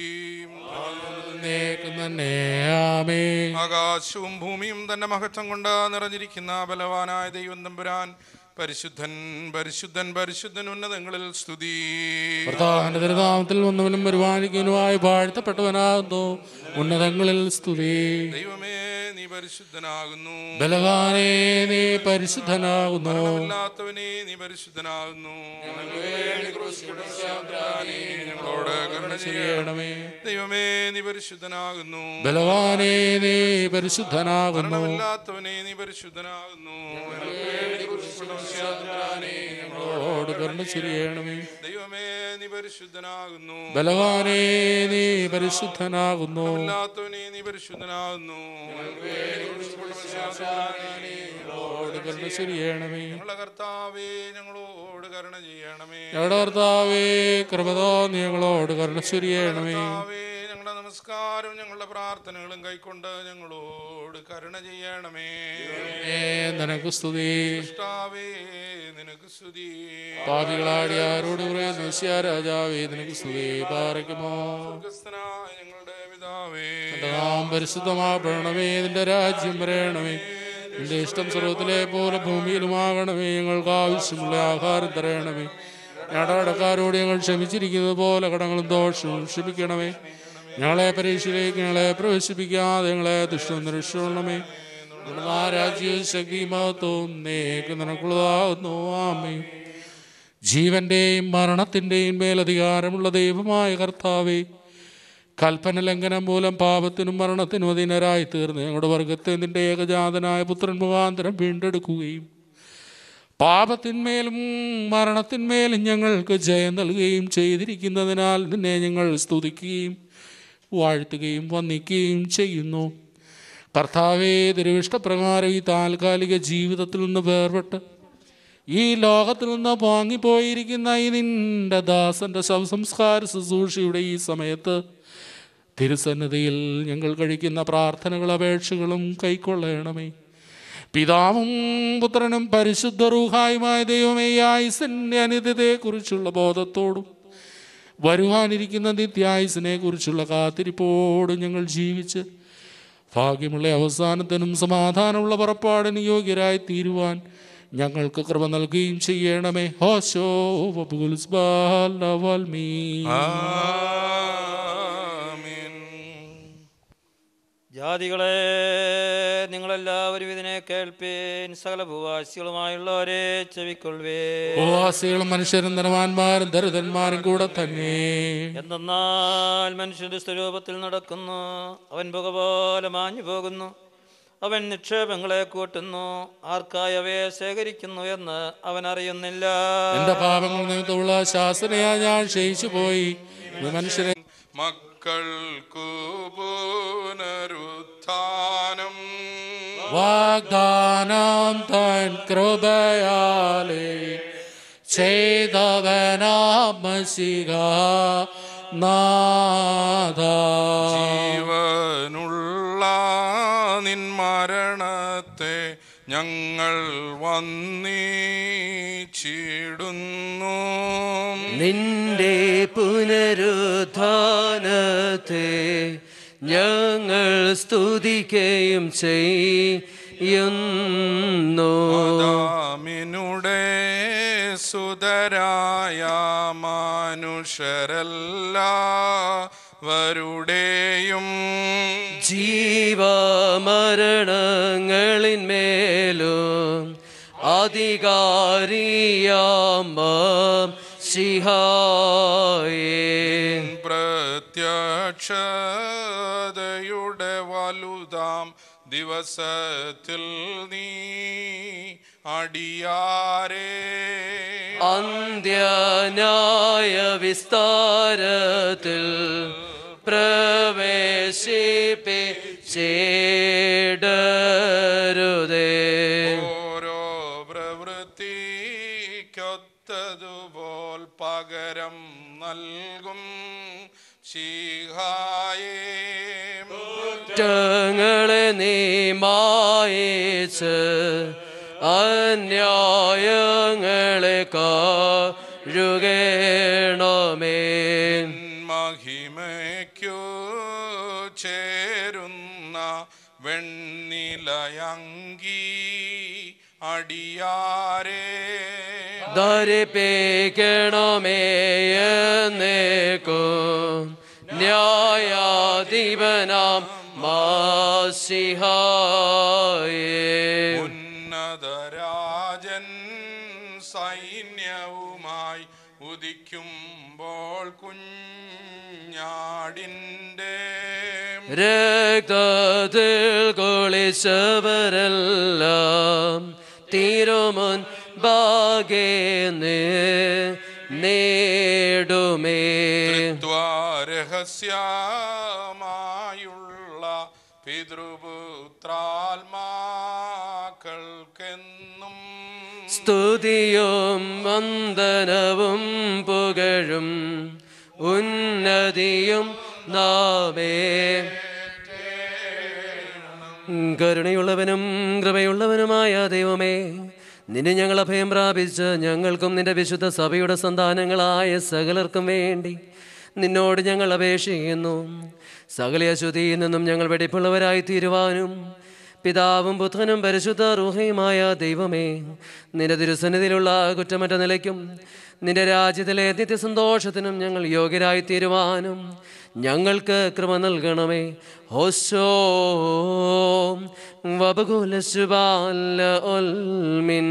തന്നെ ആമേ ആകാശവും ഭൂമിയും തന്റെ മഹത്വം കൊണ്ട് നിറഞ്ഞിരിക്കുന്ന ബലവാനായ ദൈവം തമ്പുരാൻ പരിശുദ്ധൻ പരിശുദ്ധൻ പരിശുദ്ധൻ ഉന്നതങ്ങളിൽ സ്തുതി കർത്താവിന്റെ തിരുനാമത്തിൽ വന്നവനും പരിപാലിക്കുന്നതിനുമായി വാഴ്ത്തപ്പെട്ടവനാകുന്നു ഉന്നതങ്ങളിൽ സ്തുതി ദൈവമേ നീ പരിശുദ്ധനാകുന്നു ബലവാനേ നീ പരിശുദ്ധനാകുന്നു ഇല്ലാത്തവനെ നീ പരിശുദ്ധനാകുന്നു ഞങ്ങളോട് കരുണ ചെയ്യണമേ ചെയ്യണമേ ദൈവമേ നീ പരിശുദ്ധനാകുന്നു ബലവാനേ നീ പരിശുദ്ധനാകുന്നു മരണമില്ലാത്തവനെ നീ പരിശുദ്ധനാകുന്നു ഞങ്ങളോട് കരുണ ചെയ്യണമേ ദൈവമേ നീ പരിശുദ്ധനാകുന്നു ബലവാനേ നീ പരിശുദ്ധനാകുന്നു ഇല്ലാത്തവനെ നീ പരിശുദ്ധനാകുന്നു ഞങ്ങളോട് കരുണ ചെയ്യണമേ ഞങ്ങളുടെ കർത്താവേ ഞങ്ങളോട് കരുണ ചെയ്യണമേ ഞങ്ങളുടെ കർത്താവേ കൃപതോ ഞങ്ങളോട് കരുണ ചെയ്യണമേ കർത്താവേ ഞങ്ങളുടെ നമസ്കാരവും ഞങ്ങളുടെ പ്രാർത്ഥനകളും കൈക്കൊണ്ട് ഞങ്ങളോട് കരുണ ചെയ്യണമേ ഏ, നിനക്ക് സ്തുതി കർത്താവേ നിനക്ക് സ്തുതി പാപികളാടി ആരോട് പറയുന്നു രാജാവേ നിനക്ക് സ്തുതി പാറയ്ക്കുമോ സ്വർഗ്ഗസ്ഥനായ ഞങ്ങളുടെ പിതാവേ നിന്റെ നാം പരിശുദ്ധമാപ്പെടണമേ നിന്റെ രാജ്യം വരയണമേ നിന്റെ ഇഷ്ടം സ്വർഗത്തിലെ പോലെ ഭൂമിയിലുമാകണമേ ഞങ്ങൾക്ക് ആവശ്യമുള്ള ആഹാരം തരയണമേ ഞങ്ങളുടെ കടക്കാരോട് ഞങ്ങൾ ക്ഷമിച്ചിരിക്കുന്നത് പോലെ കടങ്ങളും ദോഷവും ക്ഷമിക്കണമേ ഞങ്ങളെ പരീക്ഷയിലേക്ക് ഞങ്ങളെ പ്രവേശിപ്പിക്കാതെ ഞങ്ങളെ ദുഷ്ടം നിരക്ഷണമേ രാജ്യവും ശക്തി മഹത്വവും നേക്ക് നിനക്കുള്ളതാകുന്നു ആമേ ജീവന്റെയും മരണത്തിന്റെയും മേലധികാരമുള്ള ദൈവമായ കർത്താവേ കൽപ്പന ലംഘനം മൂലം പാപത്തിനും മരണത്തിനും അധീനരായി തീർന്ന് ഞങ്ങളുടെ വർഗത്തെ നിന്റെ ഏകജാതനായ പുത്രൻ മുഖാന്തരം വീണ്ടെടുക്കുകയും പാപത്തിന്മേലും മരണത്തിന്മേലും ഞങ്ങൾക്ക് ജയം നൽകുകയും ചെയ്തിരിക്കുന്നതിനാൽ നിന്നെ ഞങ്ങൾ സ്തുതിക്കുകയും വാഴ്ത്തുകയും വന്ദിക്കുകയും ചെയ്യുന്നു കർത്താവേ തിരുവിഷ്ടപ്രകാരം ഈ താൽക്കാലിക ജീവിതത്തിൽ നിന്ന് വേർപെട്ട് ഈ ലോകത്തിൽ നിന്ന് വാങ്ങിപ്പോയിരിക്കുന്ന ഈ നിന്റെ ദാസന്റെ ശവസംസ്കാര ശുശ്രൂഷയുടെ ഈ സമയത്ത് തിരുസന്നിധിയിൽ ഞങ്ങൾ കഴിക്കുന്ന പ്രാർത്ഥനകളും അപേക്ഷകളും കൈക്കൊള്ളണമേ പിതാവും പുത്രനും പരിശുദ്ധ റൂഹായുമായ ദൈവമേ ഈ ആയുസിൻ്റെ അനിത്യതയെക്കുറിച്ചുള്ള ബോധത്തോടും വരുവാനിരിക്കുന്ന നിത്യായുസിനെ കുറിച്ചുള്ള കാത്തിരിപ്പോടും ഞങ്ങൾ ജീവിച്ച് ഭാഗ്യമുള്ള അവസാനത്തിനും സമാധാനമുള്ള പുറപ്പാടിന് യോഗ്യരായി തീരുവാൻ ഞങ്ങൾക്ക് കൃപ നൽകുകയും ചെയ്യണമേ ഹോശോ വൽമീ ആമീൻ ജാതികളെ നിങ്ങളെല്ലാവരും ഇതിനെ കേൾപ്പീൻ സകല ഭൂവാസികളുമായുള്ളവരെ ചെവിക്കൊള്ളുവേ ഉപവാസികളും മനുഷ്യരും ധനവാന്മാരും ദരിദ്രന്മാരും കൂടെ തന്നെ എന്തെന്നാൽ മനുഷ്യന്റെ സ്വരൂപത്തിൽ നടക്കുന്നു അവൻ പുക പോലെ മാഞ്ഞു പോകുന്നു അവൻ നിക്ഷേപങ്ങളെ കൂട്ടുന്നു ആർക്കായി അവയെ ശേഖരിക്കുന്നു എന്ന് അവൻ അറിയുന്നില്ല എന്റെ പാപങ്ങൾ നിമിത്തമുള്ള ശാസനയാ ഞാൻ ക്ഷയിച്ചു പോയി ഇത് മനുഷ്യരെ മക്കൾക്കു പുനരുത്ഥാനം വാഗ്ദാനം തൻ കൃപയാലെ ചെയ്തവനാമസിക നാഥ ജീവനുള്ള നിൻ മരണത്തെ ഞങ്ങൾ വന്നീച്ചിടുന്നു നിന്റെ പുനരുത്ഥാനത്തെ ഞങ്ങൾ സ്തുതിക്കുകയും ചെയ്യുന്നു ആദാമിനുടെ സുതരായ മനുഷ്യരെല്ലാവരുടെയും ജീവമരണങ്ങളിന്മേലും അധികാരിയാമ സിഹായേ പ്രത്യക്ഷതയുടെ വലുതാം ദിവസത്തിൽ നീ അടിയാരേ അന്ത്യനായ വിസ്താരത്തിൽ പ്രവേശിപ്പിച്ചേടരുതേ ഓരോ പ്രവൃത്തിക്കൊത്തതുപോൽ പകരം നൽകും ശീഹായേ കുറ്റങ്ങളെ നീ മായിച്ച് അന്യായങ്ങളെ കാഴുകേണമേ മഹിമയ്ക്കു ചേരുന്ന വെണ്ണിലയങ്കി അടിയാരേ ധരിപ്പിക്കണമേ എന്നേക്കും ന്യായാധിപനാം മാസിഹായേ ഉന്നതരാജൻ സൈന്യവുമായി ഉദിക്കുമ്പോൾ കുഞ്ഞാടിൻ്റെ രക്തത്തിൽ കുളിച്ചവരെല്ലാം തിരുമുൻ ഭാഗേ നേടുമേ രഹസ്യമായുള്ള പിതൃപുത്രാത്മാക്കൾക്കെന്നും സ്തുതിയും വന്ദനവും പുകഴും ഉന്നതിയും നാമേ കരുണയുള്ളവനും കൃപയുള്ളവനുമായ ദൈവമേ നിന്നെ ഞങ്ങൾ അഭയം പ്രാപിച്ച് ഞങ്ങൾക്കും നിന്റെ വിശുദ്ധ സഭയുടെ സന്താനങ്ങളായ സകലർക്കും വേണ്ടി നിന്നോട് ഞങ്ങൾ അപേക്ഷിക്കുന്നു സകല അശുദ്ധിയിൽ നിന്നും ഞങ്ങൾ വെടിപ്പുള്ളവരായി തീരുവാനും പിതാവും പുത്രനും പരിശുദ്ധ റൂഹയുമായ ദൈവമേ നിന്റെ തിരുസന്നിധിയിലുള്ള കുറ്റമറ്റ നിലയ്ക്കും നിന്റെ രാജ്യത്തിലെ നിത്യസന്തോഷത്തിനും ഞങ്ങൾ യോഗ്യരായി തീരുവാനും ഞങ്ങൾക്ക് കൃപ നൽകണമേ ഹോശോ വബകുലശുബാല ഒൽമിൻ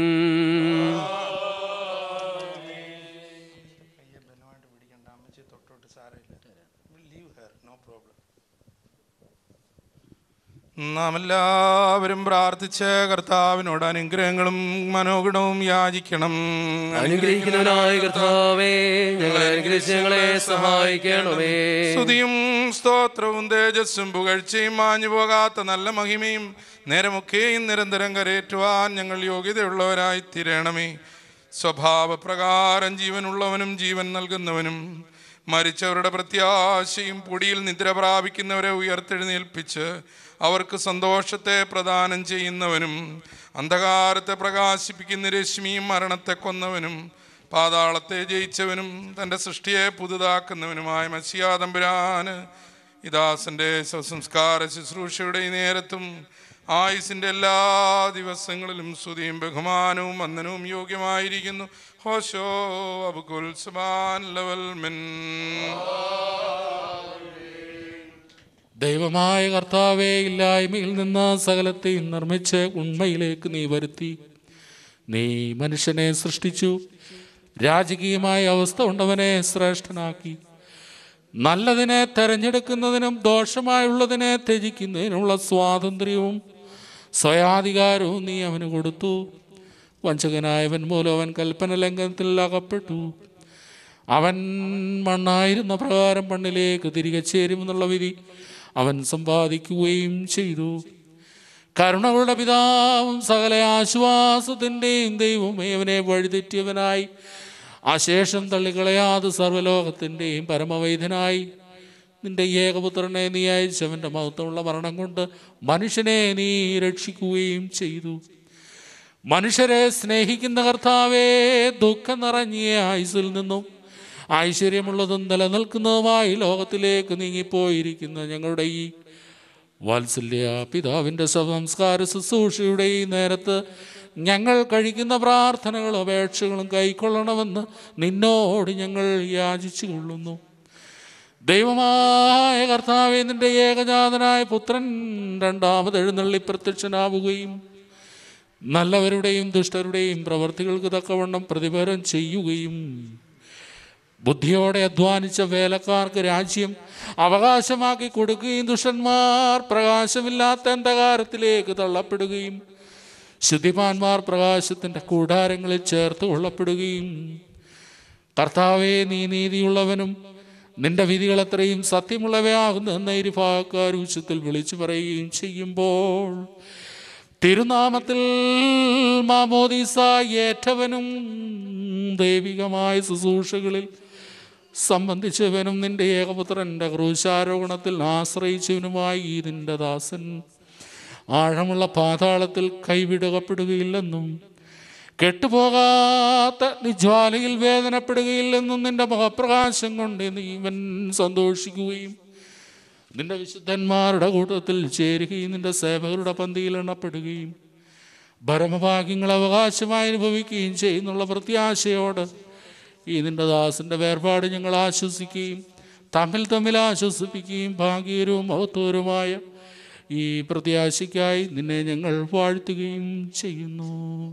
നാം എല്ലാവരും പ്രാർത്ഥിച്ച് കർത്താവിനോട് അനുഗ്രഹങ്ങളും മനോഗുണവും യാചിക്കണം അനുഗ്രഹിക്കുന്നവനായ കർത്താവേ ഞങ്ങളെ അനുഗ്രഹിച്ച് ഞങ്ങളെ സഹായിക്കണമേ സ്തുതിയും സ്തോത്രവും തേജസ്സും പുകഴ്ചയും മാഞ്ഞു പോകാത്ത നല്ല മഹിമയും നേരമൊക്കെയും നിരന്തരം കരയേറ്റുവാൻ ഞങ്ങൾ യോഗ്യതയുള്ളവരായി തീരണമേ സ്വഭാവപ്രകാരം ജീവനുള്ളവനും ജീവൻ നൽകുന്നവനും മരിച്ചവരുടെ പ്രത്യാശയും പൊടിയിൽ നിദ്ര പ്രാപിക്കുന്നവരെ ഉയർത്തെഴുന്നേൽപ്പിച്ച് അവർക്ക് സന്തോഷത്തെ പ്രദാനം ചെയ്യുന്നവനും അന്ധകാരത്തെ പ്രകാശിപ്പിക്കുന്ന രശ്മിയും മരണത്തെ കൊന്നവനും പാതാളത്തെ ജയിച്ചവനും തൻ്റെ സൃഷ്ടിയെ പുതുതാക്കുന്നവനുമായ മത്സ്യാതമ്പുരാന് ഈ ദാസന്റെ സംസ്കാര ശുശ്രൂഷയുടെ ഈ നേരത്തും ആയുസിന്റെ എല്ലാ ദിവസങ്ങളിലും സ്തുതിയും ബഹുമാനവും വന്ദനവും യോഗ്യമായിരിക്കുന്നു ഹോശോ അബുകുൽ സുബാൻ ലവൽ മിൻ ദൈവമായ കർത്താവേ ഇല്ലായ്മയിൽ നിന്ന് സകലത്തെയും നിർമ്മിച്ച് ഉണ്മയിലേക്ക് നീ വരുത്തി നീ മനുഷ്യനെ സൃഷ്ടിച്ചു രാജകീയമായ അവസ്ഥ ഉണ്ടവനെ ശ്രേഷ്ഠനാക്കി നല്ലതിനെ തെരഞ്ഞെടുക്കുന്നതിനും ദോഷമായുള്ളതിനെ ത്യജിക്കുന്നതിനുള്ള സ്വാതന്ത്ര്യവും സ്വയാധികാരവും നീ അവന് കൊടുത്തു വഞ്ചകനായവൻ മൂലം അവൻ കൽപ്പന ലംഘനത്തിൽ അകപ്പെട്ടു അവൻ മണ്ണായിരുന്ന പ്രകാരം മണ്ണിലേക്ക് തിരികെ ചേരുമെന്നുള്ള വിധി അവൻ സമ്പാദിക്കുകയും ചെയ്തു കരുണകളുടെ പിതാവും സകല ആശ്വാസത്തിൻ്റെയും ദൈവമേ അവനെ വഴിതെറ്റിയവനായി അശേഷം തള്ളിക്കളയാതെ സർവ്വലോകത്തിൻ്റെയും പരമവൈദ്യനായി നിന്റെ ഏകപുത്രനെ നീ അയച്ചവൻ്റെ മഹത്വമുള്ള മരണം കൊണ്ട് മനുഷ്യനെ നീ രക്ഷിക്കുകയും ചെയ്തു മനുഷ്യരെ സ്നേഹിക്കുന്ന കർത്താവേ ദുഃഖം നിറഞ്ഞിയ ആയുസിൽ നിന്നും ഐശ്വര്യമുള്ളതും നിലനിൽക്കുന്നതുമായി ലോകത്തിലേക്ക് നീങ്ങിപ്പോയിരിക്കുന്ന ഞങ്ങളുടെ ഈ വാത്സല്യ പിതാവിൻ്റെ സംസ്കാര ശുശ്രൂഷയുടെ ഈ നേരത്ത് ഞങ്ങൾ കഴിക്കുന്ന പ്രാർത്ഥനകളും അപേക്ഷകളും കൈക്കൊള്ളണമെന്ന് നിന്നോട് ഞങ്ങൾ യാചിച്ചു കൊള്ളുന്നു ദൈവമായ കർത്താവെ നിന്റെ ഏകജാതനായ പുത്രൻ രണ്ടാമത് എഴുന്നള്ളി പ്രത്യക്ഷനാവുകയും നല്ലവരുടെയും ദുഷ്ടരുടെയും പ്രവർത്തികൾക്ക് തക്കവണ്ണം പ്രതിഫലം ചെയ്യുകയും ബുദ്ധിയോടെ അധ്വാനിച്ച വേലക്കാർക്ക് രാജ്യം അവകാശമാക്കി കൊടുക്കുകയും ദുഷ്ടന്മാർ പ്രകാശമില്ലാത്ത അന്ധകാരത്തിലേക്ക് തള്ളപ്പെടുകയും ശുദ്ധിമാന്മാർ പ്രകാശത്തിൻ്റെ കൂടാരങ്ങളിൽ ചേർത്ത് കൊള്ളപ്പെടുകയും കർത്താവെ നീ നീതിയുള്ളവനും നിന്റെ വിധികൾ എത്രയും സത്യമുള്ളവയാകുന്നു എന്ന ഇരുഭാഗക്കാർ ഉച്ചത്തിൽ വിളിച്ചു പറയുകയും ചെയ്യുമ്പോൾ തിരുനാമത്തിൽ മാമോദീസ ഏറ്റവനും ദൈവികമായ ശുശ്രൂഷകളിൽ സംബന്ധിച്ചവനും നിന്റെ ഏകപുത്രൻ്റെ ക്രൂശാരോഹണത്തിൽ ആശ്രയിച്ചവനുമായി ഈ നിന്റെ ദാസൻ ആഴമുള്ള പാതാളത്തിൽ കൈവിടകപ്പെടുകയില്ലെന്നും കെട്ടുപോകാത്ത നിജ്വാലയിൽ വേദനപ്പെടുകയില്ലെന്നും നിന്റെ മുഖപ്രകാശം കൊണ്ട് നീ ഇവൻ സന്തോഷിക്കുകയും നിന്റെ വിശുദ്ധന്മാരുടെ കൂട്ടത്തിൽ ചേരുകയും നിന്റെ സേവകരുടെ പന്തിയിൽ എണ്ണപ്പെടുകയും ഭരമഭാഗ്യങ്ങൾ അവകാശമായി അനുഭവിക്കുകയും ചെയ്യുന്നുള്ള പ്രത്യാശയോട് ഈ നിന്റെ ദാസന്റെ വേർപാട് ഞങ്ങൾ ആശ്വസിക്കുകയും തമ്മിൽ തമ്മിൽ ആശ്വസിപ്പിക്കുകയും ഭാഗ്യകരവും മഹത്വകരവുമായ ഈ പ്രത്യാശയ്ക്കായി നിന്നെ ഞങ്ങൾ വാഴ്ത്തുകയും ചെയ്യുന്നു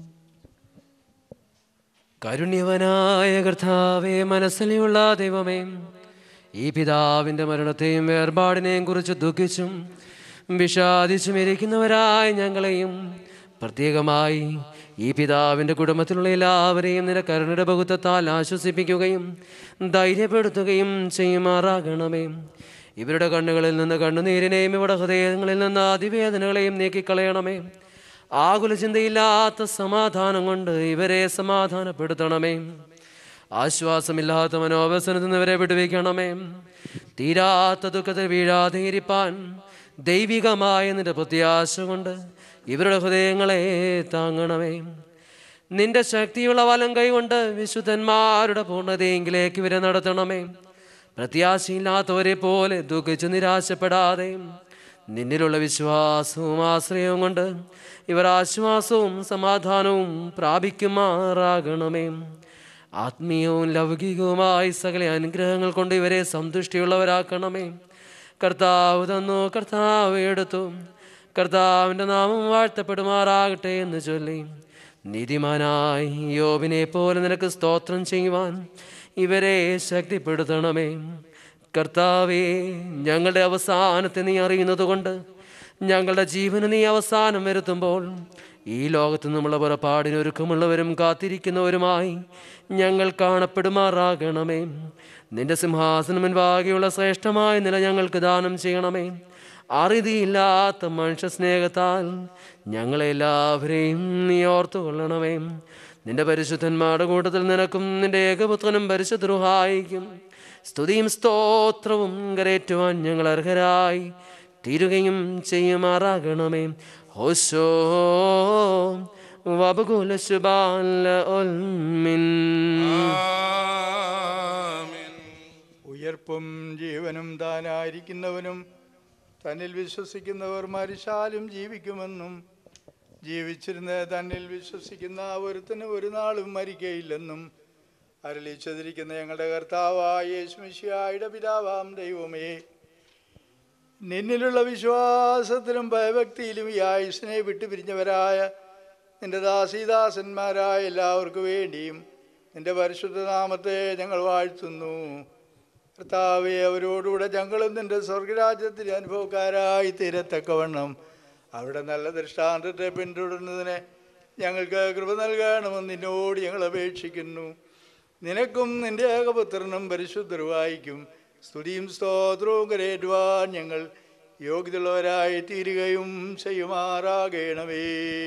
കാരുണ്യവനായ കർത്താവേ മനസ്സിലുള്ള ദൈവമേ ഈ പിതാവിൻ്റെ മരണത്തെയും വേർപാടിനെയും കുറിച്ച് ദുഃഖിച്ചും വിഷാദിച്ചും ഇരിക്കുന്നവരായ ഞങ്ങളെയും പ്രത്യേകമായി ഈ പിതാവിൻ്റെ കുടുംബത്തിലുള്ള എല്ലാവരെയും നിന്റെ കരുണയുടെ ബഹുത്വത്താൽ ആശ്വസിപ്പിക്കുകയും ധൈര്യപ്പെടുത്തുകയും ചെയ്യുമാറാകണമേ ഇവരുടെ കണ്ണുകളിൽ നിന്ന് കണ്ണുനീരിനെയും ഇവരുടെ ഹൃദയങ്ങളിൽ നിന്ന് അതിവേദനകളെയും നീക്കിക്കളയണമേ ആകുല ചിന്തയില്ലാത്ത സമാധാനം കൊണ്ട് ഇവരെ സമാധാനപ്പെടുത്തണമേ ആശ്വാസമില്ലാത്ത മനോവസനത്തിൽ നിന്ന് ഇവരെ വിടുവിക്കണമേ തീരാത്ത ദുഃഖത്തിൽ വീഴാതെ ഇരിപ്പാൻ ദൈവികമായ നിന്റെ പ്രത്യാശ കൊണ്ട് ഇവരുടെ ഹൃദയങ്ങളെ താങ്ങണമേ നിന്റെ ശക്തിയുള്ള വലം കൈകൊണ്ട് വിശുദ്ധന്മാരുടെ പൂർണ്ണതയെങ്കിലേക്ക് ഇവരെ നടത്തണമേ പ്രത്യാശയില്ലാത്തവരെ പോലെ ദുഃഖിച്ച് നിരാശപ്പെടാതെ നിന്നിലുള്ള വിശ്വാസവും ആശ്രയവും കൊണ്ട് ഇവർ ആശ്വാസവും സമാധാനവും പ്രാപിക്കുമാറാകണമേ ആത്മീയവും ലൗകികവുമായി സകല അനുഗ്രഹങ്ങൾ കൊണ്ട് ഇവരെ സന്തുഷ്ടിയുള്ളവരാക്കണമേ കർത്താവ് തന്നു കർത്താവ് എടുത്തു കർത്താവിൻ്റെ നാമം വാഴ്ത്തപ്പെടുമാറാകട്ടെ എന്ന് ചൊല്ലി നീതിമാനായി യോബിനെ പോലെ നിനക്ക് സ്തോത്രം ചെയ്യുവാൻ ഇവരെ ശക്തിപ്പെടുത്തണമേ കർത്താവേ ഞങ്ങളുടെ അവസാനത്തെ നീ അറിയുന്നത് കൊണ്ട് ഞങ്ങളുടെ ജീവന് നീ അവസാനം വരുത്തുമ്പോൾ ഈ ലോകത്ത് നിന്നുള്ള പുറപ്പാടിന് ഒരുക്കമുള്ളവരും കാത്തിരിക്കുന്നവരുമായി ഞങ്ങൾ കാണപ്പെടുമാറാകണമേ നിന്റെ സിംഹാസനം മുൻപാകെയുള്ള ശ്രേഷ്ഠമായ നില ഞങ്ങൾക്ക് ദാനം ചെയ്യണമേ അറുതിയില്ലാത്ത മനുഷ്യ സ്നേഹത്താൽ ഞങ്ങളെല്ലാവരെയും നീ ഓർത്തു കൊള്ളണമേ നിന്റെ പരിശുദ്ധന്മാരുടെ കൂട്ടത്തിൽ നിനക്കും നിന്റെ ഏകപുത്രനും പരിശുദ്ധരുഹായിക്കും സ്തുതിയും സ്തോത്രവും കരേറ്റുവാൻ ഞങ്ങൾ അർഹരായി തീരുകയും ചെയ്യുമാറാകണമേ ഹോശോ വബകുല ശുബാല ഒൽമിൻ ഉയർപ്പും ജീവനും താനായിരിക്കുന്നവനും തന്നിൽ വിശ്വസിക്കുന്നവർ മരിച്ചാലും ജീവിക്കുമെന്നും ജീവിച്ചിരുന്ന തന്നിൽ വിശ്വസിക്കുന്ന ഒരുത്തിന് ഒരു നാളും മരിക്കയില്ലെന്നും അരളിച്ചതിരിക്കുന്ന ഞങ്ങളുടെ കർത്താവായ യേശുമിശിയായുടെ പിതാവാം ദൈവമേ നിന്നിലുള്ള വിശ്വാസത്തിലും ഭയഭക്തിയിലും ഈ ആയുസിനെ വിട്ടുപിരിഞ്ഞവരായ നിന്റെ ദാസീദാസന്മാരായ എല്ലാവർക്കും വേണ്ടിയും നിന്റെ പരിശുദ്ധ നാമത്തെ ഞങ്ങൾ വാഴ്ത്തുന്നു കർത്താവെ അവരോടുകൂടെ ഞങ്ങളും നിന്റെ സ്വർഗരാജ്യത്തിന് അനുഭവക്കാരായി തീരത്തക്കവണ്ണം അവിടെ നല്ല ദൃഷ്ടാന്തത്തെ പിന്തുടരുന്നതിന് ഞങ്ങൾക്ക് കൃപ നൽകണമെന്ന് നിന്നോട് ഞങ്ങൾ അപേക്ഷിക്കുന്നു നിനക്കും നിന്റെ ഏകപുത്രനും പരിശുദ്ധരുവായിക്കും സ്തുതിയും സ്തോത്രവും കരേറ്റുവാൻ ഞങ്ങൾ യോഗ്യതയുള്ളവരായി തീരുകയും ചെയ്യുമാറാകണമേ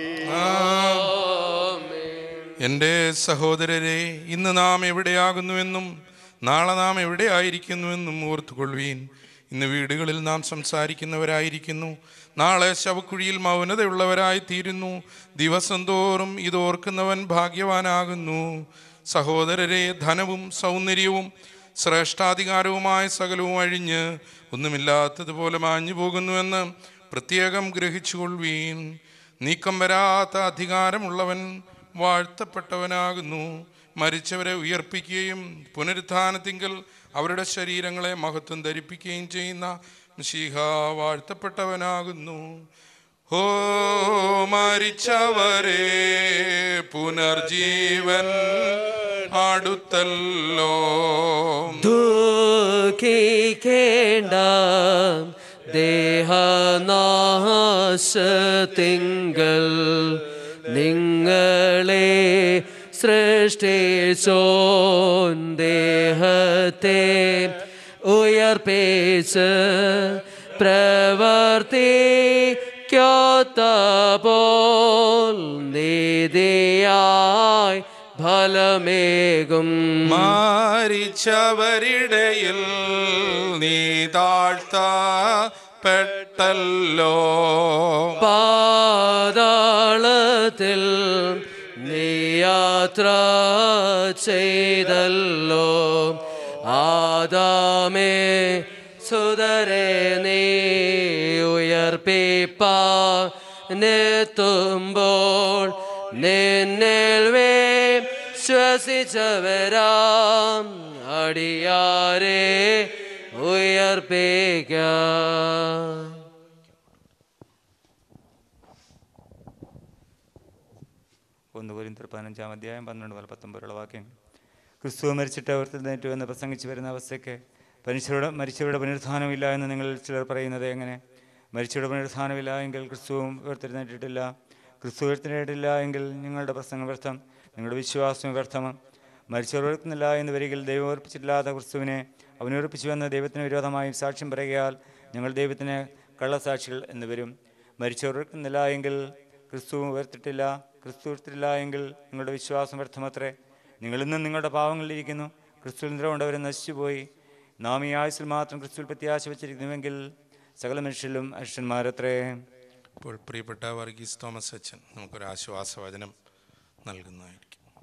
എൻ്റെ സഹോദരരെ ഇന്ന് നാം എവിടെയാകുന്നുവെന്നും നാളെ നാം എവിടെയായിരിക്കുന്നുവെന്നും ഓർത്തുകൊള്ളുവീൻ ഇന്ന് വീടുകളിൽ നാം സംസാരിക്കുന്നവരായിരിക്കുന്നു നാളെ ശവക്കുഴിയിൽ മൗനതയുള്ളവരായി തീരുന്നു ദിവസം തോറും ഇത് ഓർക്കുന്നവൻ ഭാഗ്യവാനാകുന്നു സഹോദരരെ ധനവും സൗന്ദര്യവും ശ്രേഷ്ഠാധികാരവുമായ സകലവും അഴിഞ്ഞ് ഒന്നുമില്ലാത്തതുപോലെ മാഞ്ഞു പോകുന്നുവെന്ന് പ്രത്യേകം ഗ്രഹിച്ചുകൊള്ളുവീൻ നീക്കം വരാത്ത അധികാരമുള്ളവൻ വാഴ്ത്തപ്പെട്ടവനാകുന്നു മരിച്ചവരെ ഉയർപ്പിക്കുകയും പുനരുത്ഥാനത്തിങ്കൽ അവരുടെ ശരീരങ്ങളെ മഹത്വം ധരിപ്പിക്കുകയും ചെയ്യുന്ന മിശീഹ വാഴ്ത്തപ്പെട്ടവനാകുന്നു ഹോ മരിച്ചവരെ പുനർജീവൻ അടുത്തല്ലോ ദുഃഖിക്കേണ്ട ദേഹനാശത്തിങ്കൽ നിങ്ങളെ സൃഷ്ടിച്ചോൻ ദേഹത്തെ ഉയർപ്പിച്ച് പ്രവർത്തിക്കോത്തപോൽ നീതിയായി ഫലമേകും മരിച്ചവരിടയിൽ നീ താഴ്ത്തപ്പെട്ടല്ലോ പാതാളത്തിൽ നീ യാത്ര ചെയ്തല്ലോ ആദാമേ സുതരെ നീ ഉയർപ്പിപ്പാനെത്തുമ്പോൾ നിന്നിൽ വേ ശ്വസിച്ചവരാം അടിയാരെ ഉയർപ്പിക്കാം ഒന്ന് കോരിന്തർ പതിനഞ്ചാം അധ്യായം പന്ത്രണ്ട് മുതൽ പത്തൊമ്പതുള്ള വാക്യങ്ങൾ ക്രിസ്തു മരിച്ചിട്ട് അവർ തിരുന്നേറ്റു എന്ന് പ്രസംഗിച്ചു വരുന്ന അവസ്ഥയ്ക്ക് മനുഷ്യരുടെ മരിച്ചവരുടെ പുനരുത്ഥാനമില്ല എന്ന് നിങ്ങൾ ചിലർ പറയുന്നത് എങ്ങനെ മരിച്ചവരുടെ പുനരുത്ഥാനമില്ല എങ്കിൽ ക്രിസ്തുവും ഉയർത്തെഴുന്നേറ്റിട്ടില്ല ക്രിസ്തു ഉയർത്തെഴുന്നേറ്റില്ല എങ്കിൽ നിങ്ങളുടെ പ്രസംഗം വ്യർത്ഥം നിങ്ങളുടെ വിശ്വാസം വ്യർത്ഥമാണ് മരിച്ചവർ ഉയർത്തുന്നില്ല എന്ന് വരികിൽ ദൈവം ഉറപ്പിച്ചിട്ടില്ലാത്ത ക്രിസ്തുവിനെ അവൻ ഉറപ്പിച്ചുവെന്ന് ദൈവത്തിന് വിരോധമായും സാക്ഷ്യം പറയുകയാൽ ഞങ്ങൾ ദൈവത്തിന് കള്ളസാക്ഷികൾ എന്ന് വരും മരിച്ചവർ ഉയർത്തുന്നില്ല എങ്കിൽ ക്രിസ്തു ഉയർത്തിട്ടില്ല ക്രിസ്തു ഉയർത്തിട്ടില്ല എങ്കിൽ നിങ്ങളുടെ വിശ്വാസം വ്യർത്ഥമത്രേ നിങ്ങൾ ഇന്നും നിങ്ങളുടെ പാവങ്ങളിലിരിക്കുന്നു ക്രിസ്തു നിദ്രകൊണ്ടവരെ നശിച്ചുപോയി നാം ഈ ആയുസിൽ മാത്രം ക്രിസ്തുവിൽ പ്രത്യാശ വെച്ചിരിക്കുന്നുവെങ്കിൽ സകല മനുഷ്യരിലും അശ്വന്മാരത്രേ ഇപ്പോൾ പ്രിയപ്പെട്ട വർഗീസ് തോമസ് അച്ഛൻ നമുക്കൊരു ആശ്വാസവചനം നൽകുന്നതായിരിക്കും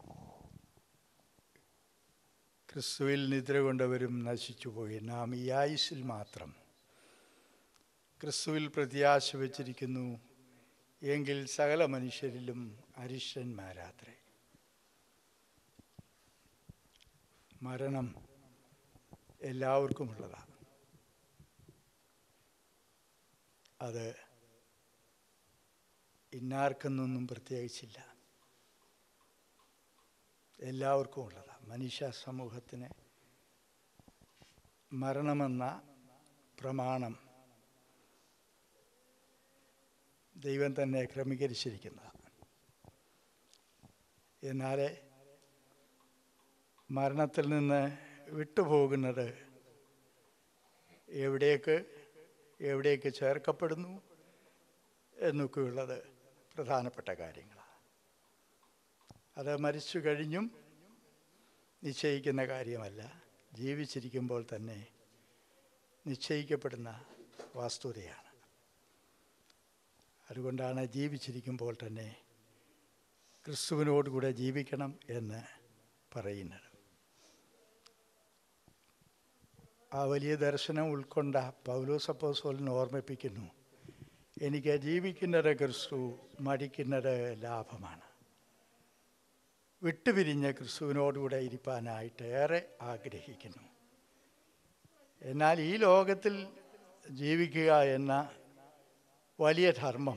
ക്രിസ്തുവിൽ നിദ്ര കൊണ്ടവരും നശിച്ചുപോയി നാം ഈ ആയുസ്സിൽ മാത്രം ക്രിസ്തുവിൽ പ്രത്യാശ വച്ചിരിക്കുന്നു എങ്കിൽ സകല മനുഷ്യരിലും അരിഷ്ടന്മാരാത്രേ മരണം എല്ലാവർക്കുമുള്ളതാണ് അത് ഇന്നാർക്കെന്നൊന്നും പ്രത്യേകിച്ചില്ല എല്ലാവർക്കും ഉള്ളതാണ് മനുഷ്യ സമൂഹത്തിന് മരണമെന്ന പ്രമാണം ദൈവം തന്നെ ക്രമീകരിച്ചിരിക്കുന്നതാണ് എന്നാൽ മരണത്തിൽ നിന്ന് വിട്ടുപോകുന്നത് എവിടേക്ക് എവിടേക്ക് ചേർക്കപ്പെടുന്നു എന്നൊക്കെയുള്ളത് പ്രധാനപ്പെട്ട കാര്യങ്ങളാണ് അത് മരിച്ചു കഴിഞ്ഞും നിശ്ചയിക്കുന്ന കാര്യമല്ല ജീവിച്ചിരിക്കുമ്പോൾ തന്നെ നിശ്ചയിക്കപ്പെടുന്ന വസ്തുതയാണ് അതുകൊണ്ടാണ് ജീവിച്ചിരിക്കുമ്പോൾ തന്നെ ക്രിസ്തുവിനോടുകൂടെ ജീവിക്കണം എന്ന് പറയുന്നത് ആ വലിയ ദർശനം ഉൾക്കൊണ്ട പൗലോസ് അപ്പോസ്തലൻ ഓർമ്മിപ്പിക്കുന്നു എനിക്ക് ജീവിക്കുന്നത് ക്രിസ്തു മരിക്കുന്നത് ലാഭമാണ് വിട്ടുപിരിഞ്ഞ ക്രിസ്തുവിനോടുകൂടെ ഇരിപ്പാനായിട്ട് ഏറെ ആഗ്രഹിക്കുന്നു എന്നാൽ ഈ ലോകത്തിൽ ജീവിക്കുക എന്ന വലിയ ധർമ്മം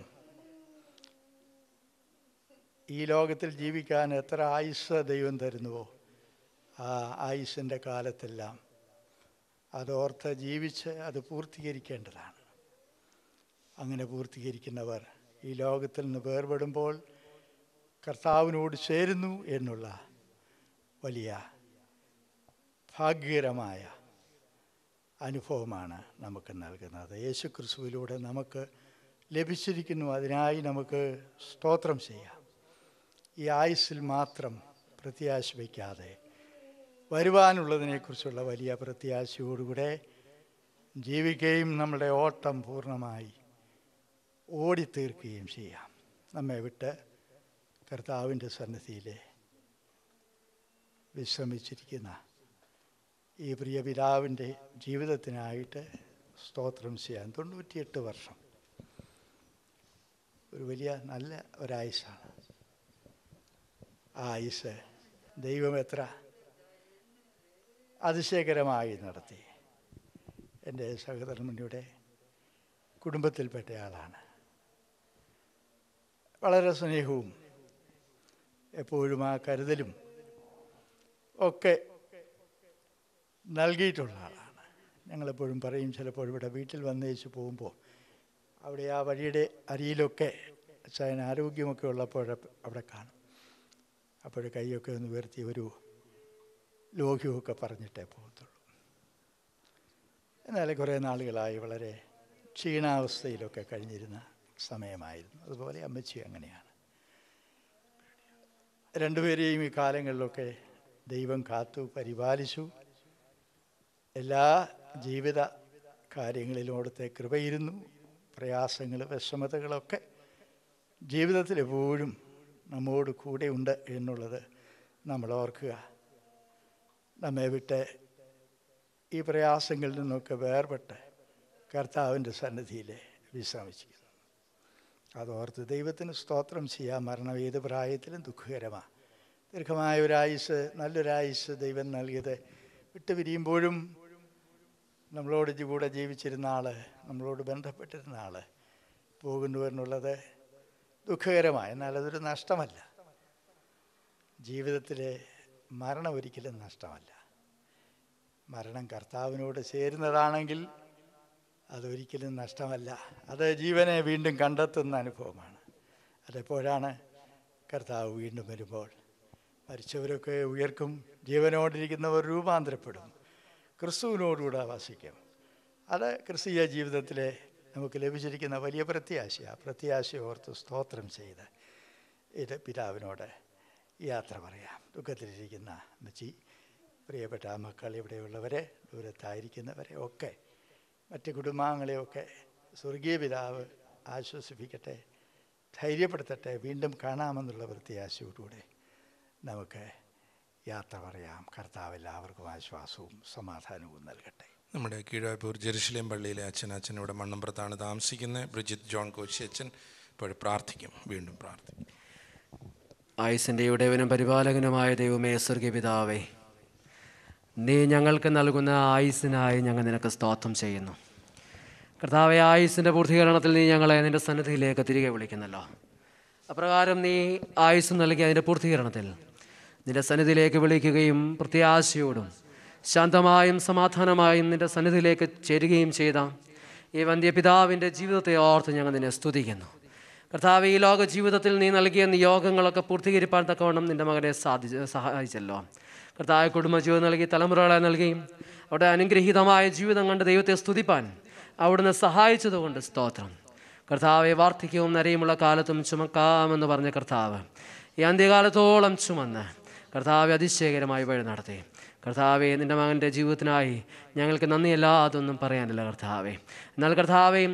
ഈ ലോകത്തിൽ ജീവിക്കാൻ എത്ര ആയുസ് ദൈവം തരുന്നുവോ ആ ആയുസിൻ്റെ കാലത്തെല്ലാം അതോർത്ത് ജീവിച്ച് അത് പൂർത്തീകരിക്കേണ്ടതാണ് അങ്ങനെ പൂർത്തീകരിക്കുന്നവർ ഈ ലോകത്തിൽ നിന്ന് വേർപെടുമ്പോൾ കർത്താവിനോട് ചേരുന്നു എന്നുള്ള വലിയ ഭാഗ്യകരമായ അനുഭവമാണ് നമുക്ക് നൽകുന്നത് യേശു ക്രിസ്തുവിലൂടെ നമുക്ക് ലഭിച്ചിരിക്കുന്നു അതിനായി നമുക്ക് സ്തോത്രം ചെയ്യാം ഈ ആയുസ്സിൽ മാത്രം പ്രത്യാശ വയ്ക്കാതെ വരുവാനുള്ളതിനെക്കുറിച്ചുള്ള വലിയ പ്രത്യാശയോടുകൂടെ ജീവിക്കുകയും നമ്മുടെ ഓട്ടം പൂർണ്ണമായി ഓടിത്തീർക്കുകയും ചെയ്യാം നമ്മെ വിട്ട് കർത്താവിൻ്റെ സന്നിധിയിൽ വിശ്രമിച്ചിരിക്കുന്ന ഈ പ്രിയ പിതാവിൻ്റെ ജീവിതത്തിനായിട്ട് സ്തോത്രം ചെയ്യാൻ തൊണ്ണൂറ്റിയെട്ട് വർഷം ഒരു വലിയ നല്ല ഒരായുസാണ് ആ ആയുസ് ദൈവം എത്ര അതിശയകരമായി നടത്തി എൻ്റെ സഹധർമ്മിണിയുടെ കുടുംബത്തിൽപ്പെട്ടയാളാണ് വളരെ സ്നേഹവും എപ്പോഴും ആ കരുതലും ഒക്കെ നൽകിയിട്ടുള്ള ആളാണ് ഞങ്ങളെപ്പോഴും പറയും ചിലപ്പോൾ ഇവിടെ വീട്ടിൽ വന്നേച്ച് പോകുമ്പോൾ അവിടെ ആ വഴിയുടെ അരിയിലൊക്കെ അച്ഛൻ ആരോഗ്യമൊക്കെ ഉള്ളപ്പോൾ അവിടെ കാണും അപ്പോൾ കൈയൊക്കെ ഒന്ന് ഉയർത്തി ഒരു ലോഹ്യമൊക്കെ പറഞ്ഞിട്ടേ പോകത്തുള്ളൂ എന്നാൽ കുറേ നാളുകളായി വളരെ ക്ഷീണാവസ്ഥയിലൊക്കെ കഴിഞ്ഞിരുന്ന സമയമായിരുന്നു അതുപോലെ അമ്മച്ചി അങ്ങനെയാണ് രണ്ടുപേരെയും ഈ കാലങ്ങളിലൊക്കെ ദൈവം കാത്തു പരിപാലിച്ചു എല്ലാ ജീവിത കാര്യങ്ങളിലും അവിടുത്തെ കൃപയിരുന്നു പ്രയാസങ്ങൾ വിഷമതകളൊക്കെ ജീവിതത്തിൽ എപ്പോഴും നമ്മോട് കൂടെ ഉണ്ട് എന്നുള്ളത് നമ്മൾ ഓർക്കുക നമ്മെ വിട്ട് ഈ പ്രയാസങ്ങളിൽ നിന്നൊക്കെ വേർപെട്ട് കർത്താവിൻ്റെ സന്നിധിയിൽ വിശ്രമിച്ചിരിക്കുന്നു അതോർത്ത് ദൈവത്തിന് സ്തോത്രം ചെയ്യാൻ മരണം ഏത് പ്രായത്തിലും ദുഃഖകരമാണ് ദീർഘമായ ഒരായുസ് നല്ലൊരായുസ് ദൈവം നൽകിയത് വിട്ടുപിരിയുമ്പോഴും നമ്മളോട് കൂടെ ജീവിച്ചിരുന്ന ആൾ നമ്മളോട് ബന്ധപ്പെട്ടിരുന്ന ആൾ പോകുന്നു എന്നുള്ളത് ദുഃഖകരമാണ് എന്നാൽ അതൊരു നഷ്ടമല്ല ജീവിതത്തിലെ മരണം ഒരിക്കലും നഷ്ടമല്ല മരണം കർത്താവിനോട് ചേരുന്നതാണെങ്കിൽ അതൊരിക്കലും നഷ്ടമല്ല അത് ജീവനെ വീണ്ടും കണ്ടെത്തുന്ന അനുഭവമാണ് അതെപ്പോഴാണ് കർത്താവ് വീണ്ടും വരുമ്പോൾ മരിച്ചവരൊക്കെ ഉയർക്കും ജീവനോടിരിക്കുന്നവർ രൂപാന്തരപ്പെടും ക്രിസ്തുവിനോടുകൂടെ വസിക്കും അത് ക്രിസ്തീയ ജീവിതത്തിലെ നമുക്ക് ലഭിച്ചിരിക്കുന്ന വലിയ പ്രത്യാശ ആ പ്രത്യാശ ഓർത്ത് സ്തോത്രം ചെയ്ത് ഇത് പിതാവിനോട് യാത്ര പറയാം ദുഃഖത്തിലിരിക്കുന്ന അമ്മച്ചി പ്രിയപ്പെട്ട മക്കൾ ഇവിടെയുള്ളവരെ ദൂരത്തായിരിക്കുന്നവരെ ഒക്കെ മറ്റ് കുടുംബാംഗങ്ങളെയൊക്കെ സ്വർഗീയ പിതാവ് ആശ്വസിപ്പിക്കട്ടെ ധൈര്യപ്പെടുത്തട്ടെ വീണ്ടും കാണാമെന്നുള്ള പ്രത്യാശയോടുകൂടെ നമുക്ക് യാത്ര പറയാം കർത്താവ് എല്ലാവർക്കും ആശ്വാസവും സമാധാനവും നൽകട്ടെ നമ്മുടെ കീഴാപ്പൂർ ജെറുസലേം പള്ളിയിലെ അച്ഛൻ അച്ഛൻ ഇവിടെ മണ്ണമ്പുറത്താണ് താമസിക്കുന്നത് ബ്രിജിത്ത് ജോൺ കോശി അച്ഛൻ ഇപ്പോൾ പ്രാർത്ഥിക്കും വീണ്ടും പ്രാർത്ഥിക്കും ആയുസിൻ്റെ ഉടയവനും പരിപാലകനുമായ ദൈവമേ സ്വർഗീയ പിതാവേ നീ ഞങ്ങൾക്ക് നൽകുന്ന ആയുസിനായി ഞങ്ങൾ നിനക്ക് സ്തോത്രം ചെയ്യുന്നു കർത്താവെ ആയുസിൻ്റെ പൂർത്തീകരണത്തിൽ നീ ഞങ്ങളെ നിൻ്റെ സന്നിധിയിലേക്ക് തിരികെ വിളിക്കുന്നല്ലോ അപ്രകാരം നീ ആയുസ് നൽകിയ അതിൻ്റെ പൂർത്തീകരണത്തിൽ നിൻ്റെ സന്നിധിയിലേക്ക് വിളിക്കുകയും പ്രത്യാശയോടും ശാന്തമായും സമാധാനമായും നിൻ്റെ സന്നിധിയിലേക്ക് ചേരുകയും ചെയ്ത ഈ വന്ധ്യപിതാവിൻ്റെ ജീവിതത്തെ ഓർത്ത് ഞങ്ങൾ നിന്നെ സ്തുതിക്കുന്നു കർത്താവ് ഈ ലോക ജീവിതത്തിൽ നീ നൽകിയ നിയോഗങ്ങളൊക്കെ പൂർത്തീകരിപ്പാൻ തക്കവണ്ണം നിൻ്റെ മകനെ സാധിച്ച് സഹായിച്ചല്ലോ കർത്താവ് കുടുംബജീവിതം നൽകി തലമുറകളെ നൽകി അവിടെ അനുഗ്രഹീതമായ ജീവിതം കണ്ട് ദൈവത്തെ സ്തുതിപ്പാൻ അവിടുന്ന് സഹായിച്ചതുകൊണ്ട് സ്തോത്രം കർത്താവെ വാർദ്ധക്യവും നരയുമുള്ള കാലത്തും ചുമക്കാമെന്ന് പറഞ്ഞ കർത്താവ് ഈ അന്ത്യകാലത്തോളം ചുമന്ന് കർത്താവെ അതിശയകരമായി വഴി നടത്തി കർത്താവെ നിൻ്റെ മകൻ്റെ ജീവിതത്തിനായി ഞങ്ങൾക്ക് നന്ദിയല്ലാതൊന്നും പറയാനില്ല കർത്താവെ എന്നാൽ കർത്താവെയും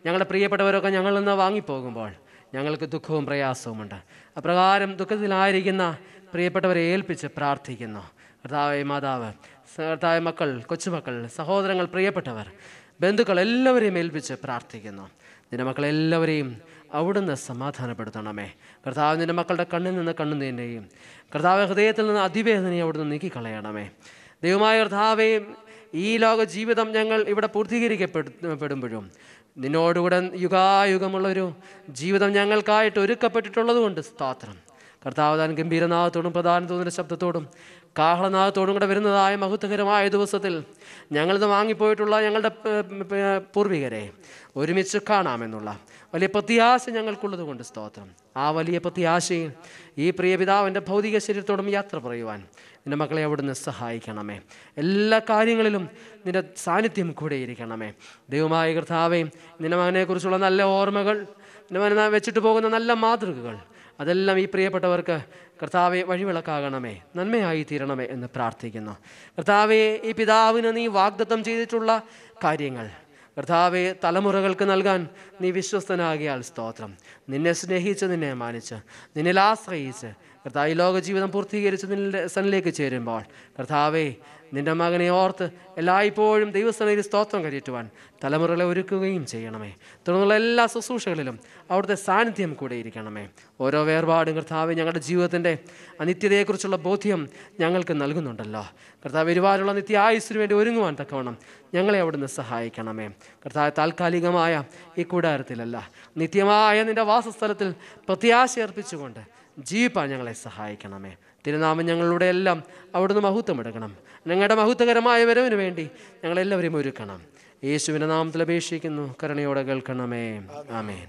ഞങ്ങളുടെ പ്രിയപ്പെട്ടവരൊക്കെ ഞങ്ങളിൽ നിന്ന് വാങ്ങിപ്പോകുമ്പോൾ ഞങ്ങൾക്ക് ദുഃഖവും പ്രയാസവുമുണ്ട് അപ്രകാരം ദുഃഖത്തിലായിരിക്കുന്ന പ്രിയപ്പെട്ടവരെ ഏൽപ്പിച്ച് പ്രാർത്ഥിക്കുന്നു കർത്താവെ മാതാവ് കർത്താവ് മക്കൾ കൊച്ചുമക്കൾ സഹോദരങ്ങൾ പ്രിയപ്പെട്ടവർ ബന്ധുക്കൾ എല്ലാവരെയും ഏൽപ്പിച്ച് പ്രാർത്ഥിക്കുന്നു നിന്റെ മക്കളെല്ലാവരെയും അവിടുന്ന് സമാധാനപ്പെടുത്തണമേ കർത്താവ് നിന്റെ മക്കളുടെ കണ്ണിൽ നിന്ന് കണ്ണുനീരിനെയും കർത്താവ് ഹൃദയത്തിൽ നിന്ന് അതിവേദനയെ അവിടുന്ന് നീക്കിക്കളയണമേ ദൈവമായ കർത്താവേ ഈ ലോക ജീവിതം ഞങ്ങൾ ഇവിടെ പൂർത്തീകരിക്കപ്പെടുമ്പോഴും നിന്നോടുകൂടെ യുഗായുഗമുള്ളൊരു ജീവിതം ഞങ്ങൾക്കായിട്ട് ഒരുക്കപ്പെട്ടിട്ടുള്ളത് കൊണ്ട് സ്തോത്രം കർത്താവ് താൻ ഗംഭീരനാഥത്തോടും പ്രധാനത്തോടിൻ്റെ ശബ്ദത്തോടും കാഹളനാഥത്തോടും കൂടെ വരുന്നതായ മഹത്വകരമായ ദിവസത്തിൽ ഞങ്ങളിത് വാങ്ങിപ്പോയിട്ടുള്ള ഞങ്ങളുടെ പ- പ- പൂർവികരെ ഒരുമിച്ച് കാണാമെന്നുള്ള വലിയ പ്രത്യാശ ഞങ്ങൾക്കുള്ളത് കൊണ്ട് സ്തോത്രം ആ വലിയ പ്രത്യാശയിൽ ഈ പ്രിയ പിതാവിൻ്റെ ഭൗതിക ശരീരത്തോടും യാത്ര പറയുവാൻ നിന്റെ മക്കളെ അവിടുന്ന് സഹായിക്കണമേ എല്ലാ കാര്യങ്ങളിലും നിന്റെ സാന്നിധ്യം കൂടെ ഇരിക്കണമേ ദൈവമായ കർത്താവേ നിന്റെ മകനെക്കുറിച്ചുള്ള നല്ല ഓർമ്മകൾ നിന്റെ മകനെ വെച്ചിട്ട് പോകുന്ന നല്ല മാതൃകകൾ അതെല്ലാം ഈ പ്രിയപ്പെട്ടവർക്ക് കർത്താവെ വഴിവിളക്കാകണമേ നന്മയായി തീരണമേ എന്ന് പ്രാർത്ഥിക്കുന്നു കർത്താവെ ഈ പിതാവിന് നീ വാഗ്ദത്തം ചെയ്തിട്ടുള്ള കാര്യങ്ങൾ കർത്താവെ തലമുറകൾക്ക് നൽകാൻ നീ വിശ്വസ്തനാകിയാൽ സ്തോത്രം നിന്നെ സ്നേഹിച്ച് നിന്നെ മാനിച്ച് നിന്നിൽ ആശ്രയിച്ച് കർത്താവ് ഈ ലോക ജീവിതം പൂർത്തീകരിച്ച് നിന്റെ സനിലേക്ക് ചേരുമ്പോൾ കർത്താവെ നിന്റെ മകനെ ഓർത്ത് എല്ലായ്പ്പോഴും ദൈവസനയിൽ സ്തോത്രം കയറ്റുവാൻ തലമുറകളെ ഒരുക്കുകയും ചെയ്യണമേ തുടർന്നുള്ള എല്ലാ ശുശ്രൂഷകളിലും അവിടുത്തെ സാന്നിധ്യം കൂടെ ഇരിക്കണമേ ഓരോ വേർപാടും കർത്താവ് ഞങ്ങളുടെ ജീവിതത്തിൻ്റെ അനിത്യതയെക്കുറിച്ചുള്ള ബോധ്യം ഞങ്ങൾക്ക് നൽകുന്നുണ്ടല്ലോ കർത്താവ് ഒരുപാടുള്ള നിത്യ ആയുസ്സിന് വേണ്ടി ഒരുങ്ങുവാൻ തക്കവണ്ണം ഞങ്ങളെ അവിടുന്ന് സഹായിക്കണമേ കർത്താവ് താൽക്കാലികമായ ഈ കൂടാരത്തിലല്ല നിത്യമായ നിന്റെ വാസസ്ഥലത്തിൽ പ്രത്യാശ അർപ്പിച്ചുകൊണ്ട് ജീവിപ്പാൻ ഞങ്ങളെ സഹായിക്കണമേ തിരുനാമം ഞങ്ങളുടെ എല്ലാം അവിടുന്ന് മഹത്വം എടുക്കണം ഞങ്ങളുടെ മഹത്വകരമായ വരവിന് വേണ്ടി ഞങ്ങളെല്ലാവരെയും ഒരുക്കണം യേശുവിൻ്റെ നാമത്തിൽ അപേക്ഷിക്കുന്നു കരുണയോടെ കേൾക്കണമേ ആമേൻ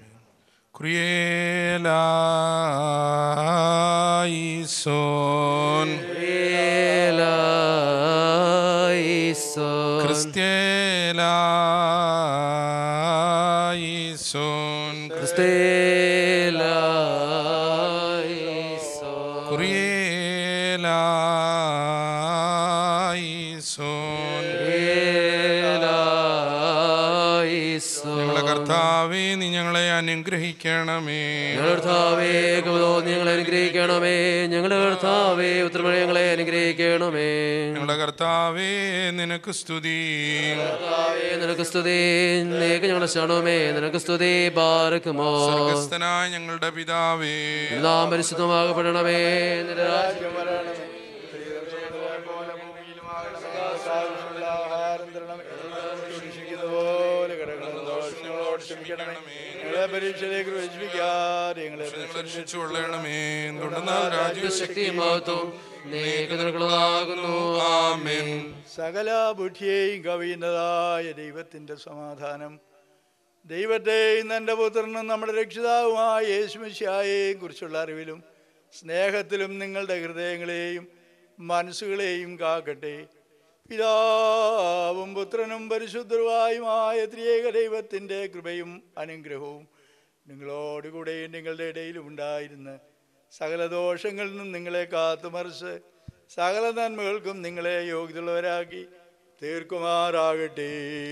ക്രിയേലായിസോൻ ക്രിസ്ത്യേലായിസോൻ കുറിയേലായിസോൻ ഞങ്ങളെ കർത്താവേ നീ ഞങ്ങളെ അനുഗ്രഹിക്കണമേ ഞങ്ങളുടെ കർത്താവേ കൃപതോ ഞങ്ങളെ അനുഗ്രഹിക്കണമേ ഞങ്ങളുടെ കർത്താവേ ഉത്തരമഴ ഞങ്ങളെ അനുഗ്രഹിക്കണമേ ഞങ്ങളുടെ കർത്താവേ നിനക്ക് സ്തുതി കർത്താവേ നിനക്ക് സ്തുതി നീക്ക് ഞങ്ങളുടെ ശരണമേ നിനക്ക് സ്തുതി ബാരക്കുമോ സ്വർഗസ്ഥനായ ഞങ്ങളുടെ പിതാവേ നാം പരിശുദ്ധമാകപ്പെടണമേ നിന്റെ രാജ്യം ഞങ്ങളെ പരീക്ഷയിലേക്ക് പ്രവേശിപ്പിക്കാതെ ഞങ്ങളെ രക്ഷിച്ചുകൊള്ളണമേ തുടർന്നാൽ രാജ്യവും ശക്തിയും മഹത്വവും നീക്ക് നിനക്കുള്ളതാകുന്നു ആമേൻ സകല ബുദ്ധിയെയും കവിയുന്നതായ ദൈവത്തിൻ്റെ സമാധാനം ദൈവത്തെയും തൻ്റെ പുത്രനും നമ്മുടെ രക്ഷിതാവുമായ യേശുമിശിയായെയും കുറിച്ചുള്ള അറിവിലും സ്നേഹത്തിലും നിങ്ങളുടെ ഹൃദയങ്ങളെയും മനസ്സുകളെയും കാക്കട്ടെ പിതാവും പുത്രനും പരിശുദ്ധരുമായുമായ ത്രിയേക ദൈവത്തിൻ്റെ കൃപയും അനുഗ്രഹവും നിങ്ങളോടുകൂടെയും നിങ്ങളുടെ ഇടയിലും ഉണ്ടായിരുന്ന് സകല ദോഷങ്ങളിൽ നിന്നും നിങ്ങളെ കാത്തുമറിച്ച് സകല നന്മകൾക്കും നിങ്ങളെ യോഗ്യതയുള്ളവരാക്കി തീർക്കുമാറാകട്ടെ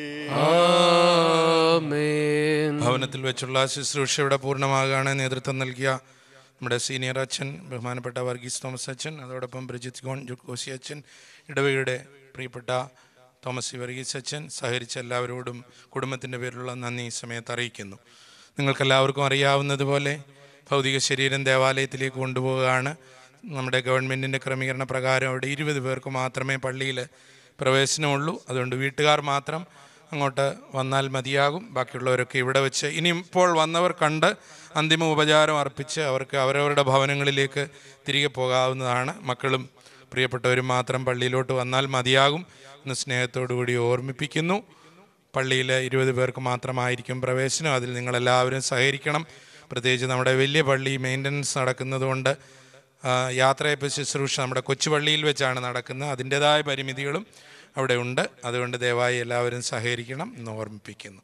ഭവനത്തിൽ വെച്ചുള്ള ശുശ്രൂഷയുടെ പൂർണ്ണമാകാണ് നേതൃത്വം നൽകിയ നമ്മുടെ സീനിയർ അച്ഛൻ ബഹുമാനപ്പെട്ട വർഗീസ് തോമസ് അച്ഛൻ അതോടൊപ്പം ബ്രിജിത്ത് ഗോൺ ജുക്കോസി അച്ഛൻ ഇടവകയുടെ പ്രിയപ്പെട്ട തോമസ് വർഗീസ് അച്ഛൻ സഹകരിച്ച എല്ലാവരോടും കുടുംബത്തിൻ്റെ പേരിലുള്ള നന്ദി ഈ സമയത്ത് അറിയിക്കുന്നു നിങ്ങൾക്കെല്ലാവർക്കും അറിയാവുന്നതുപോലെ ഭൗതിക ശരീരം ദേവാലയത്തിലേക്ക് കൊണ്ടുപോവുകയാണ് നമ്മുടെ ഗവൺമെൻറ്റിൻ്റെ ക്രമീകരണ പ്രകാരം അവിടെ ഇരുപത് പേർക്ക് മാത്രമേ പള്ളിയിൽ പ്രവേശനമുള്ളൂ അതുകൊണ്ട് വീട്ടുകാർ മാത്രം അങ്ങോട്ട് വന്നാൽ മതിയാകും ബാക്കിയുള്ളവരൊക്കെ ഇവിടെ വെച്ച് ഇനി ഇപ്പോൾ വന്നവർ കണ്ട് അന്തിമ ഉപചാരം അർപ്പിച്ച് അവർക്ക് അവരവരുടെ ഭവനങ്ങളിലേക്ക് തിരികെ പോകാവുന്നതാണ് മക്കളും പ്രിയപ്പെട്ടവരും മാത്രം പള്ളിയിലോട്ട് വന്നാൽ മതിയാകും എന്ന് സ്നേഹത്തോടു കൂടി ഓർമ്മിപ്പിക്കുന്നു പള്ളിയിൽ ഇരുപത് പേർക്ക് മാത്രമായിരിക്കും പ്രവേശനം അതിൽ നിങ്ങളെല്ലാവരും സഹകരിക്കണം പ്രത്യേകിച്ച് നമ്മുടെ വലിയ പള്ളി മെയിൻ്റനൻസ് നടക്കുന്നതുകൊണ്ട് ആ, യാത്രയപ്പ് ശുശ്രൂഷ നമ്മുടെ കൊച്ചുപള്ളിയിൽ വെച്ചാണ് നടക്കുന്നത് അതിൻ്റെതായ പരിമിതികളും അവിടെ ഉണ്ട് അതുകൊണ്ട് ദയവായി എല്ലാവരും സഹകരിക്കണം എന്ന് ഓർമ്മിപ്പിക്കുന്നു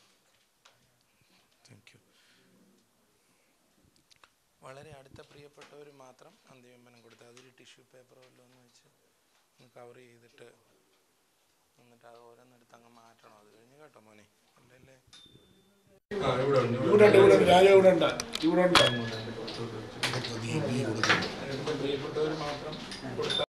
വളരെ അടുത്ത പ്രിയപ്പെട്ടവർ മാത്രം അന്തിമനം കൊടുത്ത് അതൊരു ടിഷ്യൂ പേപ്പറോ വല്ലതും ഒന്ന് വെച്ച് ഒന്ന് കവർ ചെയ്തിട്ട് എന്നിട്ട് അത് ഓരോന്നെടുത്ത് അങ്ങ് മാറ്റണം അത് കഴിഞ്ഞ് കേട്ടോ മോനെ അല്ലല്ലേ ഇവിടെ ഉണ്ട് ഇവിടെ ഉണ്ട് രാജ ഇവിടെ ഉണ്ട് ഇവിടെ ഉണ്ട് പ്രിയപ്പെട്ടവർ മാത്രം കൊടുത്ത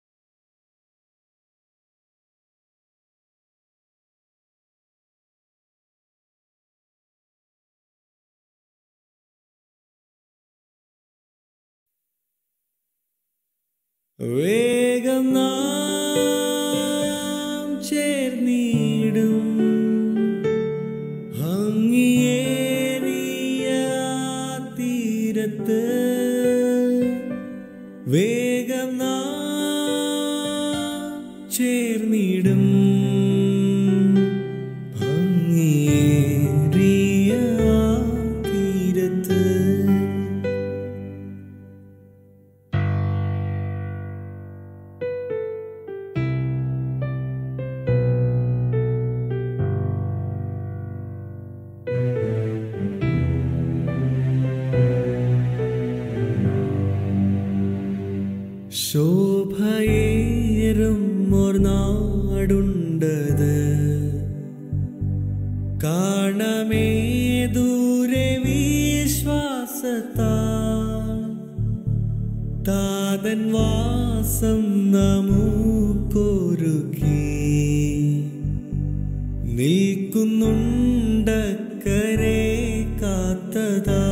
വേഗം നാം ചേർന്നിടും ഭംഗിയേറിയ തീരത്ത് വേഗം നാം ചേർന്നിടും ഭംഗിയേറിയ തീരത്ത് ശോഭയേറും ഒരു നാടുണ്ടത് കാണമേ ദൂരെ വിശ്വാസത്താ താതൻ വാസം നമുക്കൊരുക്കി നിൽക്കുന്നുണ്ടക്കരെ കാത്തതാ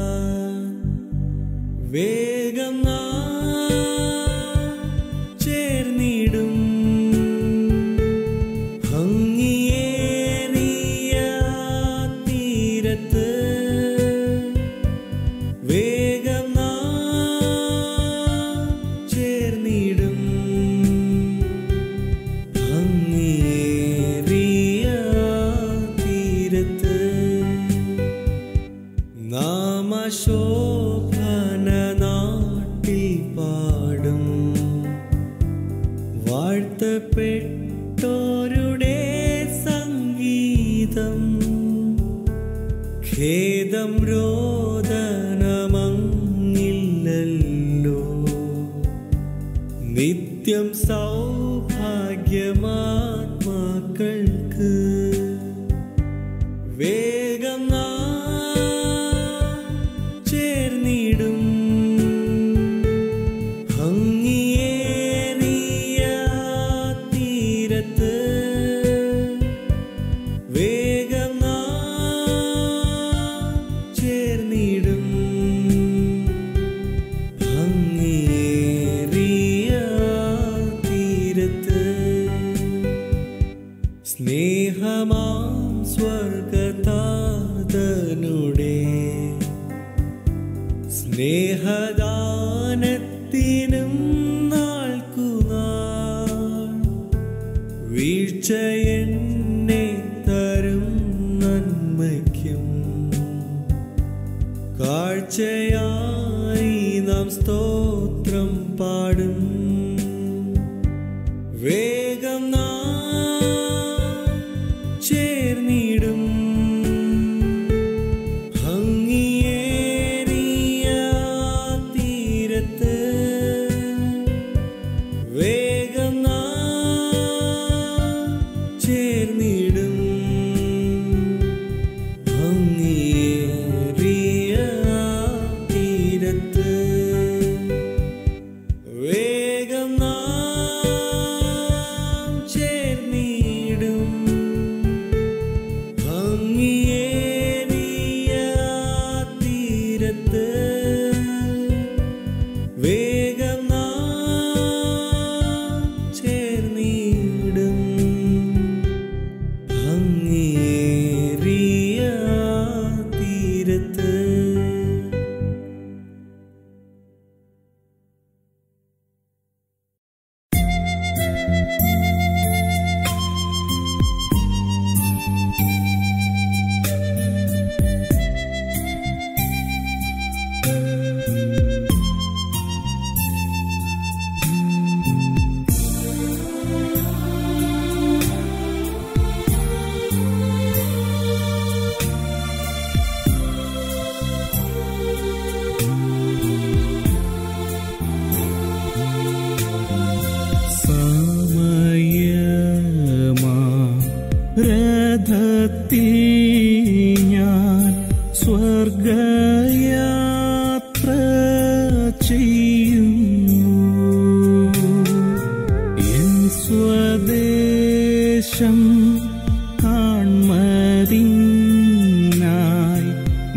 വേഗം നാം ചേർന്നിടും ഭംഗിയേറിയ തീരത്ത് വേഗം നാം ചേർന്നിടും ഭംഗിയേറിയ തീരത്ത് നാമശോഭന നാട്ടിൽ പാടും വാഴ്ത്തപ്പെട്ടോരുടെ സംഗീതം ഖേദം രോദനമങ്ങില്ലല്ലോ നിത്യം സൗഭാഗ്യമാത്മാക്കൾക്ക് വേഗം നാം ചേർന്നിടും ഭംഗിയേറിയ തീരത്ത് വേഗം നാം ചേർന്നിടും ഭംഗിയേറിയ തീരത്ത് സ്നേഹമാം സ്വർഗതാതനുടെ സ്നേഹദാനത്തിനും നാൾക്കുനാൾ വീഴ്ച എന്നെ തരും നന്മയ്ക്കും കാഴ്ചയായി നാം സ്തോത്രം പാടും വേഗം നാം ചേർന്നിടും ഭംഗിയേറിയ തീരത്ത് വേഗം നാം ചേർന്നിടും ഭംഗിയേറിയ തീരത്ത് വേഗം നാം ചേർന്നിടും ഭംഗിയേറിയ തീരത്ത് സ്വദേശം കാൺമതിനായി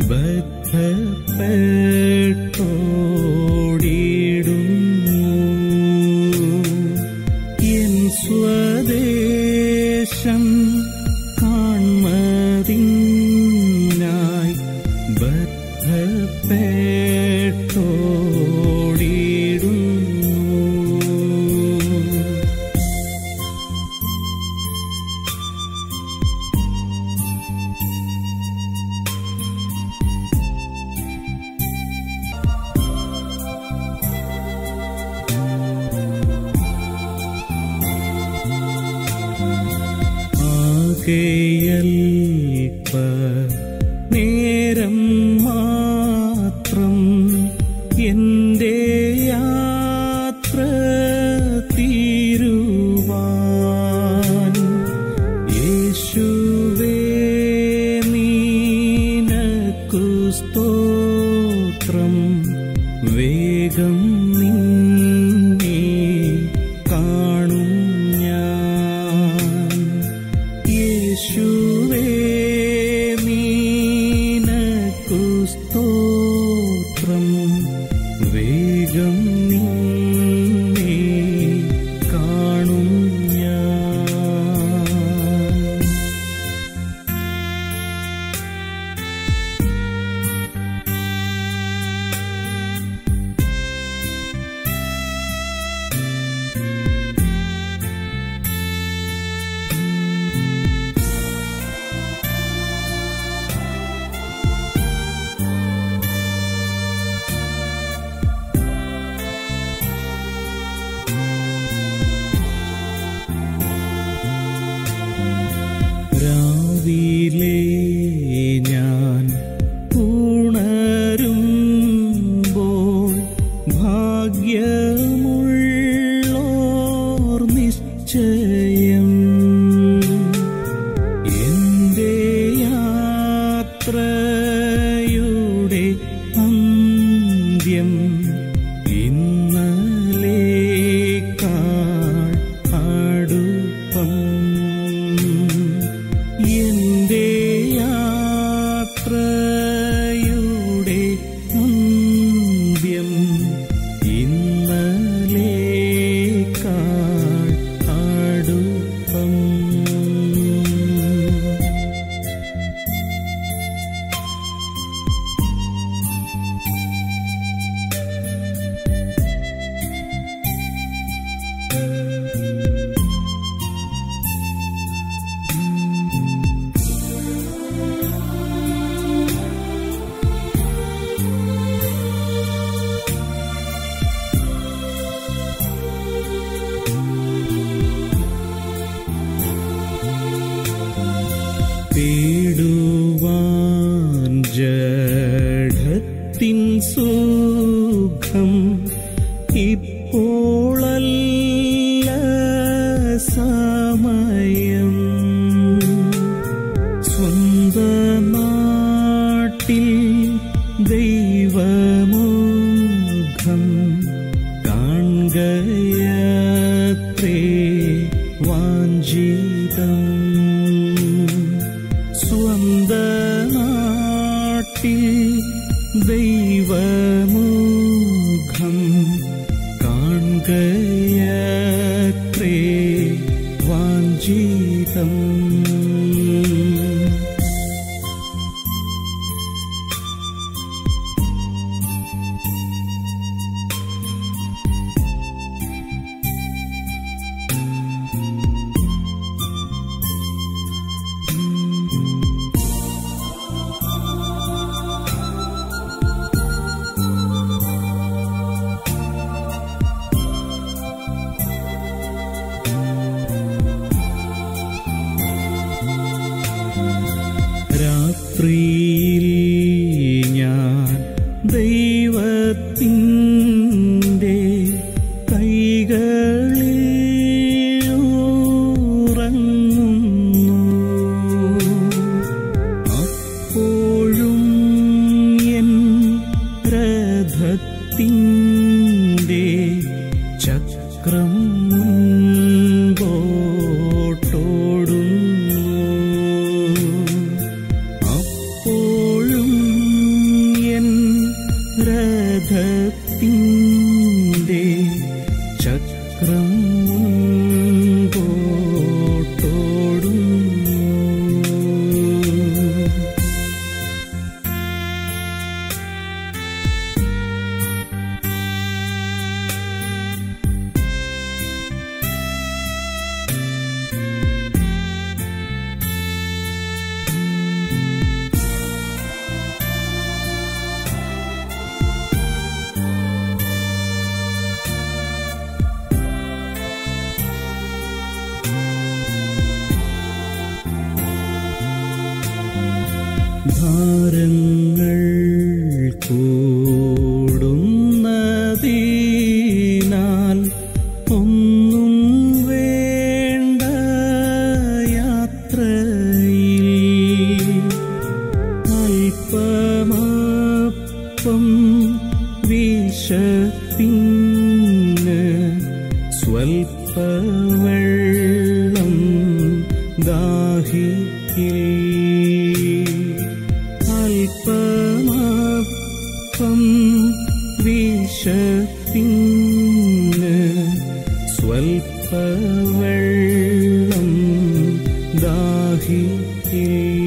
ബദ്ധപ്പെട്ടോടിടുന്നു എൻ സ്വദേശം കാൺമതിനായി ബദ്ധപ്പെട്ടോടിടുന്നു ആകെയൽപ്പ നേരം മാത്രം എൻ്റെ യാത്ര തീരുവാൻ യേശുവേ നീനക്കു സ്തോത്രം വേഗം നിന്നെ കാണും ഞാൻ യേശുവേ നീനക്കു സ്തോത്രം വേഗം നിന്നെ കാണും ഞാൻ രാവിലെ ഞാൻ ഉണരുമ്പോൾ ഭാഗ്യമുള്ളോർ നിശ്ചയം എന്റെ യാത്രയുടെ അന്ത്യം ഇന്നലേക്കാൾ അടുപ്പം എന്റെ യാത്രയുടെ അന്ത്യം ഇന്നലേക്കാൾ അടുപ്പം തേടുവാൻ ജഡത്തിൻ സുഖം ഇപ്പോളല്ല സമയം സ്വന്ത നാട്ടിൽ ദൈവമുഖം കാണുകയത്രേ വാഞ്ചിതം സ്വന്ത നാട്ടിൽ ദൈവമുഖം കാണുകയത്രേ വാഞ്ചിതം രാത്രിയിൽ ഞാൻ ദൈവത്തിൻ്റെ കൈകളിൽ ഉറങ്ങുന്നു അപ്പോഴും എൻ രഥത്തിൻ്റെ ചക്രം മുൻ സ്വൽപ്പ വെള്ളം ദാഹിക്കേ അല്പമപ്പം വിശപ്പിന് സ്വൽപ്പ വെള്ളം ദാഹിക്കേ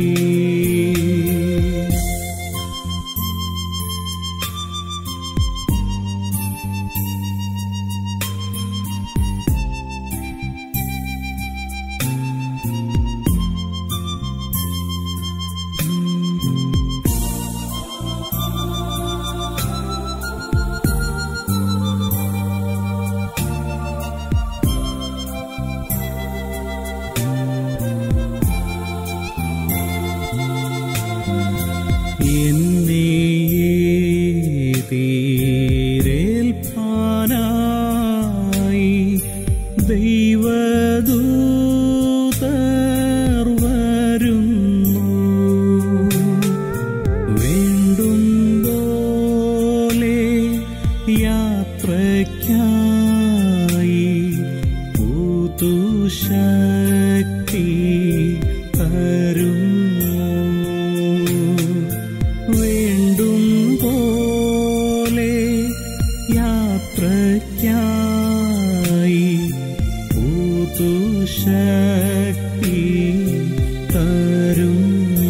എന്നെ തീരേൽപ്പാനായി ദൈവദൂതർ വരുന്നു വീണ്ടും പോലെ യാത്രയ്ക്കായി പുതുശക്തി തരുന്നു വീണ്ടും പോലെ യാത്രയ്ക്കായി പുതുശക്തി തരുന്നു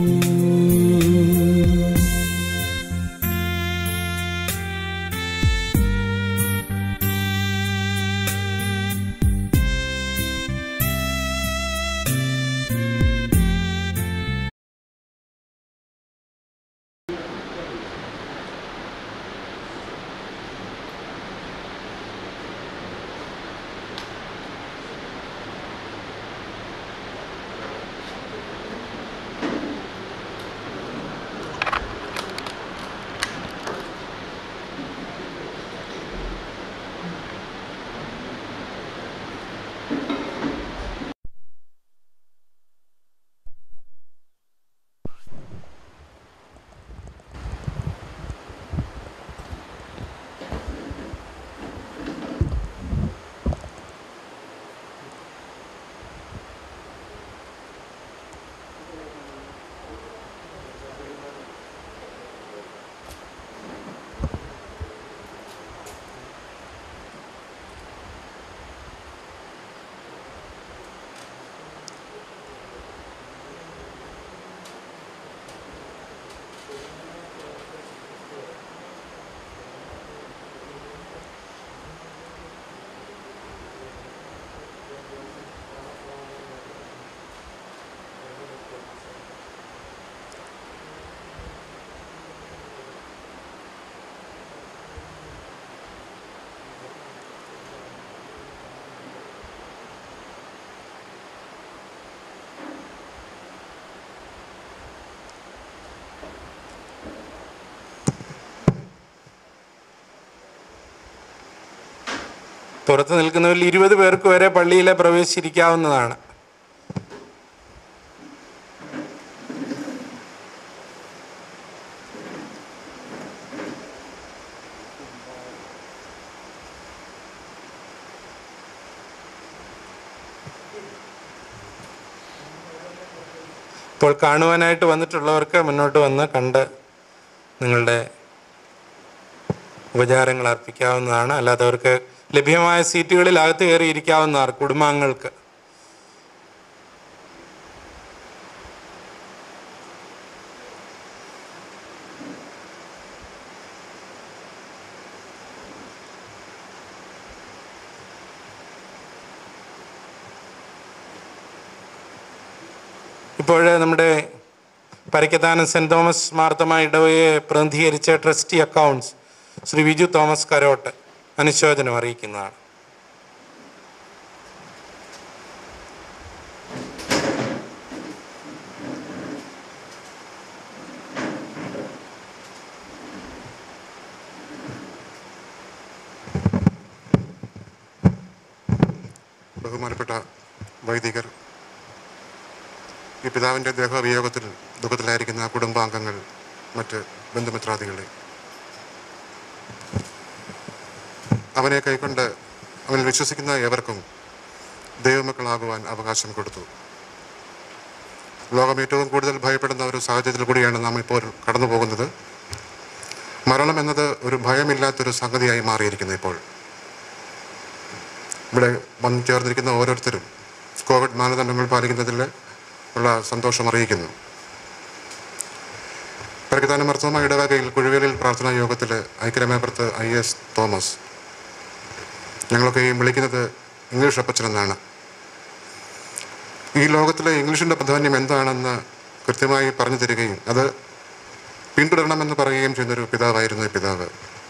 പുറത്ത് നിൽക്കുന്നവരിൽ ഇരുപത് പേർക്ക് വരെ പള്ളിയിലെ പ്രവേശിച്ചിരിക്കാവുന്നതാണ് ഇപ്പോൾ കാണുവാനായിട്ട് വന്നിട്ടുള്ളവർക്ക് മുന്നോട്ട് വന്ന് കണ്ട് നിങ്ങളുടെ ഉപചാരങ്ങൾ അർപ്പിക്കാവുന്നതാണ് അല്ലാത്തവർക്ക് ലഭ്യമായ സീറ്റുകളിൽ അകത്ത് കയറി ഇരിക്കാവുന്നതാണ് കുടുംബാംഗങ്ങൾക്ക് ഇപ്പോൾ നമ്മുടെ പരക്കത്താനം സെൻറ് തോമസ് മാർത്തമ ഇടവയെ പ്രതിനിധീകരിച്ച ട്രസ്റ്റി അക്കൗണ്ട്സ് ശ്രീ വിജു തോമസ് കരോട്ട് അനുശോചനം അറിയിക്കുന്നതാണ് ബഹുമാനപ്പെട്ട വൈദികർ ഈ പിതാവിൻ്റെ ദേഹവിയോഗത്തിൽ ദുഃഖത്തിലായിരിക്കുന്ന കുടുംബാംഗങ്ങൾ മറ്റ് ബന്ധുമിത്രാദികളെ അവനെ കൈക്കൊണ്ട് അവനിൽ വിശ്വസിക്കുന്ന ഏവർക്കും ദൈവമക്കളാകുവാൻ അവകാശം കൊടുത്തു ലോകം ഏറ്റവും കൂടുതൽ ഭയപ്പെടുന്ന ഒരു സാഹചര്യത്തിൽ കൂടിയാണ് നാം ഇപ്പോൾ കടന്നു പോകുന്നത് മരണം എന്നത് ഒരു ഭയമില്ലാത്തൊരു സംഗതിയായി മാറിയിരിക്കുന്നു ഇപ്പോൾ ഇവിടെ വന്നു ചേർന്നിരിക്കുന്ന ഓരോരുത്തരും കോവിഡ് മാനദണ്ഡങ്ങൾ പാലിക്കുന്നതിൽ ഉള്ള സന്തോഷം അറിയിക്കുന്നു പ്രകൃതാന മർത്തോമ ഇടവകയിൽ കുഴുവേലിൽ പ്രാർത്ഥനാ യോഗത്തിൽ ഐക്യരമേപ്പുറത്ത് ഐ എസ് തോമസ് ഞങ്ങളൊക്കെയും വിളിക്കുന്നത് ഇംഗ്ലീഷ് അപ്പച്ചൻ എന്നാണ് ഈ ലോകത്തിലെ ഇംഗ്ലീഷിൻ്റെ പ്രാധാന്യം എന്താണെന്ന് കൃത്യമായി പറഞ്ഞു തരികയും അത് പിന്തുടരണമെന്ന് പറയുകയും ചെയ്യുന്നൊരു പിതാവായിരുന്നു ഈ പിതാവ്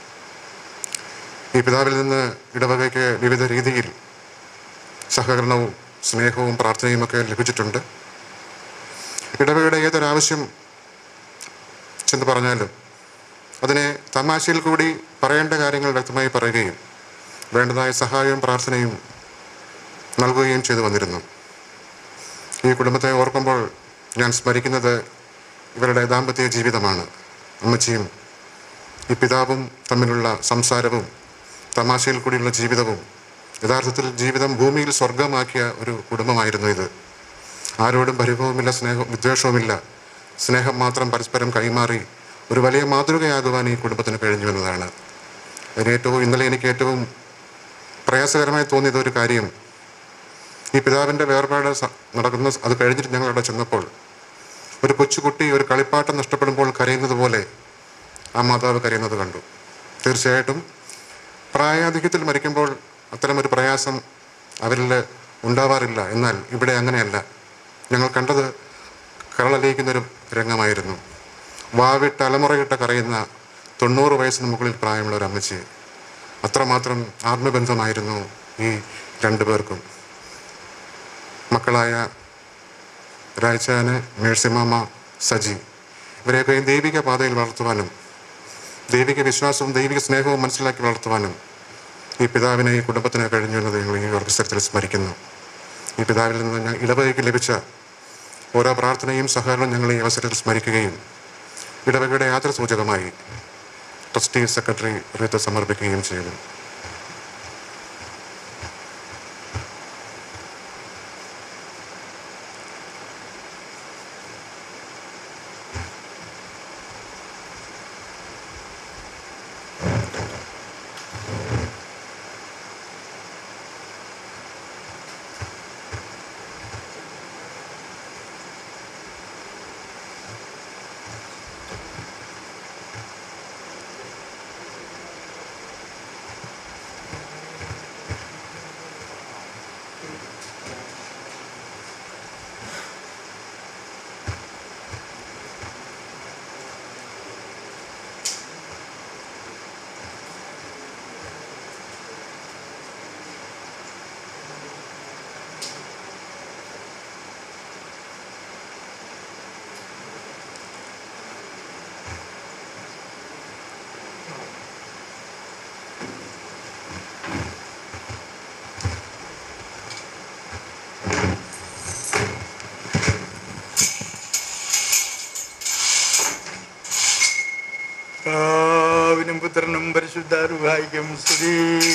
ഈ പിതാവിൽ നിന്ന് ഇടവകയ്ക്ക് വിവിധ രീതിയിൽ സഹകരണവും സ്നേഹവും പ്രാർത്ഥനയും ഒക്കെ ലഭിച്ചിട്ടുണ്ട് ഇടവകയുടെ ഏതൊരാവശ്യം ചെന്ന് പറഞ്ഞാലും അതിനെ തമാശയിൽ കൂടി പറയേണ്ട കാര്യങ്ങൾ വ്യക്തമായി പറയുകയും വേണ്ടതായ സഹായവും പ്രാർത്ഥനയും നൽകുകയും ചെയ്തു വന്നിരുന്നു ഈ കുടുംബത്തെ ഓർക്കുമ്പോൾ ഞാൻ സ്മരിക്കുന്നത് ഇവരുടെ ദാമ്പത്യ ജീവിതമാണ് അമ്മച്ചിയും ഈ പിതാവും തമ്മിലുള്ള സംസാരവും തമാശയിൽ കൂടിയുള്ള ജീവിതവും യഥാർത്ഥത്തിൽ ജീവിതം ഭൂമിയിൽ സ്വർഗമാക്കിയ ഒരു കുടുംബമായിരുന്നു ഇത് ആരോടും പരിഭവമില്ല സ്നേഹം വിദ്വേഷവുമില്ല സ്നേഹം മാത്രം പരസ്പരം കൈമാറി ഒരു വലിയ മാതൃകയാകുവാൻ ഈ കുടുംബത്തിന് കഴിഞ്ഞു എന്നതാണ് അതിന് ഏറ്റവും ഇന്നലെ എനിക്ക് ഏറ്റവും പ്രയാസകരമായി തോന്നിയത് ഒരു കാര്യം ഈ പിതാവിൻ്റെ വേർപാട് സ- നടക്കുന്ന അത് കഴിഞ്ഞിട്ട് ഞങ്ങൾ അവിടെ ചെന്നപ്പോൾ ഒരു കൊച്ചുകുട്ടി ഒരു കളിപ്പാട്ടം നഷ്ടപ്പെടുമ്പോൾ കരയുന്നത് പോലെ ആ മാതാവ് കരയുന്നത് കണ്ടു തീർച്ചയായിട്ടും പ്രായാധിക്യത്തിൽ മരിക്കുമ്പോൾ അത്തരമൊരു പ്രയാസം അവരിൽ ഉണ്ടാവാറില്ല എന്നാൽ ഇവിടെ അങ്ങനെയല്ല ഞങ്ങൾ കണ്ടത് കരളലിയിക്കുന്നൊരു രംഗമായിരുന്നു വാവിട്ട് അലമുറയിട്ട് കരയുന്ന തൊണ്ണൂറ് വയസ്സിന് മുകളിൽ പ്രായമുള്ള ഒരു അമ്മച്ചി അത്രമാത്രം ആത്മബന്ധമായിരുന്നു ഈ രണ്ടു പേർക്കും മക്കളായ രായ്ച്ചാന് മേഴ്സിമാമ സജി ഇവരെയൊക്കെ ഈ ദൈവിക പാതയിൽ വളർത്തുവാനും ദൈവിക വിശ്വാസവും ദൈവിക സ്നേഹവും മനസ്സിലാക്കി വളർത്തുവാനും ഈ പിതാവിനെ ഈ കുടുംബത്തിന് കഴിഞ്ഞു എന്നത് ഞങ്ങൾ ഈ അവസരത്തിൽ സ്മരിക്കുന്നു ഈ പിതാവിൽ നിന്ന് ഞാൻ ഇടവകയ്ക്ക് ലഭിച്ച ഓരോ പ്രാർത്ഥനയും സഹകരണവും ഞങ്ങൾ ഈ അവസരത്തിൽ സ്മരിക്കുകയും ഇടവകയുടെ യാത്ര സൂചകമായി ട്രസ്റ്റി സെക്രട്ടറി റീത്ത് സമർപ്പിക്കുകയും ചെയ്യുന്നു പിതാവിനും പുത്രനും പരിശുദ്ധാരുഹായിക്കും സ്തുതി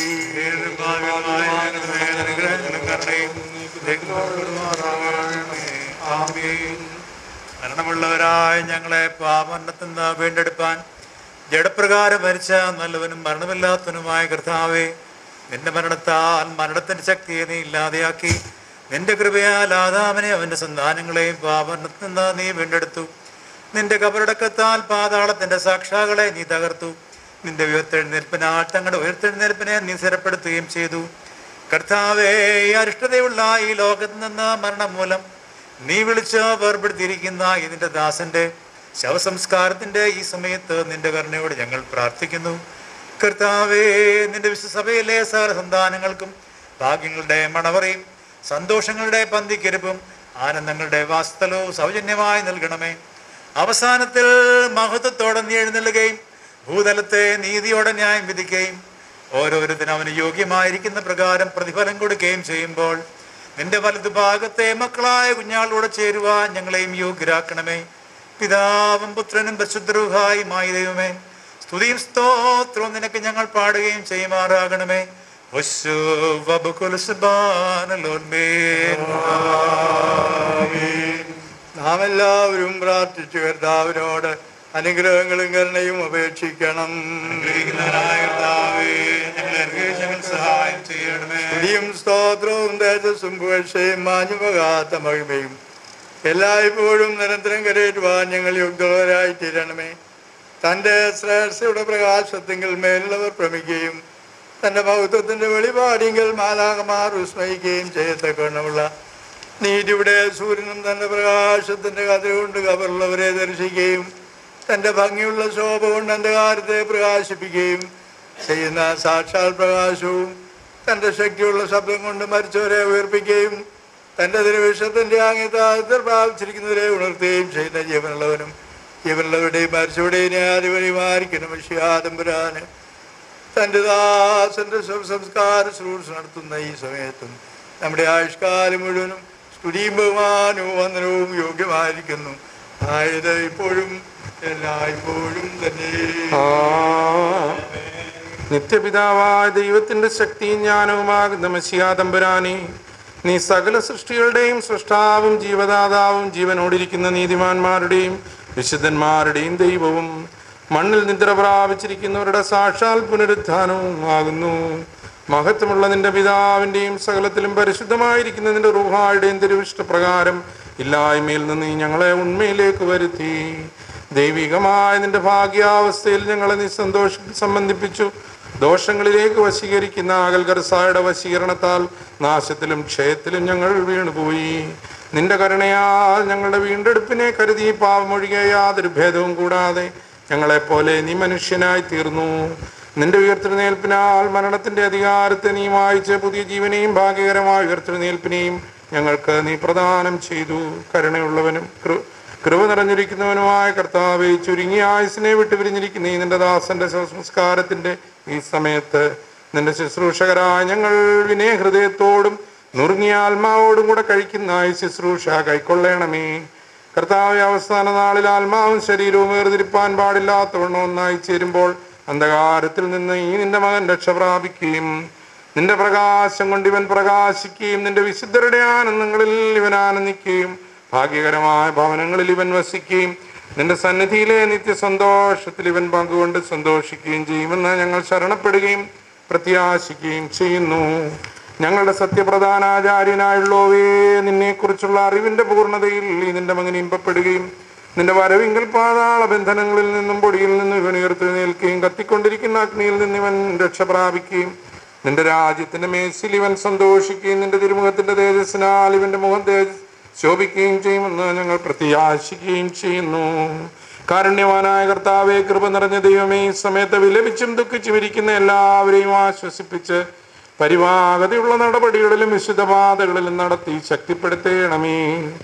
മരണമുള്ളവരായ ഞങ്ങളെ പാപന്നത്തിൽ നിന്ന് വീണ്ടെടുപ്പാൻ ജഡപ്രകാരം മരിച്ച നല്ലവനും മരണമില്ലാത്തവനുമായ കർത്താവേ നിന്റെ മരണത്താൽ മരണത്തിന്റെ ശക്തിയെ നീ ഇല്ലാതെയാക്കി നിന്റെ കൃപയാൽ ആദാമനെ അവന്റെ സന്താനങ്ങളെയും പാപന്നത്തിൽ നിന്ന് നീ വീണ്ടെടുത്തു നിന്റെ കബറടക്കത്താൽ പാതാളത്തിന്റെ സാക്ഷാകളെ നീ തകർത്തു നിന്റെ ഉയർത്തെഴുന്നേൽപ്പിനാൽ തങ്ങളുടെ ഉയർത്തെഴുന്നേൽപ്പിനെ നീ സ്ഥിരപ്പെടുത്തുകയും ചെയ്തു കർത്താവേ ഈ അരിഷ്ടതയുള്ള ഈ ലോകത്ത് നിന്ന് മരണം മൂലം നീ വിളിച്ച് വേർപെടുത്തിയിരിക്കുന്ന ഇതിന്റെ ദാസന്റെ ശവസംസ്കാരത്തിന്റെ ഈ സമയത്ത് നിന്റെ കരുണയോട് ഞങ്ങൾ പ്രാർത്ഥിക്കുന്നു കർത്താവേ നിന്റെ വിശ്വസഭയിലെ സകല സന്താനങ്ങൾക്കും ഭാഗ്യങ്ങളുടെ മണവറയും സന്തോഷങ്ങളുടെ പന്തിക്കെരുപ്പും ആനന്ദങ്ങളുടെ വാസ്തലവും സൗജന്യമായി നൽകണമേ അവസാനത്തിൽ മഹത്വത്തോടെ നീ എഴുന്നള്ളുകയും ഭൂതലത്തെ നീതിയോടെ ന്യായം വിധിക്കുകയും ഓരോരുത്തരും അവന് യോഗ്യമായിരിക്കുന്ന പ്രകാരം പ്രതിഫലം കൊടുക്കുകയും ചെയ്യുമ്പോൾ നിന്റെ വലതുഭാഗത്തെ മക്കളായ കുഞ്ഞാളോടെ ചേരുവാൻ ഞങ്ങളെയും യോഗ്യരാക്കണമേ പിതാവും പുത്രനും പരിശുദ്ധരുഹായുമായി ദൈവമേ സ്തുതിയും സ്തോത്രവും നിനക്ക് ഞങ്ങൾ പാടുകയും ചെയ്യുമാറാകണമേ ഉസ്സു വബുകുൽ സുബ്ഹാനലോൻമേൻ. നാം എല്ലാവരും പ്രാർത്ഥിച്ചു കർത്താവിനോട് അനുഗ്രഹങ്ങളും കരുണയും അപേക്ഷിക്കണം സഹായം ചെയ്യണമേ സ്തുതിയും സ്തോത്രവും തേജസ്സും പുകഴ്ചയും മാഞ്ഞുപോകാത്ത മഹിമയും എല്ലായ്പ്പോഴും നിരന്തരം കരയേറ്റുവാൻ ഞങ്ങൾ യുക്തവരായി തീരണമേ തൻ്റെ ശ്രേഷ്ഠയുടെ പ്രകാശത്തിങ്കിൽ മേലുള്ളവർ ഭ്രമിക്കുകയും തൻ്റെ മഹത്വത്തിൻ്റെ വെളിപാടിങ്കിൽ മാലാകമാർ വിസ്മയിക്കുകയും ചെയ്യത്തക്കവണ്ണമുള്ള നീതിയുടെ സൂര്യനും തൻ്റെ പ്രകാശത്തിൻ്റെ കതിര കൊണ്ട് കവറുള്ളവരെ ദർശിക്കുകയും തൻ്റെ ഭംഗിയുള്ള ശോഭ കൊണ്ട് അന്ധകാരത്തെ പ്രകാശിപ്പിക്കുകയും ചെയ്യുന്ന സാക്ഷാൽ പ്രകാശവും തൻ്റെ ശക്തിയുള്ള ശബ്ദം കൊണ്ട് മരിച്ചവരെ ഉയർപ്പിക്കുകയും തൻ്റെ തിരുവിഷത്തിൻ്റെ ആംഗ്യത്താഴത്തിൽ പ്രാപിച്ചിരിക്കുന്നവരെ ഉണർത്തുകയും ചെയ്യുന്ന ജീവനുള്ളവനും ജീവനുള്ളവരുടെയും മരിച്ചവരുടെയും ന്യായാധിപതിമാരിക്കണം വിഷയാദംബരാന് തൻ്റെ ദാസന്റെ സംസ്കാര ശുശ്രൂഷ നടത്തുന്ന ഈ സമയത്തും നമ്മുടെ ആയുഷ്കാലം മുഴുവനും സ്തുതിയും ബഹുമാനവും വന്ദനവും യോഗ്യമായിരിക്കുന്നു ആയത് ഇപ്പോഴും എല്ലായ്പ്പോഴും തന്നെ നിത്യപിതാവായ ദൈവത്തിന്റെ ശക്തിയും ജ്ഞാനവുമാകുന്ന മഷിയാതമ്പുരാനെ നീ സകല സൃഷ്ടികളുടെയും സൃഷ്ടാവും ജീവദാതാവും ജീവനോടിരിക്കുന്ന നീതിമാന്മാരുടെയും വിശുദ്ധന്മാരുടെയും ദൈവവും മണ്ണിൽ നിദ്ര പ്രാപിച്ചിരിക്കുന്നവരുടെ സാക്ഷാൽ പുനരുദ്ധാനവും ആകുന്നു മഹത്വമുള്ള നിന്റെ പിതാവിൻ്റെയും സകലത്തിലും പരിശുദ്ധമായിരിക്കുന്ന നിന്റെ റൂഹായുടെയും തിരുവിഷ്ടപ്രകാരം ഇല്ലായ്മയിൽ നിന്ന് നീ ഞങ്ങളെ ഉണ്മയിലേക്ക് വരുത്തി ദൈവികമായ നിന്റെ ഭാഗ്യാവസ്ഥയിൽ ഞങ്ങളെ നീ സന്തോഷ സംബന്ധിപ്പിച്ചു ദോഷങ്ങളിലേക്ക് വശീകരിക്കുന്ന അകൽകർസായുടെ വശീകരണത്താൽ നാശത്തിലും ക്ഷയത്തിലും ഞങ്ങൾ വീണുപോയി നിന്റെ കരുണയാൽ ഞങ്ങളുടെ വീണ്ടെടുപ്പിനെ കരുതി പാവമൊഴികെ യാതൊരു ഭേദവും കൂടാതെ ഞങ്ങളെപ്പോലെ നീ മനുഷ്യനായി തീർന്നു നിന്റെ ഉയർത്തെഴുന്നേൽപ്പിനാൽ മരണത്തിന്റെ അധികാരത്തെ നീ വായിച്ച് പുതിയ ജീവനെയും ഭാഗ്യകരമായ ഉയർത്തെഴുന്നേൽപ്പിനെയും ഞങ്ങൾക്ക് നീ പ്രദാനം ചെയ്തു കരുണയുള്ളവനും കൃ കൃപ നിറഞ്ഞിരിക്കുന്നവനുമായ കർത്താവെ ചുരുങ്ങിയ ആയുസിനെ വിട്ടുപിരിഞ്ഞിരിക്കുന്ന ഈ നിന്റെ ദാസന്റെ സംസ്കാരത്തിന്റെ ഈ സമയത്ത് നിന്റെ ശുശ്രൂഷകരായ ഞങ്ങൾ വിനയഹൃദയത്തോടും നുറുങ്ങിയ ആത്മാവോടും കൂടെ കഴിക്കുന്ന ഈ ശുശ്രൂഷ കൈക്കൊള്ളണമേ കർത്താവ് അവസാന നാളിൽ ആത്മാവും ശരീരവും വേർതിരിപ്പാൻ പാടില്ലാത്തവണ്ണം ഒന്നായി ചേരുമ്പോൾ അന്ധകാരത്തിൽ നിന്ന് ഈ നിന്റെ മകൻ രക്ഷ പ്രാപിക്കുകയും നിന്റെ പ്രകാശം കൊണ്ട് ഇവൻ പ്രകാശിക്കുകയും നിന്റെ വിശുദ്ധരുടെ ആനന്ദങ്ങളിൽ ഇവൻ ആനന്ദിക്കുകയും ഭാഗ്യകരമായ ഭവനങ്ങളിൽ ഇവൻ വസിക്കുകയും നിന്റെ സന്നിധിയിലെ നിത്യ സന്തോഷത്തിൽ ഇവൻ പങ്കുകൊണ്ട് സന്തോഷിക്കുകയും ചെയ്യുമെന്ന് ഞങ്ങൾ ശരണപ്പെടുകയും പ്രത്യാശിക്കുകയും ചെയ്യുന്നു ഞങ്ങളുടെ സത്യപ്രധാനാചാര്യനായുള്ളവേ നിന്നെക്കുറിച്ചുള്ള അറിവിന്റെ പൂർണ്ണതയിൽ ഈ നിന്റെ മകൻ ഇമ്പപ്പെടുകയും നിന്റെ വരവിങ്കൽ പാതാള ബന്ധനങ്ങളിൽ നിന്നും പൊടിയിൽ നിന്നും ഇവൻ ഉയർത്തെഴുന്നേൽക്കുകയും കത്തിക്കൊണ്ടിരിക്കുന്ന അഗ്നിയിൽ നിന്ന് ഇവൻ രക്ഷ പ്രാപിക്കുകയും നിന്റെ രാജ്യത്തിന്റെ മേശിൽ ഇവൻ സന്തോഷിക്കുകയും നിന്റെ തിരുമുഖത്തിന്റെ തേജസ്സിനാൽ ഇവന്റെ മുഖം തേജസ് ശോഭിക്കുകയും ചെയ്യുമെന്ന് ഞങ്ങൾ പ്രത്യാശിക്കുകയും ചെയ്യുന്നു കാരുണ്യവാനായ കർത്താവെ കൃപ നിറഞ്ഞ ദൈവമേ ഈ സമയത്ത് വിലപിച്ചും ദുഃഖിച്ചും ഇരിക്കുന്ന എല്ലാവരെയും ആശ്വസിപ്പിച്ച് പരിവാഹതയുള്ള നടപടികളിലും വിശുദ്ധപാതകളിലും നടത്തി ശക്തിപ്പെടുത്തേണമേ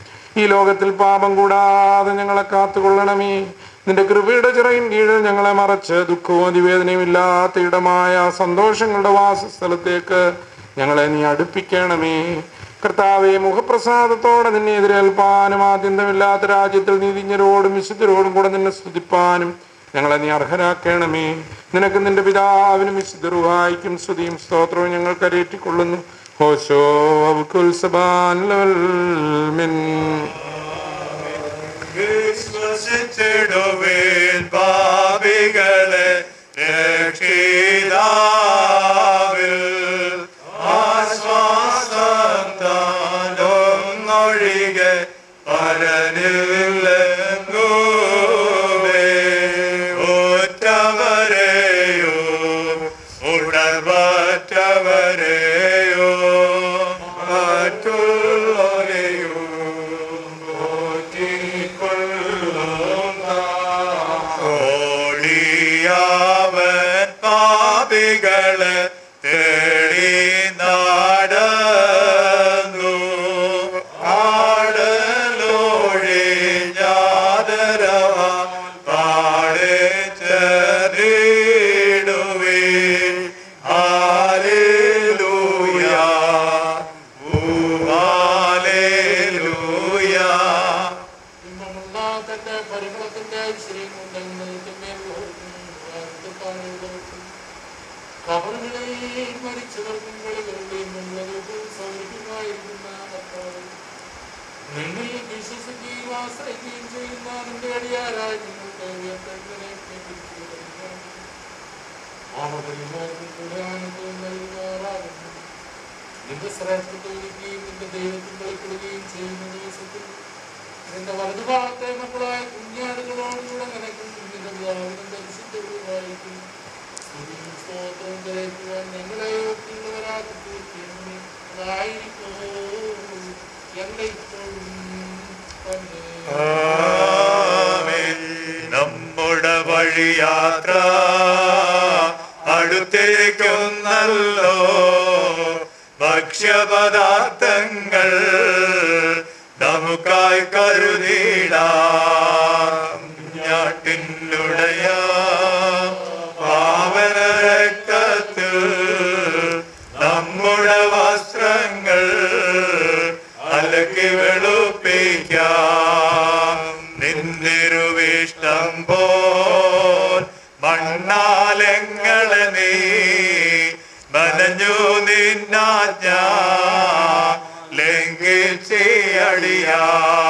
ഈ ലോകത്തിൽ പാപം കൂടാതെ ഞങ്ങളെ കാത്തുകൊള്ളണമേ നിന്റെ കൃപയുടെ ചിറയിൻ കീഴിൽ ഞങ്ങളെ മറച്ച് ദുഃഖവും അതിവേദനയും ഇല്ലാത്ത ഇടമായ സന്തോഷങ്ങളുടെ വാസസ്ഥലത്തേക്ക് ഞങ്ങളെ നീ അടുപ്പിക്കണമേ കർത്താവെ മുഖപ്രസാദത്തോടെ നിന്നെ എതിരേൽപ്പാനും ആദ്യന്തമില്ലാത്ത രാജ്യത്തിൽ നീതിജ്ഞരോടും വിശുദ്ധരോടും കൂടെ നിന്നെ സ്തുതിപ്പാനും ഞങ്ങളെ നീ അർഹരാക്കണമേ നിനക്ക് നിന്റെ പിതാവിനും വിശുദ്ധറുഹായിക്കും സ്തുതിയും സ്തോത്രവും ഞങ്ങൾ കരയേറ്റിക്കൊള്ളുന്നു ഹോശോ അബുക്കുൽ സബാൻ ലവൽ മിൻ വിശ്വസിച്ചിടുവേൻ പാപികളെ രക്ഷിതാവിൽ ആശ്വാസം താനൊന്നൊഴികെ പരനില്ലെങ്ങുമേ ഒറ്റവരെയോ ഉണർവറ്റവരെയോ മറ്റുള്ളവരെയോ ഓടിയാവൻ പാപികളെ തേടി നടന്നു ആടലോഴി ജാതരവാ പാടെ ചെറിടുവേ ഹാലേലൂയ ഹാലേലൂയ ഇമ്പമുള്ള തന്റെ പരിമളത്തിന്റെ ഐശ്വര്യം കൊണ്ട് നിത്യമേൽ മരിച്ചവർക്കും കളികളുടെയും വെള്ളവും സമർപ്പിക്കുമായിരിക്കുന്ന കർത്താവേ, നിന്നിൽ വിശ്വസിക്കുകയും ആശ്രയിക്കുകയും ചെയ്യുന്ന നിന്റെ അടിയാരായ നിങ്ങൾക്ക് ഉയർത്തെഴുന്നേൽപ്പിനെ പിടിച്ചുകൊടുക്കണം. ആമപരിമാർക്കും കൂടെ ആനന്ദവും നൽകുമാറാകുന്നു നിന്റെ ശ്രേഷ്ഠത്തോടുകയും നിന്റെ ദൈവത്തിൽ കളിക്കുകയും ചെയ്യുന്ന ദിവസത്തിൽ നിന്റെ വലതുഭാഗത്തെ മക്കളായ കുഞ്ഞാടുകളോടുകൂടെ നിനക്കും നിന്റെ പിതാവിനും പരിശുദ്ധവുമായിരിക്കും സ്തുതിയും സ്തോത്രവും കരയറ്റുവാൻ ഞങ്ങളെ യോഗ്യമുള്ളവരാക്കി തീർക്കണമേ അതായിരിക്കും എന്റെ ഇപ്പോഴും തന്നെ ആമേൻ. നമ്മുടെ വഴിയാത്ര അടുത്തേക്കുന്നല്ലോ ഭക്ഷ്യപദാർത്ഥങ്ങൾ നമുക്കായി കരുതിടാം ഞാട്ടിനുടയ പാവന രക്തത്തിൽ നമ്മുടെ വസ്ത്രങ്ങൾ അലക്കി വെളുപ്പിക്കാം നിന്നിരുവിഷ്ടം പോൽ മണ്ണാലങ്ങളെ നീ മനഞ്ഞു നിന്നാജ്ഞ ലംഘിച്ചടിയാ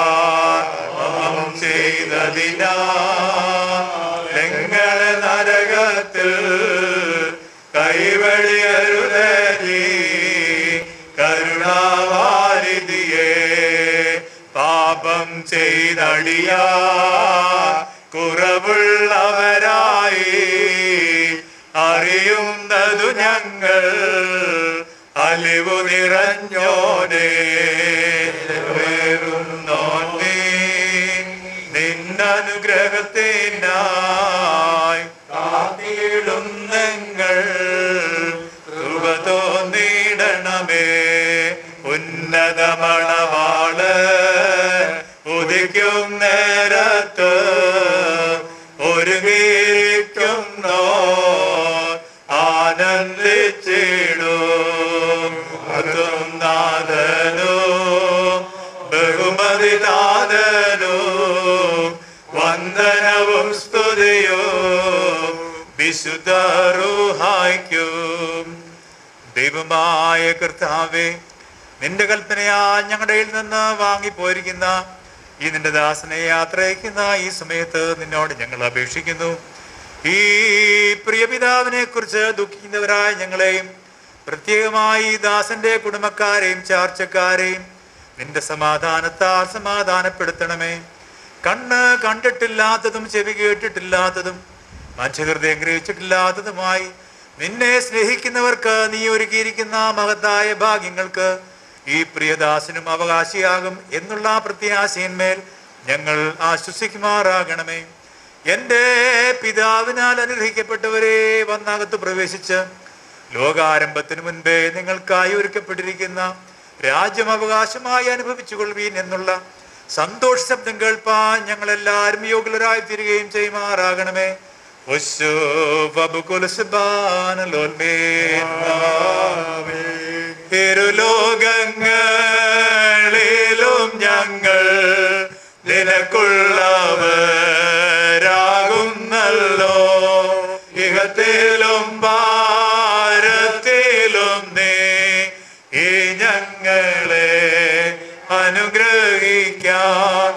ചെയ്തതിനാ ഞങ്ങളെ നരകത്തിൽ കൈവഴിയരുതേ നീ കരുണാവാരിതിയെ പാപം ചെയ്തടിയാ കുറവുള്ളവരായി അറിയുന്നതു ഞങ്ങൾ അലിവു നിറഞ്ഞോനെ വേറുന്നോനെ നിന്നനുഗ്രഹത്തിനായി കാത്തിടും ഞങ്ങൾ കൃപ തോന്നിടണമേ ഉന്നതമണവാള് ഉദിക്കും നേരത്ത് ഒരുങ്ങിയിരിക്കുന്നോ ആനന്ദിച്ചിടും അതും നാഥനും ബഹുമതി നാഥനും വന്ദനവും സ്തുതിയും വിശുദ്ധറുഹായിക്കും ദൈവമായ കർത്താവേ നിന്റെ കൽപ്പനയാ ഞങ്ങളുടെ കയ്യിൽ നിന്ന് വാങ്ങിപ്പോയിരിക്കുന്ന ഈ നിന്റെ ദാസനെ യാത്രയക്കുന്ന ഈ സമയത്ത് നിന്നോട് ഞങ്ങൾ അപേക്ഷിക്കുന്നു ഈ പ്രിയപിതാവിനെ കുറിച്ച് ദുഃഖിക്കുന്നവരായ ഞങ്ങളെയും പ്രത്യേകമായി ഈ ദാസന്റെ കുടുംബക്കാരെയും ചാർച്ചക്കാരെയും നിന്റെ സമാധാനത്താൽ സമാധാനപ്പെടുത്തണമേ കണ്ണ് കണ്ടിട്ടില്ലാത്തതും ചെവി കേട്ടിട്ടില്ലാത്തതും മനുഷ്യഹൃദയം ഗ്രഹിച്ചിട്ടില്ലാത്തതുമായി നിന്നെ സ്നേഹിക്കുന്നവർക്ക് നീ ഒരുക്കിയിരിക്കുന്ന മഹത്തായ ഭാഗ്യങ്ങൾക്ക് ഈ പ്രിയദാസനും അവകാശിയാകും എന്നുള്ള പ്രത്യാശയിന്മേൽ ഞങ്ങൾ ആശ്വസിക്കുമാറാകണമേ എൻ്റെ പിതാവിനാൽ അനുഗ്രഹിക്കപ്പെട്ടവരെ വന്നകത്ത് പ്രവേശിച്ച് ലോകാരംഭത്തിനു മുൻപേ നിങ്ങൾക്കായി ഒരുക്കപ്പെട്ടിരിക്കുന്ന രാജ്യം അവകാശമായി അനുഭവിച്ചുകൊള്ളുവീൻ എന്നുള്ള സന്തോഷ ശബ്ദം കേൾപ്പാൻ ഞങ്ങൾ എല്ലാവരും യോഗ്യരായി തീരുകയും ചെയ്യുമാറാകണമേ ഉസ്സു വബുകുൽ സുബ്ഹാനലോൽമേ ഇരുലോകങ്ങളിലും ഞങ്ങൾ നിനക്കുള്ളവരാകുന്നല്ലോ ഇഹത്തിലും ഭാരത്തിലും നീ ഈ ഞങ്ങളെ അനുഗ്രഹിക്കാൻ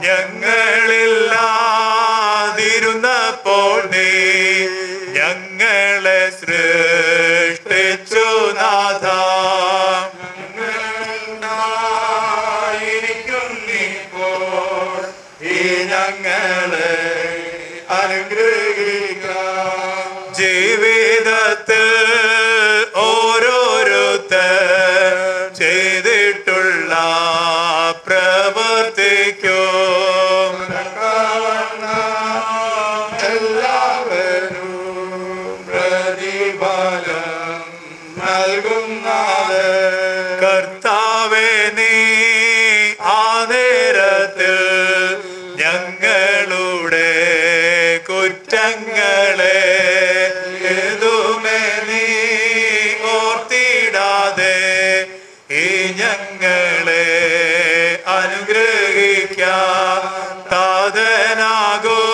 ഞങ്ങളില്ലാതിരുന്നപ്പോൾ നീ ഞങ്ങളെ സൃഷ്ടിച്ചു നാഥ ഞങ്ങളുണ്ടായിരിക്കുന്നിപ്പോൾ ഈ ഞങ്ങളെ അനുഗ്രഹിക്കാം ജീവിതത്തിൽ ഓരോരുത്തർ ചെയ്തിട്ടുള്ള പ്രവർത്തിക്കും എല്ലാവരും പ്രതിഫലം നൽകുന്നത് കർത്താവേ നീ ആ നേരത്തിൽ ഞങ്ങളുടെ കുറ്റങ്ങളെ ഏതുമേ നീ ഓർത്തിടാതെ ഈ ഞങ്ങളെ അനുഗ്രഹിക്കാം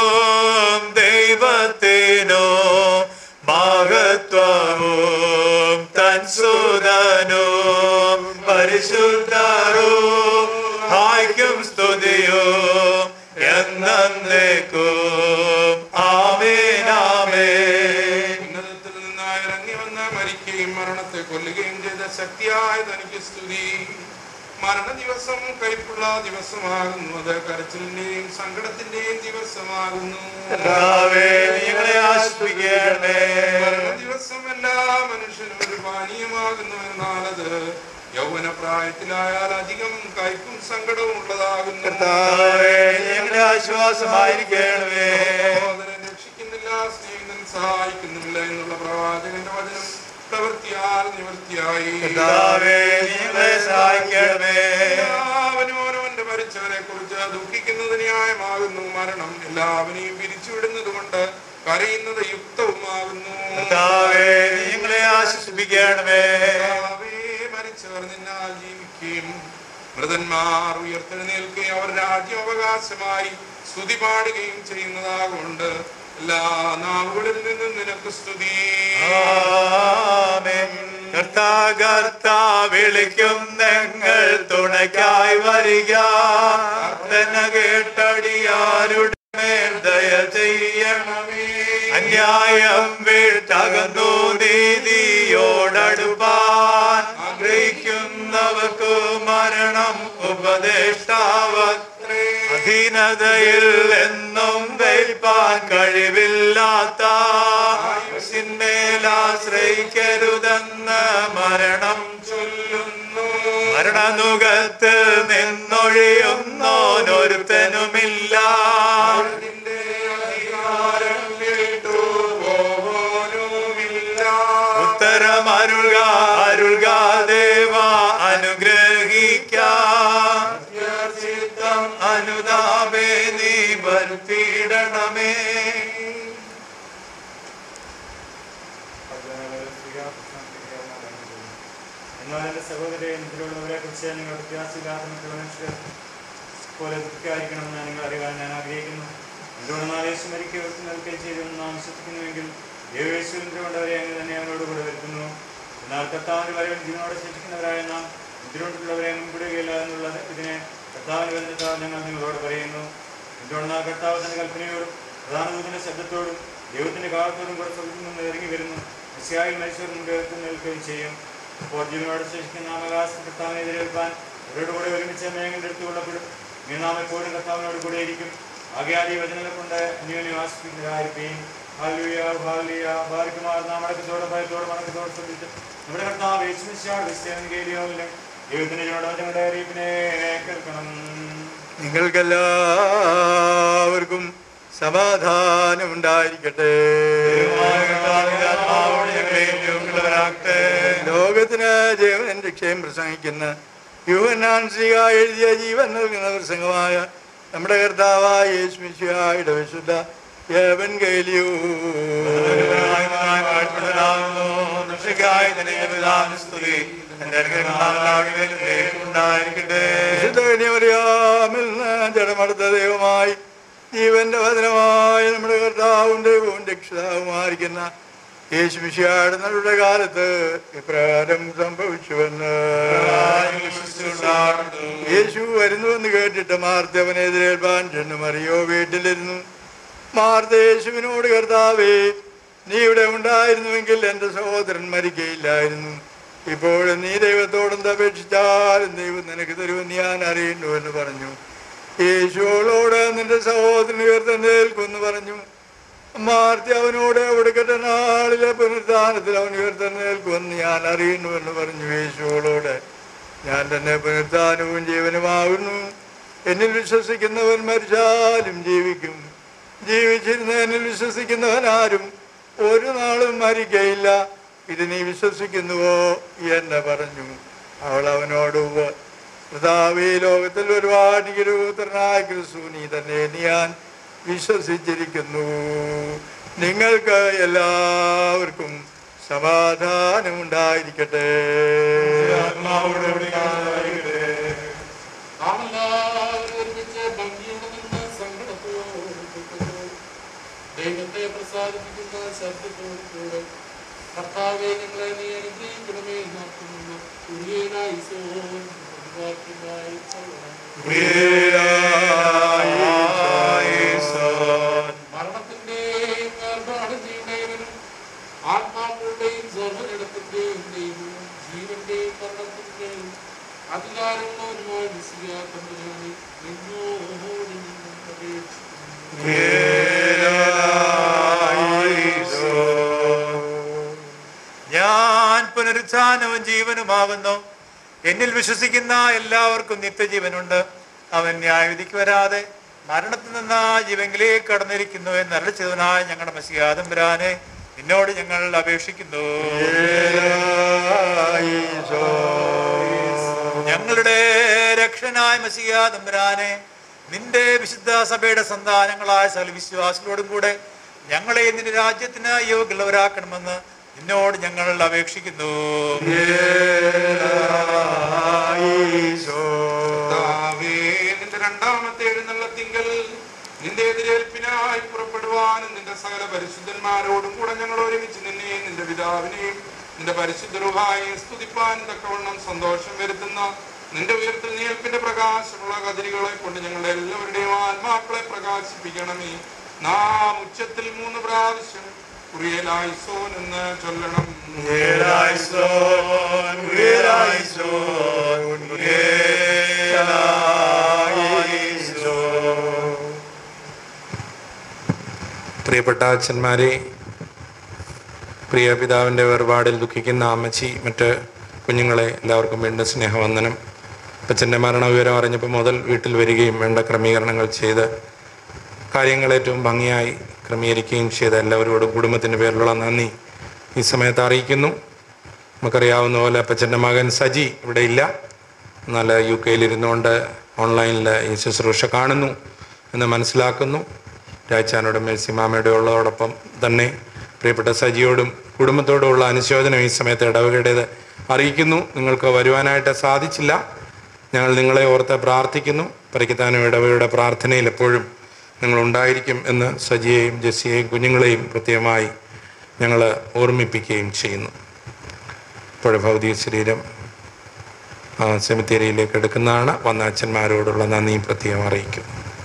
താതനാകും ദൈവത്തിനോ മഹത്വവും അവൻ സുതനും പരിശുദ്ധരും ഹായ്ക്കും സ്തുതിയും എന്നേക്കും ആമേൻ ആമേൻ ഉന്നതത്തിൽ നിന്നായി ഇറങ്ങി വന്ന് മരിക്കുകയും മരണത്തെ കൊല്ലുകയും ചെയ്ത ശക്തിയായ തനിക്ക് സ്തുതി മരണ ദിവസം കൈപ്പുള്ള ദിവസമാകുന്നു അത് കരച്ചിലിന്റെയും സങ്കടത്തിന്റെയും ദിവസമാകുന്നു കർത്താവേ, നീ ഞങ്ങളെ ആശ്വസിപ്പിക്കണമേ. മരണ ദിവസം എല്ലാ മനുഷ്യനും ഒരു പാനീയമാകുന്നു എന്നാൽ അത് യൗവന പ്രായത്തിലായാൽ അധികം കയ്പും സങ്കടവും ഉള്ളതാകുന്നു കർത്താവേ, നീ ഞങ്ങളുടെ ആശ്വാസമായിരിക്കണമേ സഹോദരൻ രക്ഷിക്കുന്നില്ല സ്നേഹിതൻ സഹായിക്കുന്നില്ല എന്നുള്ള പ്രവാചകന്റെ വചനം പ്രവൃത്തിയാൽ നിവൃത്തിയായി കർത്താവേ, നീ ഞങ്ങളെ സഹായിക്കണമേ. എല്ലാവനും അവനവന്റെ മരിച്ചവരെ കുറിച്ച് ദുഃഖിക്കുന്നത് ന്യായമാകുന്നു മരണം എല്ലാവരെയും പിരിച്ചുവിടുന്നത് കൊണ്ട് കരയുന്നത് യുക്തവുമാകുന്നു കർത്താവേ, നീ ഞങ്ങളെ ആശ്വസിപ്പിക്കണമേ കർത്താവേ, മരിച്ചവർ നിന്നാൽ ജീവിക്കുകയും മൃതന്മാർ ഉയർത്തെഴുന്നേൽക്കുകയും അവർ രാജ്യാവകാശമായി സ്തുതി പാടുകയും ചെയ്യുന്നതാകൊണ്ട് എല്ലാ നാവുകളിൽ നിന്നും നിനക്ക് സ്തുതി ആമേൻ. കർത്താ കർത്താ വിളിക്കും ഞങ്ങൾ തുണയ്ക്കായി വരിക പ്രാർത്ഥന കേട്ടടിയാരുടെ മേൽ ദയ ചെയ്യണമേ അന്യായം വീട്ടകന്നു നീതിയോടടുപ്പാൻ ആഗ്രഹിക്കുന്നവർക്ക് മരണം ഉപദേഷ്ടാവത്രേ അധീനതയിൽ എന്നും വയ്പാൻ കഴിവില്ലാത്ത ആയുസിന്മേലാശ്രയിക്കരുതെന്ന് മരണം ചൊല്ലുന്നു മരണനുഖത്ത് നിന്നൊഴിയുന്നോനൊരുത്തനുമില്ല ഉത്തരമരുൾക അരുൾക ദേവ അനുഗ്രഹിക്കാം ചിത്തം അനുതാപേ നീ വരുത്തിയിടണമേ എന്നാൽ എൻ്റെ സഹോദരെ ഇതിലുള്ളവരെ കുറിച്ച് നിങ്ങൾ വ്യത്യാസമില്ലാത്ത മറ്റുള്ള മനുഷ്യർ പോലെ ദുഃഖിക്കായിരിക്കണമെന്ന് ഞാൻ നിങ്ങൾ അറിയാൻ ഞാൻ ആഗ്രഹിക്കുന്നു എന്തുകൊണ്ടെന്നാൽ യേശു മരിക്കുകയും നൽകുകയും ചെയ്തെന്ന് നാം വിശ്വസിക്കുന്നുവെങ്കിൽ ദൈവയേശുവിൻ്റെ കൊണ്ടവരെ അങ്ങനെ തന്നെ ഞങ്ങളോട് കൂടെ വരുത്തുന്നു എന്നാൽ കർത്താവിൻ്റെ വരവിൽ ജീവനോടെ ശേഷിക്കുന്നവരായ നാം ഇതിനോടുള്ളവരെ മുൻപിടുകയില്ല എന്നുള്ളത് ഇതിനെ കർത്താവിന് ബന്ധത്താൽ ഞങ്ങൾ നിങ്ങളോട് പറയുന്നു എന്തുകൊണ്ടെന്നാൽ കർത്താവ് തന്റെ കൽപ്പനയോടും പ്രധാനദൂതന്റെ ശബ്ദത്തോടും ദൈവത്തിന്റെ കാലത്തോടും കൂടെ സ്വർഗത്തിൽ നിന്ന് ഇറങ്ങി വരുന്നു മിശിഹായിൽ മനുഷ്യർ മുമ്പ് നിൽക്കുകയും ചെയ്യും അപ്പോൾ ജീവനോടെ ശേഷിക്കുന്ന നാമകാശം കർത്താവിനെ എതിരേൽപ്പാൻ അവരോട് കൂടെ ഒരുമിച്ച് മേഘങ്ങളുടെ എടുത്തു കൊള്ളപ്പെടും ഇങ്ങനെ നാം എപ്പോഴും കർത്താവിനോട് കൂടെ ഇരിക്കും ആകെയാൽ ഈ വചനങ്ങളെ കൊണ്ട് അന്യോന്യം ആശ്രയിക്കുന്നതായിരിക്കും ഹാലുയ ഹാലിയ ബാരിക്കുമാർ നാം അടക്കത്തോടെ ഭയത്തോടെ മണക്കത്തോടെ ശ്രദ്ധിച്ച് നമ്മുടെ കർത്താവ് യേശുമിശിഹാട് ക്രിസ്ത്യാനി കേലിയോലും ദൈവത്തിന്റെ ജനങ്ങളുടെ അറിയിപ്പിനെ കേൾക്കണം നിങ്ങൾക്കെല്ലാവർക്കും സമാധാനം ഉണ്ടായിരിക്കട്ടെ ലോകത്തിന് ജീവൻ രക്ഷയും പ്രസംഗിക്കുന്ന യുവനാൻ ശ്രീക എഴുതിയ ജീവൻ നൽകുന്ന പ്രസംഗമായ നമ്മുടെ കർത്താവായ യേശുമിശിഹായുടെ വിശുദ്ധ യവൻ കൈലിയൂ ഉണ്ടായിരിക്കട്ടെ ജഡമടുത്ത ദൈവമായി ജീവന്റെ വചനമായ നമ്മുടെ കർത്താവും ദൈവവും രക്ഷിതാവുമായിരിക്കുന്ന യേശുമിശിയാട് നമ്മുടെ കാലത്ത് ഇപ്രകാരം സംഭവിച്ചുവെന്ന് യേശു വരുന്നുവെന്ന് കേട്ടിട്ട് മാർത്ത അവനെ എതിരേൽപ്പാൻ ചെന്നു മറിയോ വീട്ടിലിരുന്നു മാർത്ത യേശുവിനോട് കർത്താവേ നീ ഇവിടെ ഉണ്ടായിരുന്നുവെങ്കിൽ എൻ്റെ സഹോദരൻ മരിക്കയില്ലായിരുന്നു ഇപ്പോൾ നീ ദൈവത്തോടെന്ത് അപേക്ഷിച്ചാലും ദൈവം നിനക്ക് തരുമെന്ന് ഞാൻ അറിയുന്നു എന്ന് പറഞ്ഞു യേശുവോളോട് നിന്റെ സഹോദരൻ ഉയർത്തെന്നേൽക്കുമെന്ന് പറഞ്ഞു മാർത്തി അവനോട് ഒടുക്കത്തെ നാളിലെ പുനരുദ്ധാനത്തിൽ അവൻ ഉയർത്തെന്നേൽക്കുമെന്ന് ഞാൻ അറിയുന്നു എന്ന് പറഞ്ഞു യേശുവോളോട് ഞാൻ തന്നെ പുനരുദ്ധാനവും ജീവനുമാകുന്നു എന്നിൽ വിശ്വസിക്കുന്നവൻ മരിച്ചാലും ജീവിക്കും ജീവിച്ചിരുന്ന എന്നിൽ വിശ്വസിക്കുന്നവൻ ആരും ഒരു നാളും മരിക്കയില്ല ഇത് നീ വിശ്വസിക്കുന്നുവോ എന്ന് പറഞ്ഞു അവൾ അവനോട് ഉവ്വ്. കർത്താവേ ലോകത്തിൽ ഒരുപാട് ഗുരുപുത്രനായ ക്രിസ്തു നീ തന്നെ ഞാൻ വിശ്വസിച്ചിരിക്കുന്നു നിങ്ങൾക്ക് എല്ലാവർക്കും സമാധാനം ഉണ്ടായിരിക്കട്ടെ നാം എല്ലാവരും ഒരുമിച്ച് ഭംഗിയോടെ നിന്ന് സങ്കടത്തോടെ ദൈവത്തെ പ്രസാദിപ്പിക്കുന്ന ശബ്ദത്തോടു കൂടെ കർത്താവെ ഞങ്ങളെ നീ അനുഗ്രഹിക്കണമേ മരണത്തിന്റെയും വേർപാടിന്റെയും ആത്മാക്കളുടെയും സർവജടത്തിന്റെയും ദൈവവും ജീവന്റെയും മരണത്തിന്റെയും അധികാരമുള്ളവരുമായ വിശ്വയാത്തമ്പുരാനെ നിന്നോട് ഞങ്ങൾ അപേക്ഷിക്കുന്നു ഞാൻ പുനരുത്ഥാനവും ജീവനുമാകുന്നു എന്നിൽ വിശ്വസിക്കുന്ന എല്ലാവർക്കും നിത്യജീവനുണ്ട് അവൻ ന്യായവിധിക്ക് വരാതെ മരണത്തിൽ നിന്ന് ജീവങ്കിലേക്ക് കടന്നിരിക്കുന്നു എന്ന് അരളിച്ചതിനായ ഞങ്ങളുടെ മസിയാതമ്പുരാനെ നിന്നോട് ഞങ്ങൾ അപേക്ഷിക്കുന്നു ഞങ്ങളുടെ രക്ഷനായ മസിയാതമ്പുരാനെ നിന്റെ വിശുദ്ധ സഭയുടെ സന്താനങ്ങളായ സകല വിശ്വാസികളോടും കൂടെ ഞങ്ങളെ നിന്റെ രാജ്യത്തിന് യോഗ്യമുള്ളവരാക്കണമെന്ന് നിന്നോട് ഞങ്ങൾ അപേക്ഷിക്കുന്നു കർത്താവേ, നിന്റെ രണ്ടാമത്തെ എഴുന്നള്ളത്തിങ്കൽ നിന്റെ എതിരേൽപ്പിനായി പുറപ്പെടുവാനും നിന്റെ സകല പരിശുദ്ധന്മാരോടും കൂടെ ഞങ്ങൾ ഒരുമിച്ച് നിന്നെയും നിന്റെ പിതാവിനെയും നിന്റെ പരിശുദ്ധരുഹായി സ്തുതിപ്പാൻ തക്കവണ്ണം സന്തോഷം വരുത്തുന്ന നിന്റെ ഉയർത്തെഴുന്നേൽപ്പിന്റെ പ്രകാശമുള്ള കതിരികളെ കൊണ്ട് ഞങ്ങളുടെ എല്ലാവരുടെയും ആത്മാക്കളെ പ്രകാശിപ്പിക്കണമേ നാം ഉച്ചത്തിൽ മൂന്ന് പ്രാവശ്യം കുറിയലായിസോൻ എന്ന് ചൊല്ലണം പ്രിയപ്പെട്ട അച്ഛന്മാരെ പ്രിയ പിതാവിൻ്റെ വേർപാടിൽ ദുഃഖിക്കുന്ന അമ്മച്ചി മറ്റ് കുഞ്ഞുങ്ങളെ എല്ലാവർക്കും വീണ്ടും സ്നേഹവന്ദനം അച്ഛൻ്റെ മരണവിവരം അറിഞ്ഞപ്പോൾ മുതൽ വീട്ടിൽ വരികയും വേണ്ട ക്രമീകരണങ്ങൾ ചെയ്ത് കാര്യങ്ങൾ ഏറ്റവും ഭംഗിയായി ക്രമീകരിക്കുകയും ചെയ്ത എല്ലാവരോടും കുടുംബത്തിൻ്റെ പേരിലുള്ള നന്ദി ഈ സമയത്ത് അറിയിക്കുന്നു നമുക്കറിയാവുന്ന പോലെ അപ്പച്ചൻ്റെ മകൻ സജി ഇവിടെ ഇല്ല എന്നാൽ യു കെയിൽ ഇരുന്നുകൊണ്ട് ഓൺലൈനിൽ ഈ ശുശ്രൂഷ കാണുന്നു എന്ന് മനസ്സിലാക്കുന്നു രാജാനോടും മേൽസിമാമയുടെ ഉള്ളതോടൊപ്പം തന്നെ പ്രിയപ്പെട്ട സജിയോടും കുടുംബത്തോടുമുള്ള അനുശോചനം ഈ സമയത്ത് ഇടവകയുടേത് അറിയിക്കുന്നു നിങ്ങൾക്ക് വരുവാനായിട്ട് സാധിച്ചില്ല ഞങ്ങൾ നിങ്ങളെ ഓർത്ത് പ്രാർത്ഥിക്കുന്നു പരിക്കത്താനും ഇടവകയുടെ പ്രാർത്ഥനയിൽ എപ്പോഴും നിങ്ങൾ ഉണ്ടായിരിക്കും എന്ന് സജിയെയും ജെസ്സിയെയും കുഞ്ഞുങ്ങളെയും പ്രത്യേകമായി ഞങ്ങൾ ഓർമ്മിപ്പിക്കുകയും ചെയ്യുന്നു ഇപ്പോൾ ഭൗതിക ശരീരം ആ, സെമിത്തേരിയിലേക്ക് എടുക്കുന്നതാണ് വന്ന അച്ഛന്മാരോടുള്ള നന്ദിയും പ്രത്യേകം അറിയിക്കും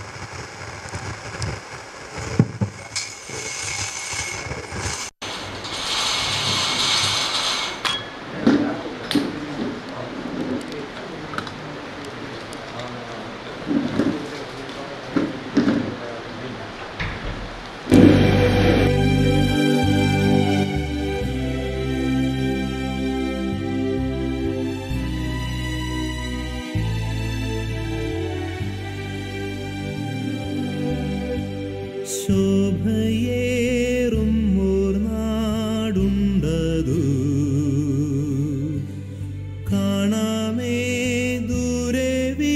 ശോഭയേറും നാടുണ്ടതു കാണാമേ ദൂരെ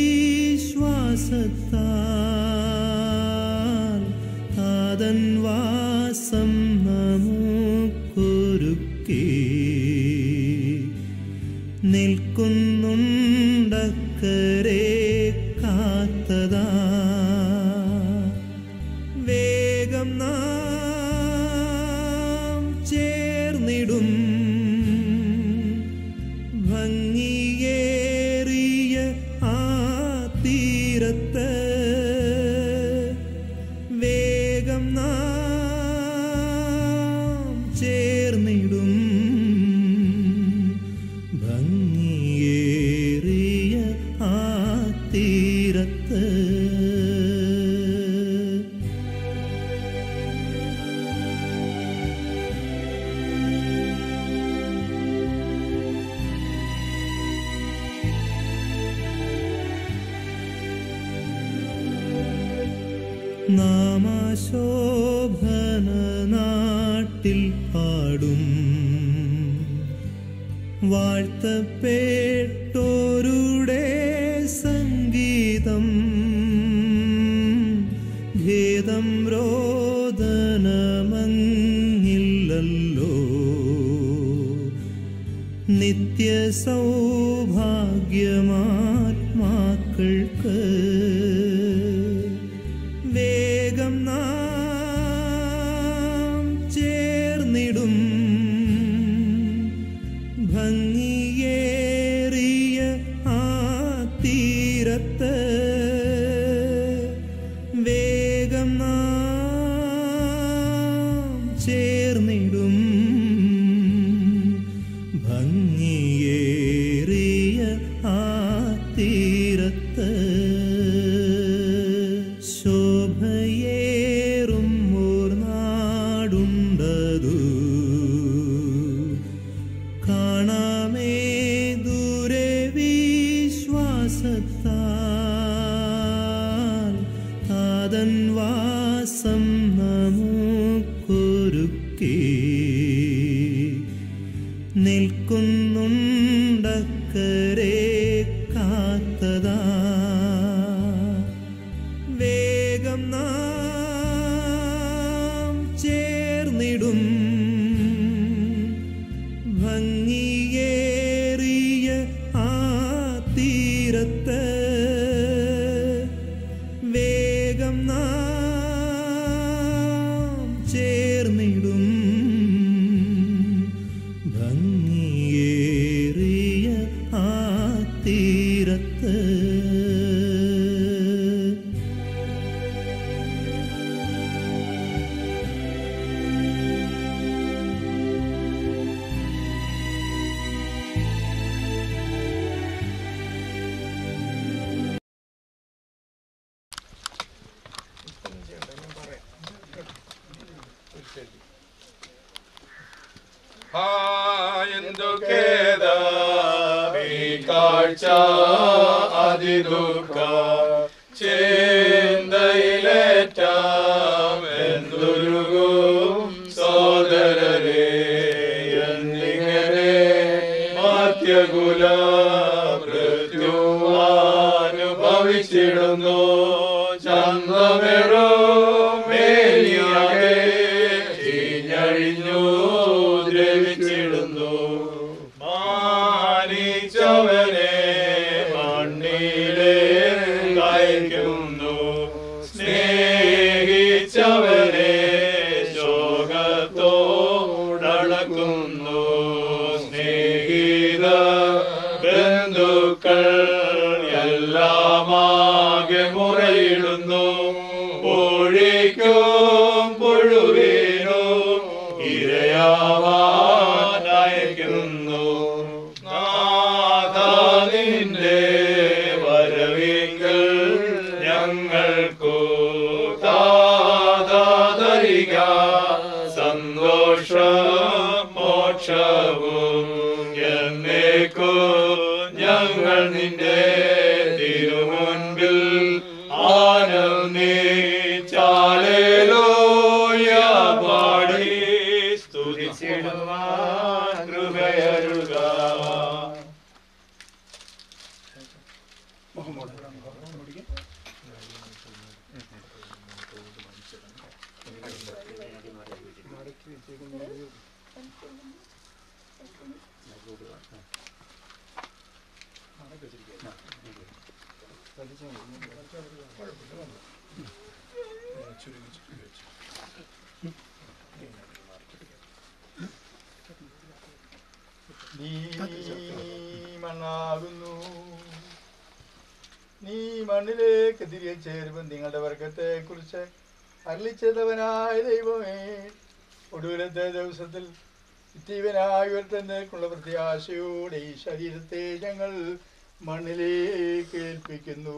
വിശ്വാസത്താൽ താതൻ വാസം നമുക്കൊരുക്കി നിൽക്കുന്നുണ്ടക്കരെ കാത്തതാ വേഗം നാം ചേർന്നിടും ഭംഗിയേറിയ ആ തീരത്ത് വേഗം നാം ചേർന്നിടും ഭംഗിയേറിയ ആ തീരത്ത് നാമാശോഭന നാട്ടിൽ പാടും വാഴ്ത്തപ്പെട്ടോരുടെ സംഗീതം ഭേദം രോദനമങ്ങില്ലല്ലോ നിത്യ സൗഭാഗ്യമാത്മാക്കൾക്ക് വേഗം നാം ചേർന്നിടും ഭംഗിയേറിയ ആ തീരത്ത് അക്കരെ കാത്തതാ വേഗം നാം ചേർന്നിടും ഭംഗിയേറിയ ആ തീരത്ത് വേഗം നാം ചേർന്നിടും ഭംഗിയേറിയ ആ തീരത്ത് കാഴ്ച അതിദുഃഖ ചിന്തയിലേറ്റാം എന്തുരുകും സോദരരെ എന്നിങ്ങനെ മധ്യകുല മൃത്യുവാനുഭവിച്ചിടുന്നു ചന്ദ്രമെറോ മേലിയാകെ ചീഞ്ഞഴിഞ്ഞു ദ്രവിച്ചിടുന്നു മാനിച്ചവനെ മണ്ണിലെ കയക്കുന്നു സ്നേഹിച്ചവനെ ശോകത്തോടക്കുന്നു സ്നേഹിത ബന്ധുക്കൾ എല്ലാമാകെ മുറയിടുന്നു പൊഴിക്കും പുഴുവിനും ഇരയാവാനയക്കുന്നു നാഥ നിന്റെ വരവിങ്കൽ ഞങ്ങൾക്കു താതരിക സന്തോഷ മോക്ഷവും എന്നേക്കു ഞങ്ങൾ നിന്റെ തിരുമുൻപിൽ ആനന്ദിച്ചാലേലോയ പാടി സ്തുതിച്ചിടുവാൻ കൃപയരുക നീ മണ്ണാകുന്നു നീ മണ്ണിലേക്ക് തിരികെ ചേരുമ്പോൾ നിങ്ങളുടെ വർഗത്തെ കുറിച്ച് അരളിച്ചതവനായ ദൈവമേ ഒടുവിലത്തെ ദിവസത്തിൽ നിത്യവനായി ഉയർത്തുന്നേക്കുള്ള പ്രത്യാശയോടെ ഈ ശരീരത്തെ ഞങ്ങൾ മണ്ണിലേക്ക് ഏൽപ്പിക്കുന്നു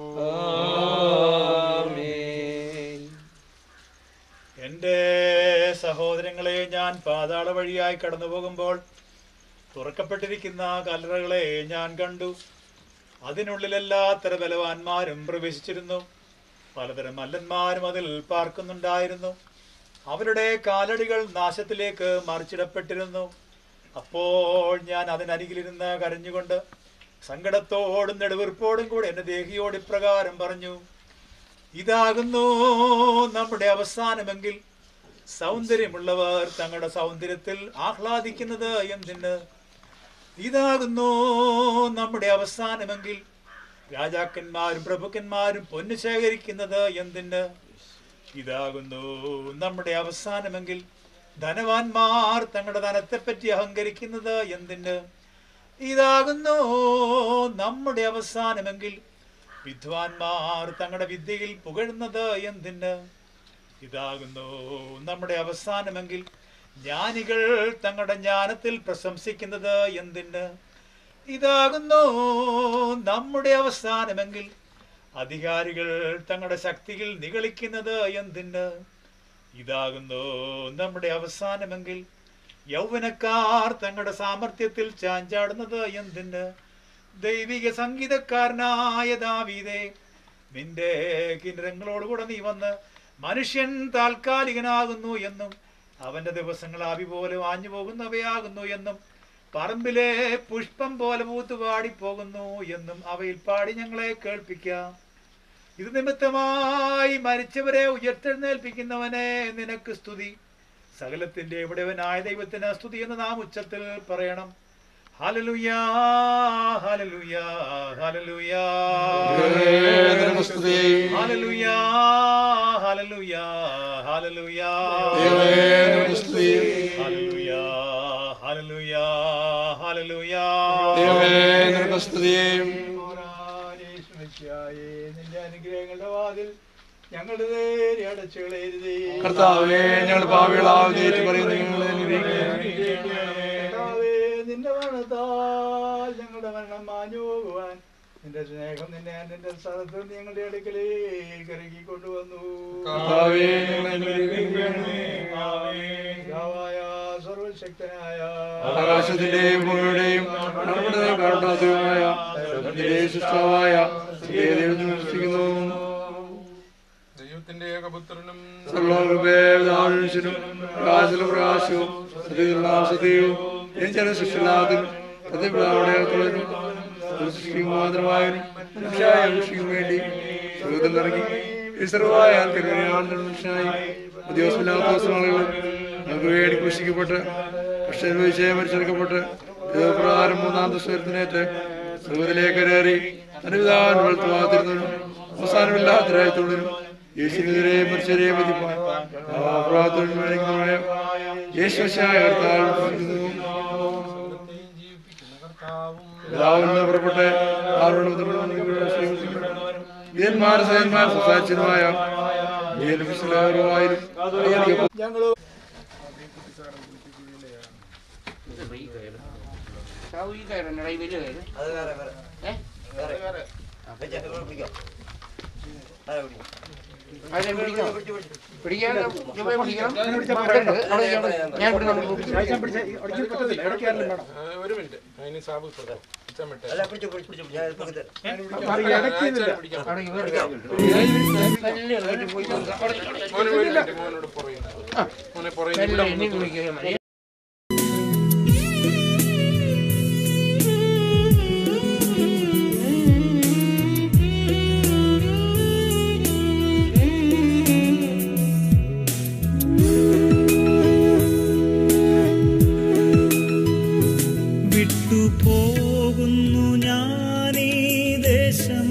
എൻ്റെ സഹോദരങ്ങളെ ഞാൻ പാതാള വഴിയായി കടന്നു പോകുമ്പോൾ തുറക്കപ്പെട്ടിരിക്കുന്ന കല്ലറകളെ ഞാൻ കണ്ടു അതിനുള്ളിൽ എല്ലാത്തര ബലവാന്മാരും പ്രവേശിച്ചിരുന്നു പലതരം മല്ലന്മാരും അതിൽ പാർക്കുന്നുണ്ടായിരുന്നു അവരുടെ കാലടികൾ നാശത്തിലേക്ക് മറിച്ചിടപ്പെട്ടിരുന്നു അപ്പോൾ ഞാൻ അതിനരികിലിരുന്ന് കരഞ്ഞുകൊണ്ട് സങ്കടത്തോടും നെടുവീർപ്പോടും കൂടെ എൻ്റെ ദേഹിയോട് ഇപ്രകാരം പറഞ്ഞു ഇതാകുന്നു നമ്മുടെ അവസാനമെങ്കിൽ സൗന്ദര്യമുള്ളവർ തങ്ങളുടെ സൗന്ദര്യത്തിൽ ആഹ്ലാദിക്കുന്നത് എന്തിന് ഇതാകുന്നു നമ്മുടെ അവസാനമെങ്കിൽ രാജാക്കന്മാരും പ്രഭുക്കന്മാരും പൊന്നു ശേഖരിക്കുന്നത് എന്തിന് ഇതാകുന്നു നമ്മുടെ അവസാനമെങ്കിൽ ധനവാന്മാർ തങ്ങളുടെ ധനത്തെപ്പറ്റി അഹങ്കരിക്കുന്നത് എന്തിന് ഇതാകുന്നു നമ്മുടെ അവസാനമെങ്കിൽ വിദ്വാൻമാർ തങ്ങളുടെ വിദ്യയിൽ പുകഴുന്നത് എന്തിന് ഇതാകുന്നു നമ്മുടെ അവസാനമെങ്കിൽ ജ്ഞാനികൾ തങ്ങളുടെ ജ്ഞാനത്തിൽ പ്രശംസിക്കുന്നത് എന്തിന് ഇതാകുന്നു നമ്മുടെ അവസാനമെങ്കിൽ അധികാരികൾ തങ്ങളുടെ ശക്തിയിൽ നിഗളിക്കുന്നത് എന്തിന് ഇതാകുന്നു നമ്മുടെ അവസാനമെങ്കിൽ യൗവനക്കാർ തങ്ങളുടെ സാമർഥ്യത്തിൽ ചാഞ്ചാടുന്നത് എന്തിന് ദൈവിക സംഗീതക്കാരനായ ദാവീദേ നിന്റെ കിന്നരങ്ങളോടുകൂടെ നീ വന്ന് മനുഷ്യൻ താൽക്കാലികനാകുന്നു എന്നും അവന്റെ ദിവസങ്ങൾ ആവി പോലെ വാഞ്ഞു പോകുന്നവയാകുന്നു എന്നും പറമ്പിലെ പുഷ്പം പോലെ പൂത്ത് പാടിപ്പോകുന്നു എന്നും അവയിൽ പാടി ഞങ്ങളെ കേൾപ്പിക്കാം ഇത് നിമിത്തമായി മരിച്ചവരെ ഉയർത്തെഴുന്നേൽപ്പിക്കുന്നവനെ നിനക്ക് സ്തുതി സകലത്തിന്റെ ഇവിടെവനായ ദൈവത്തിന് സ്തുതി എന്ന് നാം ഉച്ചത്തിൽ പറയണം ഹല്ലേലൂയാ ഹല്ലേലൂയാ ഹല്ലേലൂയാ ദൈവമേ, സ്തുതി. ഹല്ലേലൂയാ ഹല്ലേലൂയാ ഹല്ലേലൂയാ ദൈവമേ, സ്തുതി. ഹല്ലേലൂയാ ഹല്ലേലൂയാ ഹല്ലേലൂയാ ദൈവമേ, നിനക്ക് സ്തുതി. യേശുമിശിഹായേ, നിന്റെ അനുഗ്രഹങ്ങളുടെ വാതിൽ ഞങ്ങളുടെ നേരെ അടച്ചുകളയരുതേ കർത്താവേ ഞങ്ങൾ പാവികളാവുന്ന ഏറ്റു പറയുന്നു ഞങ്ങളെ അനുഗ്രഹിക്കണമേ. കർത്താവേ, നിന്റെ മരണത്താൽ ഞങ്ങളുടെ മരണം മാഞ്ഞു പോകുവാൻ നിന്റെ സ്നേഹം നിന്നെ നിന്റെ സ്ഥലത്ത് നിന്ന് ഞങ്ങളുടെ അടുക്കലേക്ക് ഇറക്കി കൊണ്ടുവന്നു കർത്താവേ, ഞങ്ങളെ അനുഗ്രഹിക്കണമേ. പിതാവായ സർവശക്തനായ ആകാശത്തിന്റെയും ഭൂമിയുടെയും കടപ്പെടുന്ന കരുണാതുമായ ദൈവത്തിന്റെ സൃഷ്ടാവായ ദൈവത്തിൽ വിശ്വസിക്കുന്നു ദൈവത്തിന്റെ ഏകപുത്രനും സർവകൃപേദാനുഷനും പ്രകാശത്തിലും പ്രകാശവും സത്യത്തിലുള്ള സത്യവും ജനിച്ചാലും സൃഷ്ടിലാകും സത്യപ്രാവിടെ സൃഷ്ടിക്കും മാത്രമായവനും മനുഷ്യായ സൃഷ്ടിക്കും വേണ്ടി സ്വർഗത്തിൽ ഇറങ്ങി ഈ സർവായ കരുണയാണെന്ന മനുഷ്യനായി ദിവസമില്ലാത്ത ദിവസങ്ങളും നമുക്ക് വേണ്ടി കൃഷിക്കപ്പെട്ട് കർഷകനുഭവിച്ച് മരിച്ചെടുക്കപ്പെട്ട് പ്രകാരം മൂന്നാം ദിവസത്തിനേറ്റ് സ്വർഗത്തിലേക്ക് കയറി അനുവിധാനം വെളുത്തുവാതിരുന്നവനും അവസാനമില്ലാത്തരായത്തോടും യേശുവിനെതിരെ മരിച്ചവരെയും മതിപ്പാൻ പ്രാർത്ഥന മേടിക്കുന്നവരെ യേശുശായ കർത്താവിന് പുറപ്പെട്ട് വീരന്മാർ സഹന്മാർ സുസാക്ഷ്യനുമായ ഞങ്ങളോ ഒരു മിനിറ്റ് അതിന് സാബു അച്ഛൻ വിട്ടേ. അല്ല, പിടിച്ചോ, പിടിച്ചോ, പിടിച്ചോ. ഞാൻ ഇപ്പൊ ഇത്. ഏ? അത് ഇടയ്ക്കുന്നില്ല. പിടിക്കാം. അവിടെ ഇവർ ഇരിക്കാം. മോനെ ഒരു മിനിറ്റ്, മോനോട് പുറകിൽ നിന്ന്. മോനെ പുറകിൽ നിന്ന് ഇവിടെ വന്ന് വിട്ടുപോകുന്നു ഞാനീ ദേശം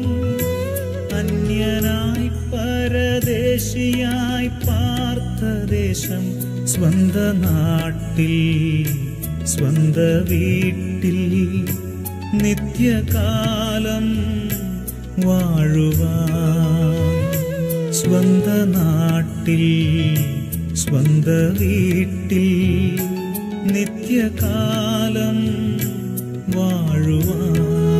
അന്യനായി പരദേശിയായി പാർത്ത ദേശം സ്വന്ത നാട്ടിൽ സ്വന്ത വീട്ടിൽ നിത്യകാലം വാഴുവാൻ സ്വന്ത നാട്ടിൽ സ്വന്ത വീട്ടിൽ നിത്യകാലം വാഴുവാൻ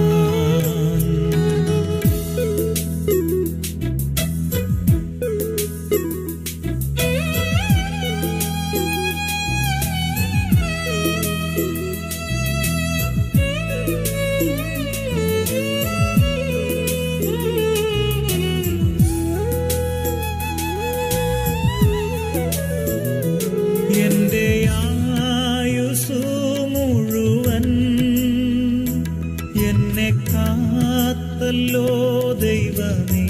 എന്റെ ആയുസു മുഴുവൻ എന്നെ കാത്തല്ലോ ദൈവമേ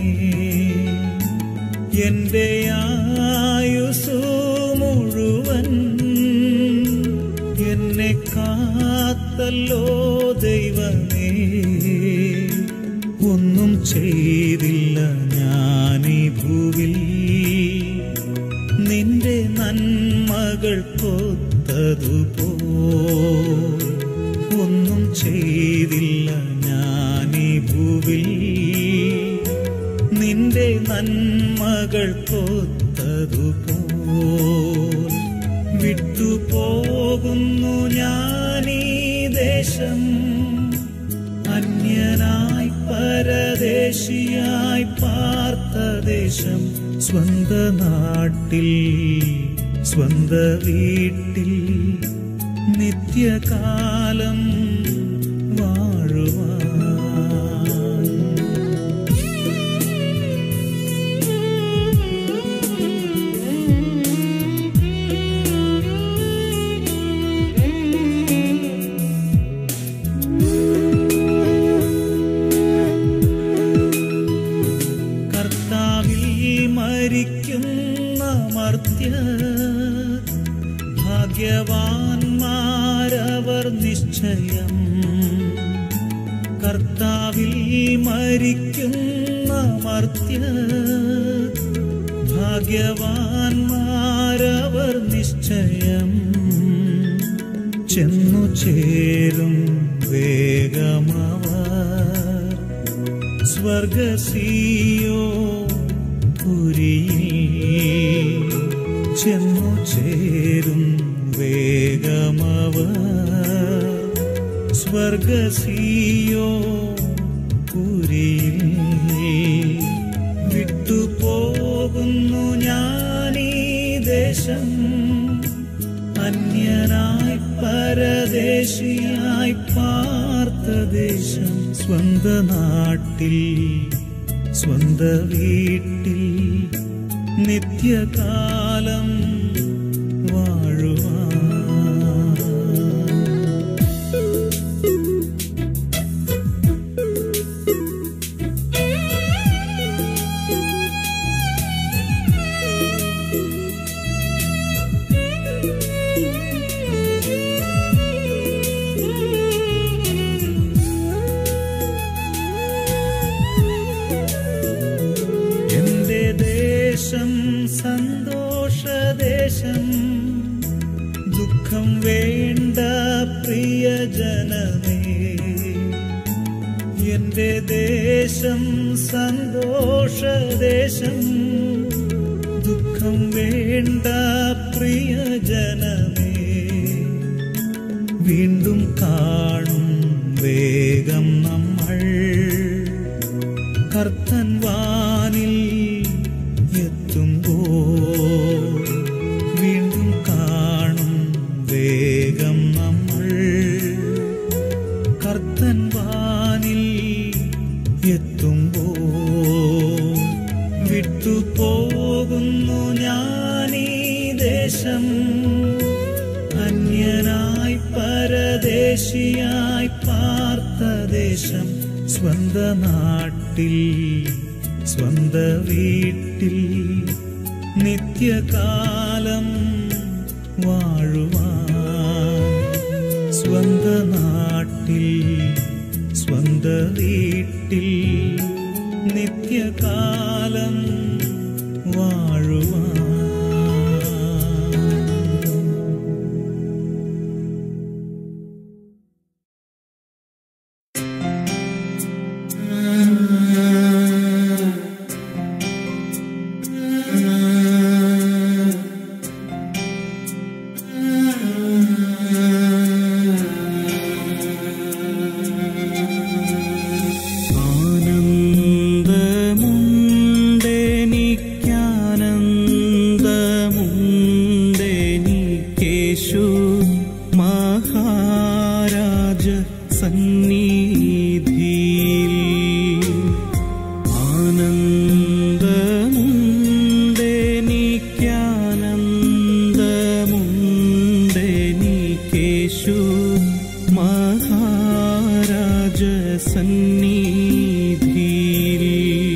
എന്റെ ആയുസു മുഴുവൻ എന്നെ കാത്തല്ലോ ദൈവമേ ഒന്നും ചെയ്തില്ല ഞാനീ ഭൂവിൽ നിന്റെ നന്മകൾ കൊത്തതുപോ ഒന്നും ചെയ്തില്ല ഞാനീ ഭൂവിൽ നിന്റെ നന്മകൾ കൊത്തതുപോ വിട്ടുപോകുന്നു ഞാനീ ദേശം അന്യനായി പരദേശിയായി പാർത്ത ദേശം സ്വന്ത നാട്ടിൽ സ്വന്ത വീട്ടിൽ നിത്യകാലം വാഴുവാൻ മർത്യ ഭാഗ്യവാന്മാരവർ നിശ്ചയം കർത്താവിൽ മരിക്കുന്ന മർത്യ ഭാഗ്യവാന്മാരവർ നിശ്ചയം ചെന്നു ചേരും വേഗമവർ സ്വർഗസീയോ പുരിയിൽ ചെന്നു ചേരും വേഗമവർ സ്വർഗസീയോ പുരിയിൽ വിട്ടുപോകുന്നു ഞാനീ ദേശം അന്യനായി പരദേശിയായി പാർത്ത ദേശം സ്വന്ത നാട്ടിൽ സ്വന്ത വീട്ടിൽ നിത്യകാലം വാഴുവാൻ എന്റെ ദേശം സന്തോഷദേശം ദുഃഖം വേണ്ട പ്രിയജനമേ എന്റെ ദേശം സന്തോഷദേശം ദുഃഖം വേണ്ട പ്രിയജനമേ വീണ്ടും കാണും വേഗം നമ്മൾ കർത്തൻ വാനിൽ എത്തുമ്പോ വീണ്ടും കാണും വേഗം നമ്മൾ കർത്തൻ വാനിൽ എത്തുമ്പോ വിട്ടുപോകുന്നു ഞാനീ ദേശം അന്യനായി പരദേശിയായി പാർത്ത ദേശം സ്വന്ത നാട്ടിൽ സ്വന്ത വീട്ടിൽ നിത്യകാലം വാഴുവാൻ സ്വന്ത നാട്ടിൽ സ്വന്ത വീട്ടിൽ നിത്യകാലം വാഴുവാൻ ആനന്ദമുണ്ടെനിക്കാനന്ദമുണ്ടെനിക്കേശു മഹാരാജ സന്നിധിയിൽ ആനന്ദമുണ്ടെനിക്കാനന്ദമുണ്ടെനിക്കേശു മഹാരാജ സന്നിധിയിൽ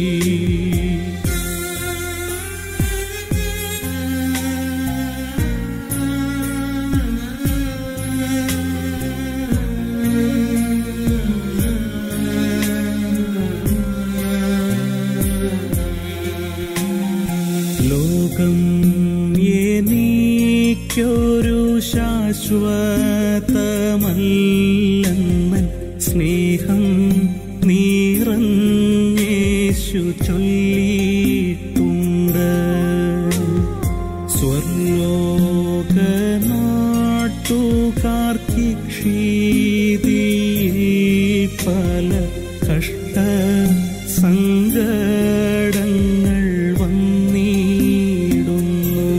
ലോകം എനിക്കൊരു ശാശ്വതമല്ലെന്നൻ സ്നേഹം നിറഞ്ഞേശു ചൊല്ലിയിട്ടുണ്ട് സ്വർലോകനാട്ടുകാർക്കി ക്ഷീതിയിൽ പല കഷ്ട സങ്കടങ്ങൾ വന്നിടുന്നു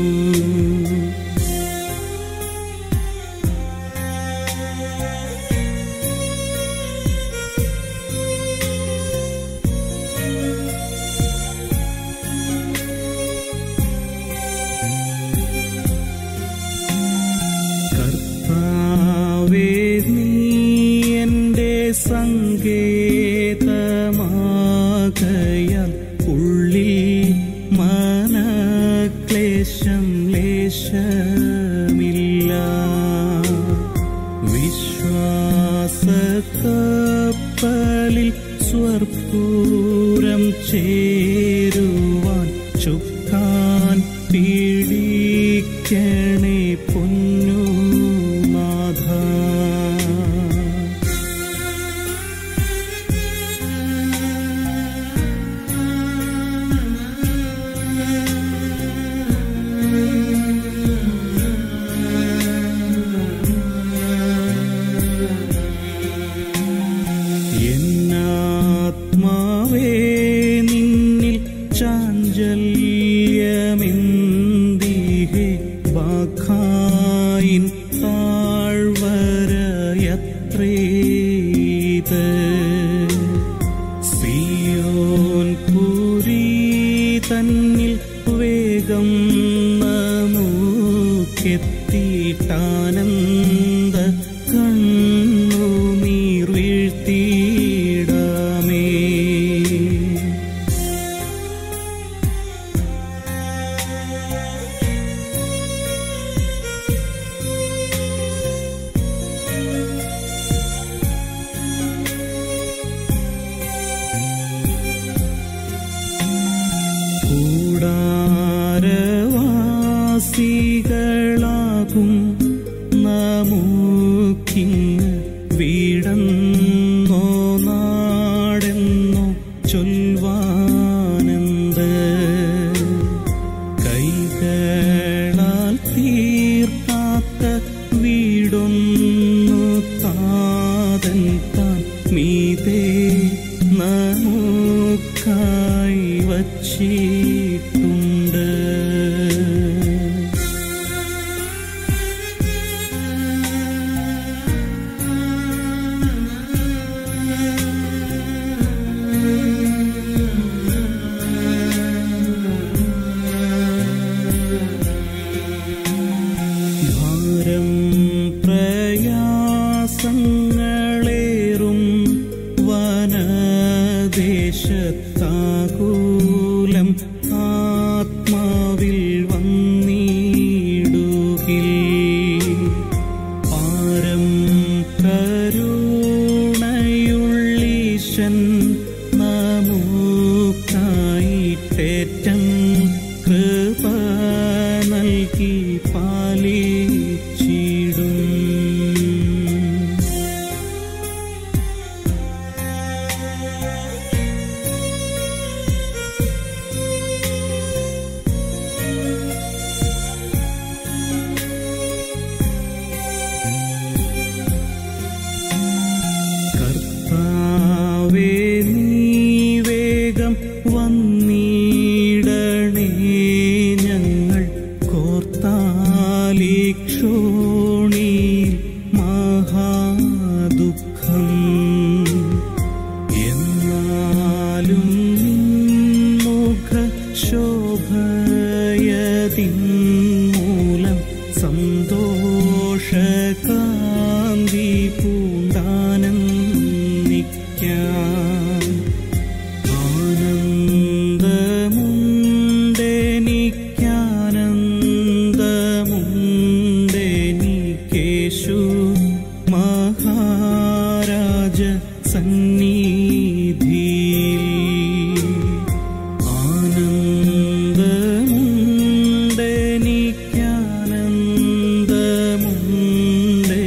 കർത്താവേ നീ എൻ്റെ സങ്കേതമാകയാൽ ഉള്ളിൽ മനക്ലേശം ലേശമില്ല വിശ്വാസക്കപ്പലിൽ സ്വർപ്പൂരം ചേരുവാൻ ചുക്കാൻ പീഡിക്കണേ പൊന്നുനാഥ എന്നാത്മാവേ നിന്നിൽ ചാഞ്ചല്യമെന്തിഹേ ബാഖായിൻ താഴ്വരയത്രേത് സിയോൻ പുരി തന്നിൽ വേഗം നമുക്കെത്തിയിട്ടാനന്ദ കണ്ണുനീർ വീഴ്ത്തിയിടാമേ കൂടാരവാസികളാകും നമുക്കിങ് വീടന്നോ നാടെന്നോ ചൊൽവാനന്ദ കൈകളാൽ തീർക്കാത്ത വീടൊന്നു താതൻ താൻ മീതേ നമുക്കായി വച്ചിട്ടുണ്ട് ഭാരം പ്രയാസങ്ങളേറും വനദേശത്താകൂലം ആത്മാവിൽ വന്നിടുകിൽ പാരം കരുണയുള്ളീശൻ നമുക്കായിട്ടേറ്റം കൃപ നൽകി പാലിച്ചിടും കർത്താവേ നീ വേഗം വന്നിടണേ ഞങ്ങൾ കോർത്താലിക്ഷോണി മഹാദുഃഖം എന്നാലും മുഖ ശോഭയതിൻ മൂലം സന്തോഷകാന്തി പൂണ്ടാനന്ദിക്കാം ആനന്ദമുണ്ടെനിക്കാനന്ദമുണ്ടെനിക്കേശു മഹാരാജ സന്നിധിയിൽ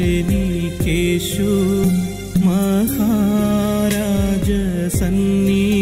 ആനന്ദമുണ്ടെനിക്കാനന്ദമുണ്ടെനിക്കേശു മഹാരാജ സന്നിധിയിൽ